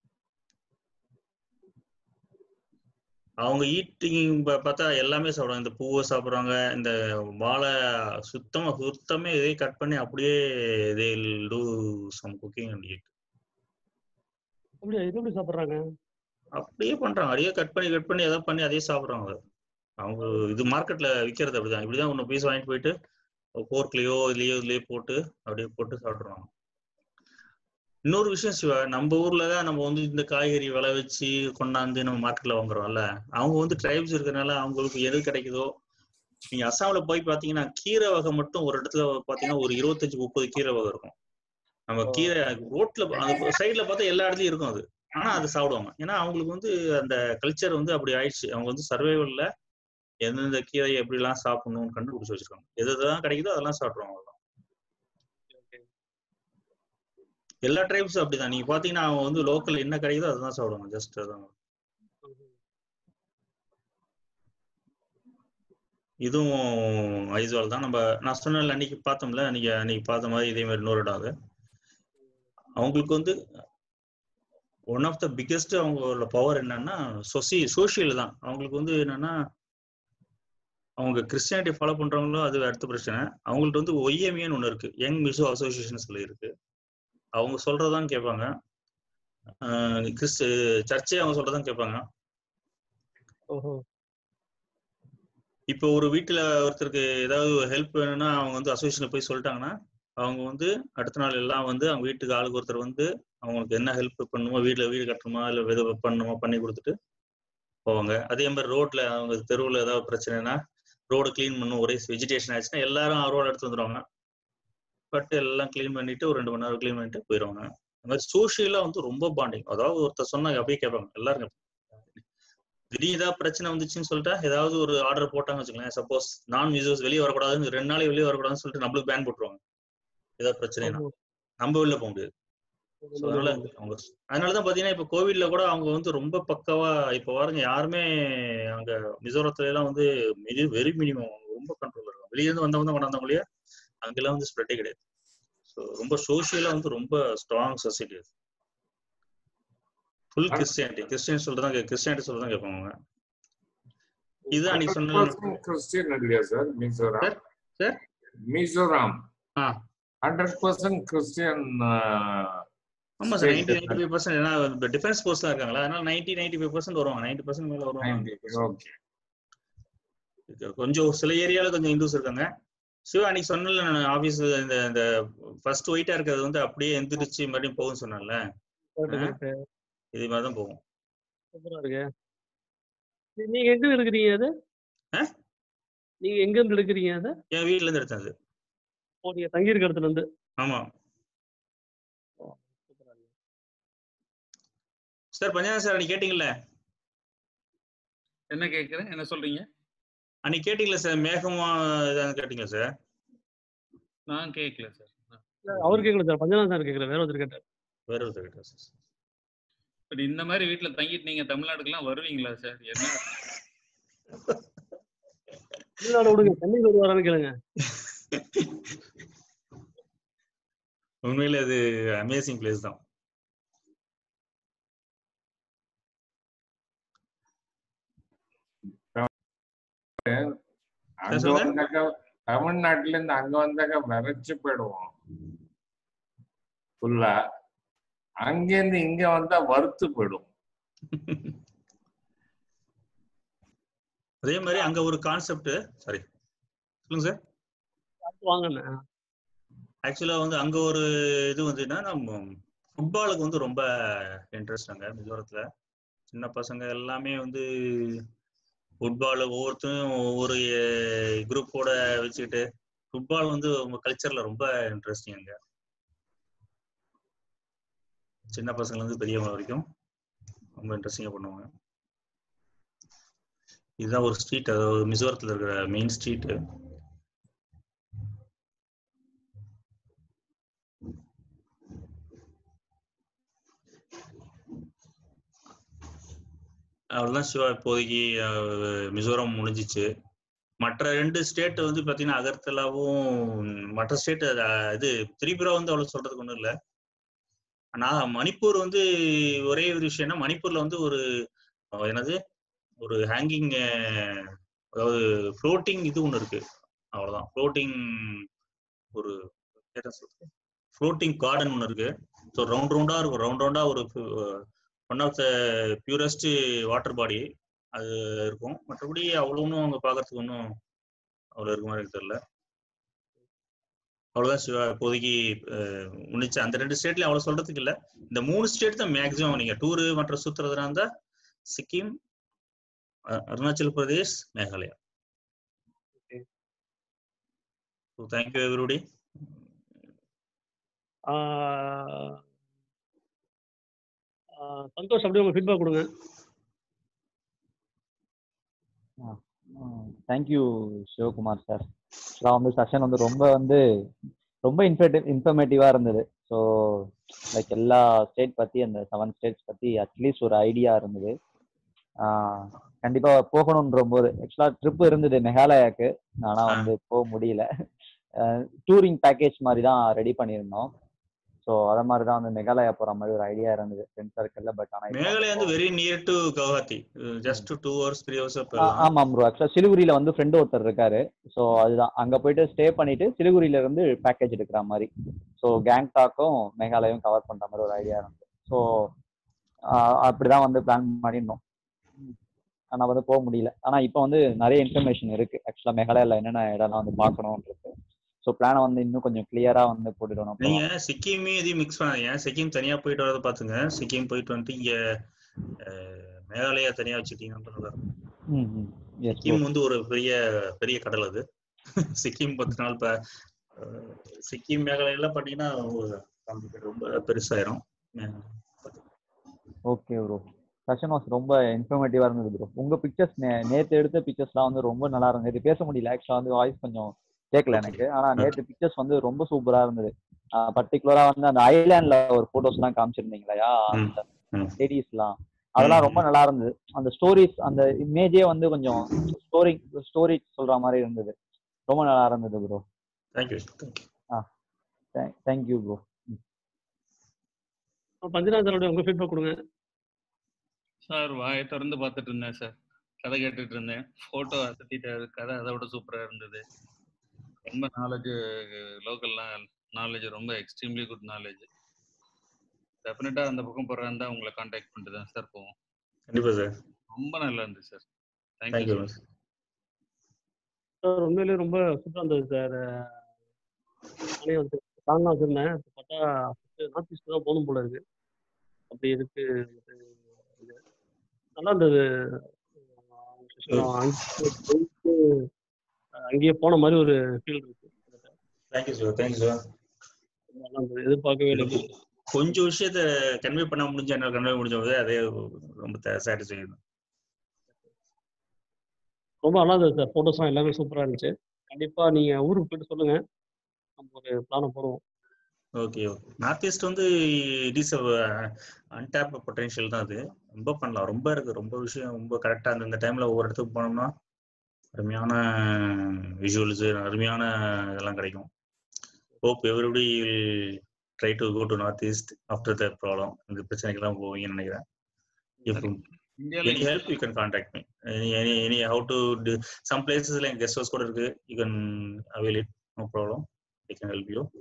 அவங்க ஈட்டிங் பார்த்தா எல்லாமே சாப்பிடுவாங்க இந்த பூவை சாப்பிடுறாங்க இந்த வாழை சுத்தமா சுத்தமே இதே கட் பண்ணி அப்படியே they do some cooking and eat அப்படியா இது எப்படி சாப்பிட்றாங்க அப்படியே பண்றாங்க அப்படியே கட் பண்ணி கட் பண்ணி ஏதாவது பண்ணி அதே சாப்பிடுறாங்க அவங்க இது மார்க்கெட்ல விற்கிறது அப்படிதான் இப்படிதான் ஒன்று பீஸ் வாங்கிட்டு போயிட்டு போர்க்லயோ இதுலயோ இதுலயோ போட்டு அப்படியே போட்டு சாப்பிடுறாங்க இன்னொரு விஷயம் சிவா நம்ம ஊர்ல தான் நம்ம வந்து இந்த காய்கறி விளை வச்சு கொண்டாந்து நம்ம மார்க்கெட்ல வாங்குறோம்ல அவங்க வந்து ட்ரைப்ஸ் இருக்கறனால அவங்களுக்கு எது கிடைக்குதோ நீங்க அஸ்ஸாம்ல போய் பாத்தீங்கன்னா கீரை வகை மட்டும் ஒரு இடத்துல பாத்தீங்கன்னா ஒரு இருபத்தஞ்சு முப்பது கீரை வகை இருக்கும் நம்ம கீரை ரோட்ல அந்த சைட்ல பார்த்தா எல்லா இடத்துலயும் இருக்கும் அது ஆனா அது சாப்பிடுவாங்க ஏன்னா அவங்களுக்கு வந்து அந்த கல்ச்சர் வந்து அப்படி ஆயிடுச்சு அவங்க வந்து சர்வைவல்ல எந்தெந்த கீரையை எப்படிலாம் சாப்பிடணும்னு கண்டுபிடிச்சு வச்சிருக்காங்க எது எதெல்லாம் கிடைக்குதோ அதெல்லாம் சாப்பிடுவாங்க அவ்வளவுதான். எல்லா ட்ரைப்ஸும் அப்படிதான் நீங்க பாத்தீங்கன்னா அவங்க வந்து லோக்கல் என்ன கிடைக்குதோ அதுதான் சாப்பிடுவாங்க ஜஸ்ட் அதான் இதுவும் ஐஸ்வால் தான் நம்ம நான் சொன்னேன்ல அன்னைக்கு பார்த்தோம்ல அன்னைக்கு அன்னைக்கு பார்த்த மாதிரி இதே மாதிரி இன்னொரு இடம் அது அவங்களுக்கு வந்து ஒன் ஆஃப் த பிக்கெஸ்ட் அவங்களோட பவர் என்னன்னா சொசி சோஷியல் தான் அவங்களுக்கு வந்து என்னன்னா அவங்க கிறிஸ்டியானிட்டி ஃபாலோ பண்றவங்களும் அது அடுத்த பிரச்சனை அவங்கள்ட்ட வந்து ஒய்எம்ஏன்னு ஒன்று இருக்கு யங் மிசோ அசோசியேஷன் சொல்லி இருக்கு அவங்க சொல்றதான் கேட்பாங்க ஆஹ் கிறிஸ்து சர்ச்சே அவங்க சொல்றதான் கேட்பாங்க ஓஹோ இப்போ ஒரு வீட்டுல ஒருத்தருக்கு ஏதாவது ஹெல்ப் வேணும்னா அவங்க வந்து அசோசியேஷன்ல போய் சொல்லிட்டாங்கன்னா அவங்க வந்து அடுத்த நாள் எல்லாம் வந்து அவங்க வீட்டுக்கு ஆளுக்கு ஒருத்தர் வந்து அவங்களுக்கு என்ன ஹெல்ப் பண்ணுமோ வீட்டுல வீடு கட்டணுமா இல்ல எது பண்ணணுமா பண்ணி கொடுத்துட்டு போவாங்க அதே மாதிரி ரோட்ல அவங்க தெருவுல ஏதாவது பிரச்சனைனா ரோடு க்ளீன் பண்ணும் ஒரே வெஜிடேஷன் ஆச்சுன்னா எல்லாரும் ரோடு எடுத்து வந்துருவாங்க பட் எல்லாம் க்ளீன் பண்ணிட்டு ஒரு ரெண்டு மணி நேரம் க்ளீன் பண்ணிட்டு போயிடுவாங்க அந்த மாதிரி சோஷியலா வந்து ரொம்ப பாண்டிங் அதாவது ஒருத்தர் சொன்னாங்க அப்படியே கேட்பாங்க எல்லாரும் கேட்பாங்க. திடீர் ஏதாவது பிரச்சனை வந்துச்சுன்னு சொல்லிட்டா ஏதாவது ஒரு ஆர்டர் போட்டாங்க வச்சுக்கோங்களேன் சப்போஸ் நான் மியூசர்ஸ் வெளியே வரக்கூடாதுன்னு ரெண்டு நாளைக்கு வெளியே வரக்கூடாதுன்னு சொல்லிட்டு நம்மளுக்கு பேன் போட்டுருவாங்க ஏதாவது பிரச்சனைனா நம்ம வெளில போக முடியாது So, அதனால அவங்க அதனாலதான் பாத்தீங்கன்னா இப்ப கோவிட்ல கூட அவங்க வந்து ரொம்ப பக்காவா இப்ப பாருங்க யாருமே அங்க மிசோரத்துல எல்லாம் வந்து மினி வெரி மினிமம் ரொம்ப கண்ட்ரோல் இருக்கும் வெளியே இருந்து வந்தவங்க தான் கொண்டாந்தவங்களே அங்கெல்லாம் வந்து ஸ்ப்ரெட்டே கிடையாது ஸோ ரொம்ப சோஷியலா வந்து ரொம்ப strong society full Christianity Christian சொல்றதான் கிறிஸ்டியானிட்டி சொல்றதான் கேட்பாங்க அவங்க இது அன்னைக்கு சொன்ன கிறிஸ்டியன் இல்லையா சார் மிசோராம் சார் மிசோராம் ஆ ஹண்ட்ரட் பர்சன்ட் கிறிஸ்டியன் ஆமா sir ninety ninety five percent ஏன்னா டிஃபென்ஸ் ஃபோர்ஸ் தான் இருக்காங்களா அதனால நைன்டி நைன்டி ஃபைவ் பர்சன்ட் வருவாங்க நைன்டி பர்சன்ட் மேல வருவாங்க ஓகே கொஞ்சம் சில ஏரியால கொஞ்சம் இந்துஸ் இருக்காங்க சிவா அன்னைக்கு சொன்னல நான் ஆபீஸ் இந்த இந்த ஃபர்ஸ்ட் ஒயிட்டா இருக்கிறது வந்து அப்படியே எந்திரிச்சு மறுபடியும் போகும்னு சொன்னேன்ல இது மாதிரி தான் போகும் சூப்பரா இருக்கு நீ- நீங்க எங்க எடுக்கிறீங்க அது ஆ? நீங்க எங்க இருந்து எடுக்கிறீங்க அது என் வீட்ல இருந்து எடுத்தேன் அது ஓ நீங்க தங்கி இருக்க இடத்துல இருந்து ஆமா சூப்பரா இருக்கு சார் பஞ்சாயத்து சார் அன்னைக்கு கேட்டீங்கல்ல என்ன கேக்குறேன் என்ன சொல்றீங்க அன்னைக்கு கேட்டீங்களா சார் மேகமா இதான்னு கேட்டீங்களா சார் நான் கேட்கல சார் இல்ல, அவர் கேட்கல சார் பஞ்சநாதன் சார் கேட்கல வேற ஒருத்தர் கேட்டார் வேற ஒருத்தர் கேட்டா சார் பட் இந்த மாதிரி வீட்ல தங்கிட்டு நீங்க தமிழ்நாட்டுக்குலாம் வருவீங்களா சார் என்ன தமிழ்நாடு விடுங்க சென்னையில் வருவாரான்னு கேளுங்க உண்மையில அது அமேசிங் பிளேஸ் தான் அங்க சொல்லுங்க. வந்தாக்கா தமிழ்நாட்டுல இருந்து அங்க வந்தாக்கா விரைச்சு போயிடுவோம் ஃபுல்லா அங்கேருந்து இங்க வந்தா வறுத்து போயிடும் அதே மாதிரி அங்க ஒரு கான்செப்ட் சாரி சொல்லுங்க சார் வாங்கண்ணே ஆக்சுவலா வந்து அங்க ஒரு இது வந்து என்ன நம்ம ஃபுட்பாலுக்கு வந்து ரொம்ப இன்ட்ரெஸ்ட் அங்க மிசோரத்துல சின்ன பசங்க எல்லாமே வந்து ஃபுட்பால் ஒவ்வொருத்தரும் ஒவ்வொரு குரூப்போட வச்சுக்கிட்டு ஃபுட்பால் வந்து உங்க கல்ச்சர்ல ரொம்ப இன்ட்ரெஸ்டிங் அங்க சின்ன பசங்கள்ல இருந்து பெரியவங்க வரைக்கும் ரொம்ப இன்ட்ரெஸ்டிங்கா பண்ணுவாங்க இதுதான் ஒரு ஸ்ட்ரீட் அதாவது மிசோரத்தில் இருக்கிற மெயின் ஸ்ட்ரீட்டு அவ்வளோதான் சிவா இப்போதைக்கு அஹ், மிசோரம் முடிஞ்சிச்சு மற்ற ரெண்டு ஸ்டேட் வந்து பார்த்தீங்கன்னா அகர்த்தலாவும் மற்ற ஸ்டேட் இது திரிபுரா வந்து அவ்வளோ சொல்றதுக்கு ஒன்றும் இல்லை ஆனால் மணிப்பூர் வந்து ஒரே ஒரு விஷயம்னா மணிப்பூர்ல வந்து ஒரு அஹ், என்னது ஒரு ஹேங்கிங் அதாவது ஃப்ளோட்டிங் இது ஒன்று இருக்கு அவ்வளோதான் ஃப்ளோட்டிங் ஒரு ஃப்ளோட்டிங் கார்டன் ஒன்று இருக்கு ஸோ ரவுண்ட் ரவுண்டா இருக்கும் ரவுண்ட் ரவுண்டா ஒரு one of the purest water body அது இருக்கும் மற்றபடி அவ்வளோ ஒன்றும் அவங்க பார்க்கறதுக்கு ஒன்றும் அவ்வளோ இருக்க மாதிரி எனக்கு தெரியல அவ்வளோதான் சிவா இப்போதைக்கு அஹ், முடிச்சு அந்த ரெண்டு ஸ்டேட்ல அவ்வளோ சொல்றதுக்கு இல்லை இந்த மூணு ஸ்டேட் தான் மேக்ஸிமம் நீங்க டூரு மற்ற சுத்துறதுனா இருந்தா சிக்கிம் அ- Arunachal Pradesh Meghalaya so thank you everybody ah ah Santosh அப்படியே உங்க ஃபீட்பேக் கொடுங்க தேங்க்யூ சிவகுமார் சார் ஆக்சுவலாக வந்து செஷன் வந்து ரொம்ப வந்து ரொம்ப இன்ஃபர்டே இன்ஃபர்மேட்டிவாக இருந்தது ஸோ லைக் எல்லா ஸ்டேட் பற்றி அந்த செவன் ஸ்டேட்ஸ் பற்றி அட்லீஸ்ட் ஒரு ஐடியா இருந்தது கண்டிப்பாக போகணுன்ற போது ஆக்சுவலாக ட்ரிப் இருந்தது மெகாலயாக்கு ஆனால் வந்து போக முடியல டூரிங் பேக்கேஜ் மாதிரி தான் ரெடி பண்ணியிருந்தோம் ஸோ அதை மாதிரி தான் வந்து மெகாலயா போகிற மாதிரி ஒரு ஐடியா இருந்தது ஃப்ரெண்ட் சர்க்கிளில் பட் ஆனால் மேகாலயா வந்து very near to Guwahati just two hours three hours ஆ- ஆமாம் ப்ரோ ஆக்சுவலாக சிலிகுரியில வந்து ஃப்ரெண்டு ஒருத்தர் இருக்காரு ஸோ அதுதான் அங்க போயிட்டு ஸ்டே பண்ணிட்டு சிலிகுரியில இருந்து பேக்கேஜ் எடுக்கிற மாதிரி ஸோ கேங்டாக்கும் மேகாலயும் கவர் பண்ற மாதிரி ஒரு ஐடியா இருந்தது ஸோ அப்படிதான் வந்து பிளான் பண்ணியிருந்தோம் ஆனா வந்து போக முடியல ஆனா இப்போ வந்து நிறைய இன்ஃபர்மேஷன் இருக்கு ஆக்சுவலா மேகாலயால என்னென்ன இடம்லாம் வந்து பார்க்கணும்ன்றது ஸோ பிளானை வந்து இன்னும் கொஞ்சம் கிளியரா வந்து போட்டுடணும் நீங்க சிக்கிமே இதையும் மிக்ஸ் பண்ணாதீங்க சிக்கிம் தனியா போயிட்டு வரதை பாத்துங்க சிக்கிம் போயிட்டு வந்துட்டு இங்க அஹ், மேகாலயா தனியா வச்சுட்டீங்கன்னா ம் ம் எஸ் சிக்கிம் வந்து ஒரு பெரிய பெரிய கடல் அது சிக்கிம் பத்து நாள் இப்ப அஹ், சிக்கிம் மேகாலயெல்லாம் பாத்தீங்கன்னா ஒரு complicated, ரொம்ப பெருசாயிரும் அஹ், ஓகே ப்ரோ செஷன் வாஸ் ரொம்ப இன்ஃபர்மேட்டிவா இருந்தது ப்ரோ உங்க பிக்சர்ஸ் நேத்து எடுத்த பிக்சர்ஸ்லாம் வந்து ரொம்ப நல்லா இருந்தது நேத்து பேச முடியல ஆக்சுவலா வந்து வாய்ஸ் கொஞ்சம் கேட்கல எனக்கு ஆனா நேத்து பிக்சர்ஸ் வந்து ரொம்ப சூப்பரா இருந்தது பர்டிகுலரா வந்து அந்த ஐலாண்ட்ல ஒரு போட்டோஸ் எல்லாம் காமிச்சிருந்தீங்களா அந்த லேடிஸ்லாம் அதெல்லாம் ரொம்ப நல்லா இருந்தது அந்த ஸ்டோரிஸ் அந்த இமேஜே வந்து கொஞ்சம் ஸ்டோரி ஸ்டோரி சொல்ற மாதிரி இருந்தது ரொம்ப நல்லா இருந்தது ப்ரோ தேங்க்யூ தேங்க்யூ ஆ தேங்க்யூ ப்ரோ பஞ்சநாத் சாரோட உங்க ஃபீட்பேக் கொடுங்க சார் வாயை திறந்து பார்த்துட்டு இருந்தேன் சார் கதை கேட்டுட்டு இருந்தேன் ஃபோட்டோ அசத்திட்டாரு கதை அதை விட சூப்பராக இருந்தது ரொம்ப நாலேஜ் லோக்கல்லாம் நாலேஜ் ரொம்ப எக்ஸ்ட்ரீம்லி குட் நாலேஜ் டெஃபினட்டாக அந்த பக்கம் போகிறதா இருந்தால் உங்களை காண்டாக்ட் பண்ணிட்டு தான் சார் போவோம் கண்டிப்பா சார் ரொம்ப நல்லா இருந்துச்சு சார் தேங்க்யூ தேங்க்யூ சார் உண்மையிலேயே ரொம்ப சூப்பராக இருந்தது சார் நானே வந்து பிளான்லாம் வச்சுருந்தேன் இப்போ பார்த்தா நார்த் ஈஸ்ட் தான் போகணும் போல இருக்கு அப்படி இருக்கு இது நல்லா இருந்தது அஹ் அங்கே போயிட்டு, அஹ் அங்கேயே போன மாதிரி ஒரு ஃபீல் இருக்கு தேங்க்யூ சார் தேங்க்யூ சார் நல்லா இருந்தது எதிர்பார்க்கவே இல்லை கொஞ்சம் விஷயத்த கன்வே பண்ண முடிஞ்ச என்னால் கன்வே முடிஞ்ச போது அதே ரொம்ப சாட்டிஸ்ஃபை ரொம்ப நல்லா இருந்தது சார் ஃபோட்டோஸ்லாம் எல்லாமே சூப்பராக இருந்துச்சு கண்டிப்பாக நீங்கள் ஊருக்கு போயிட்டு சொல்லுங்கள் நம்ம ஒரு பிளானை போடுவோம் ஓகே ஓகே நார்த் ஈஸ்ட் வந்து இட் இஸ் அன்டாப் பொட்டன்ஷியல் தான் அது ரொம்ப பண்ணலாம் ரொம்ப இருக்கு ரொம்ப விஷயம் ரொம்ப கரெக்டாக அந்த இந்த டைம்ல ஒவ்வொரு இடத்துக்கு போனோம்னா அருமையான விஷுவல்ஸ் அருமையான இதெல்லாம் கிடைக்கும் hope everybody try to go to north east after the problem இந்த பிரச்சனைக்கெல்லாம் போவீங்கன்னு நினைக்கிறேன் இப்போ இந்தியாவில் any help you can contact me any any any how to some பிளேசஸ்ல என் கெஸ்ட் ஹவுஸ் கூட இருக்கு you can avail it no problem I can help you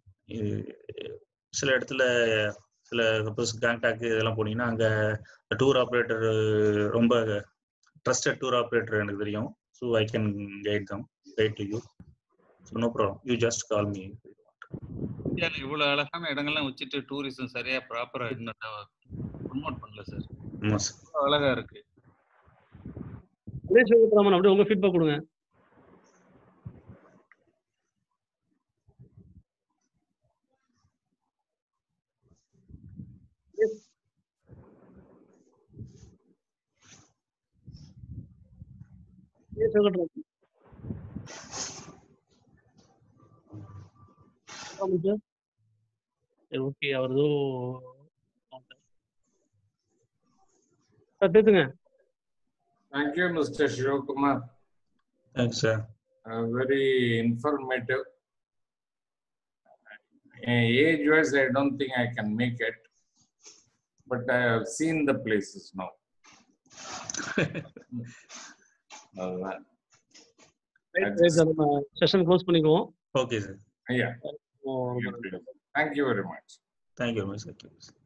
சில இடத்துல சில சப்போஸ் கேங்டாக் இதெல்லாம் போனீங்கன்னா அங்க டூர் ஆப்ரேட்டர் ரொம்ப ட்ரஸ்டட் டூர் ஆப்ரேட்டர் எனக்கு தெரியும் so I can guide them guide to you so no problem you just call me இந்தியாவில் இவ்வளோ அழகான இடங்கள்லாம் வச்சுட்டு டூரிசம் சரியா ப்ராப்பரா இன்னும் ப்ரொமோட் பண்ணல சார் ஆமாம் சார் ரொம்ப அழகா இருக்கு கணேஷ் வெங்கட்ராமன் அப்படியே உங்கள் ஃபீட்பேக் கொடுங்க சிவகட்டன் சார் சரி ஓகே அவர் ஏதோ சார் பேசுங்க Thank you, Mr. Shivakumar. Thanks sir Uh, very informative. Age wise, I don't think I can make it, but I have seen the places now. Uh, right right sir நம்ம session close பண்ணிக்குவோம் okay sir yeah, ஓ, ரொம்ப நன்றி thank you very much. Thank you very much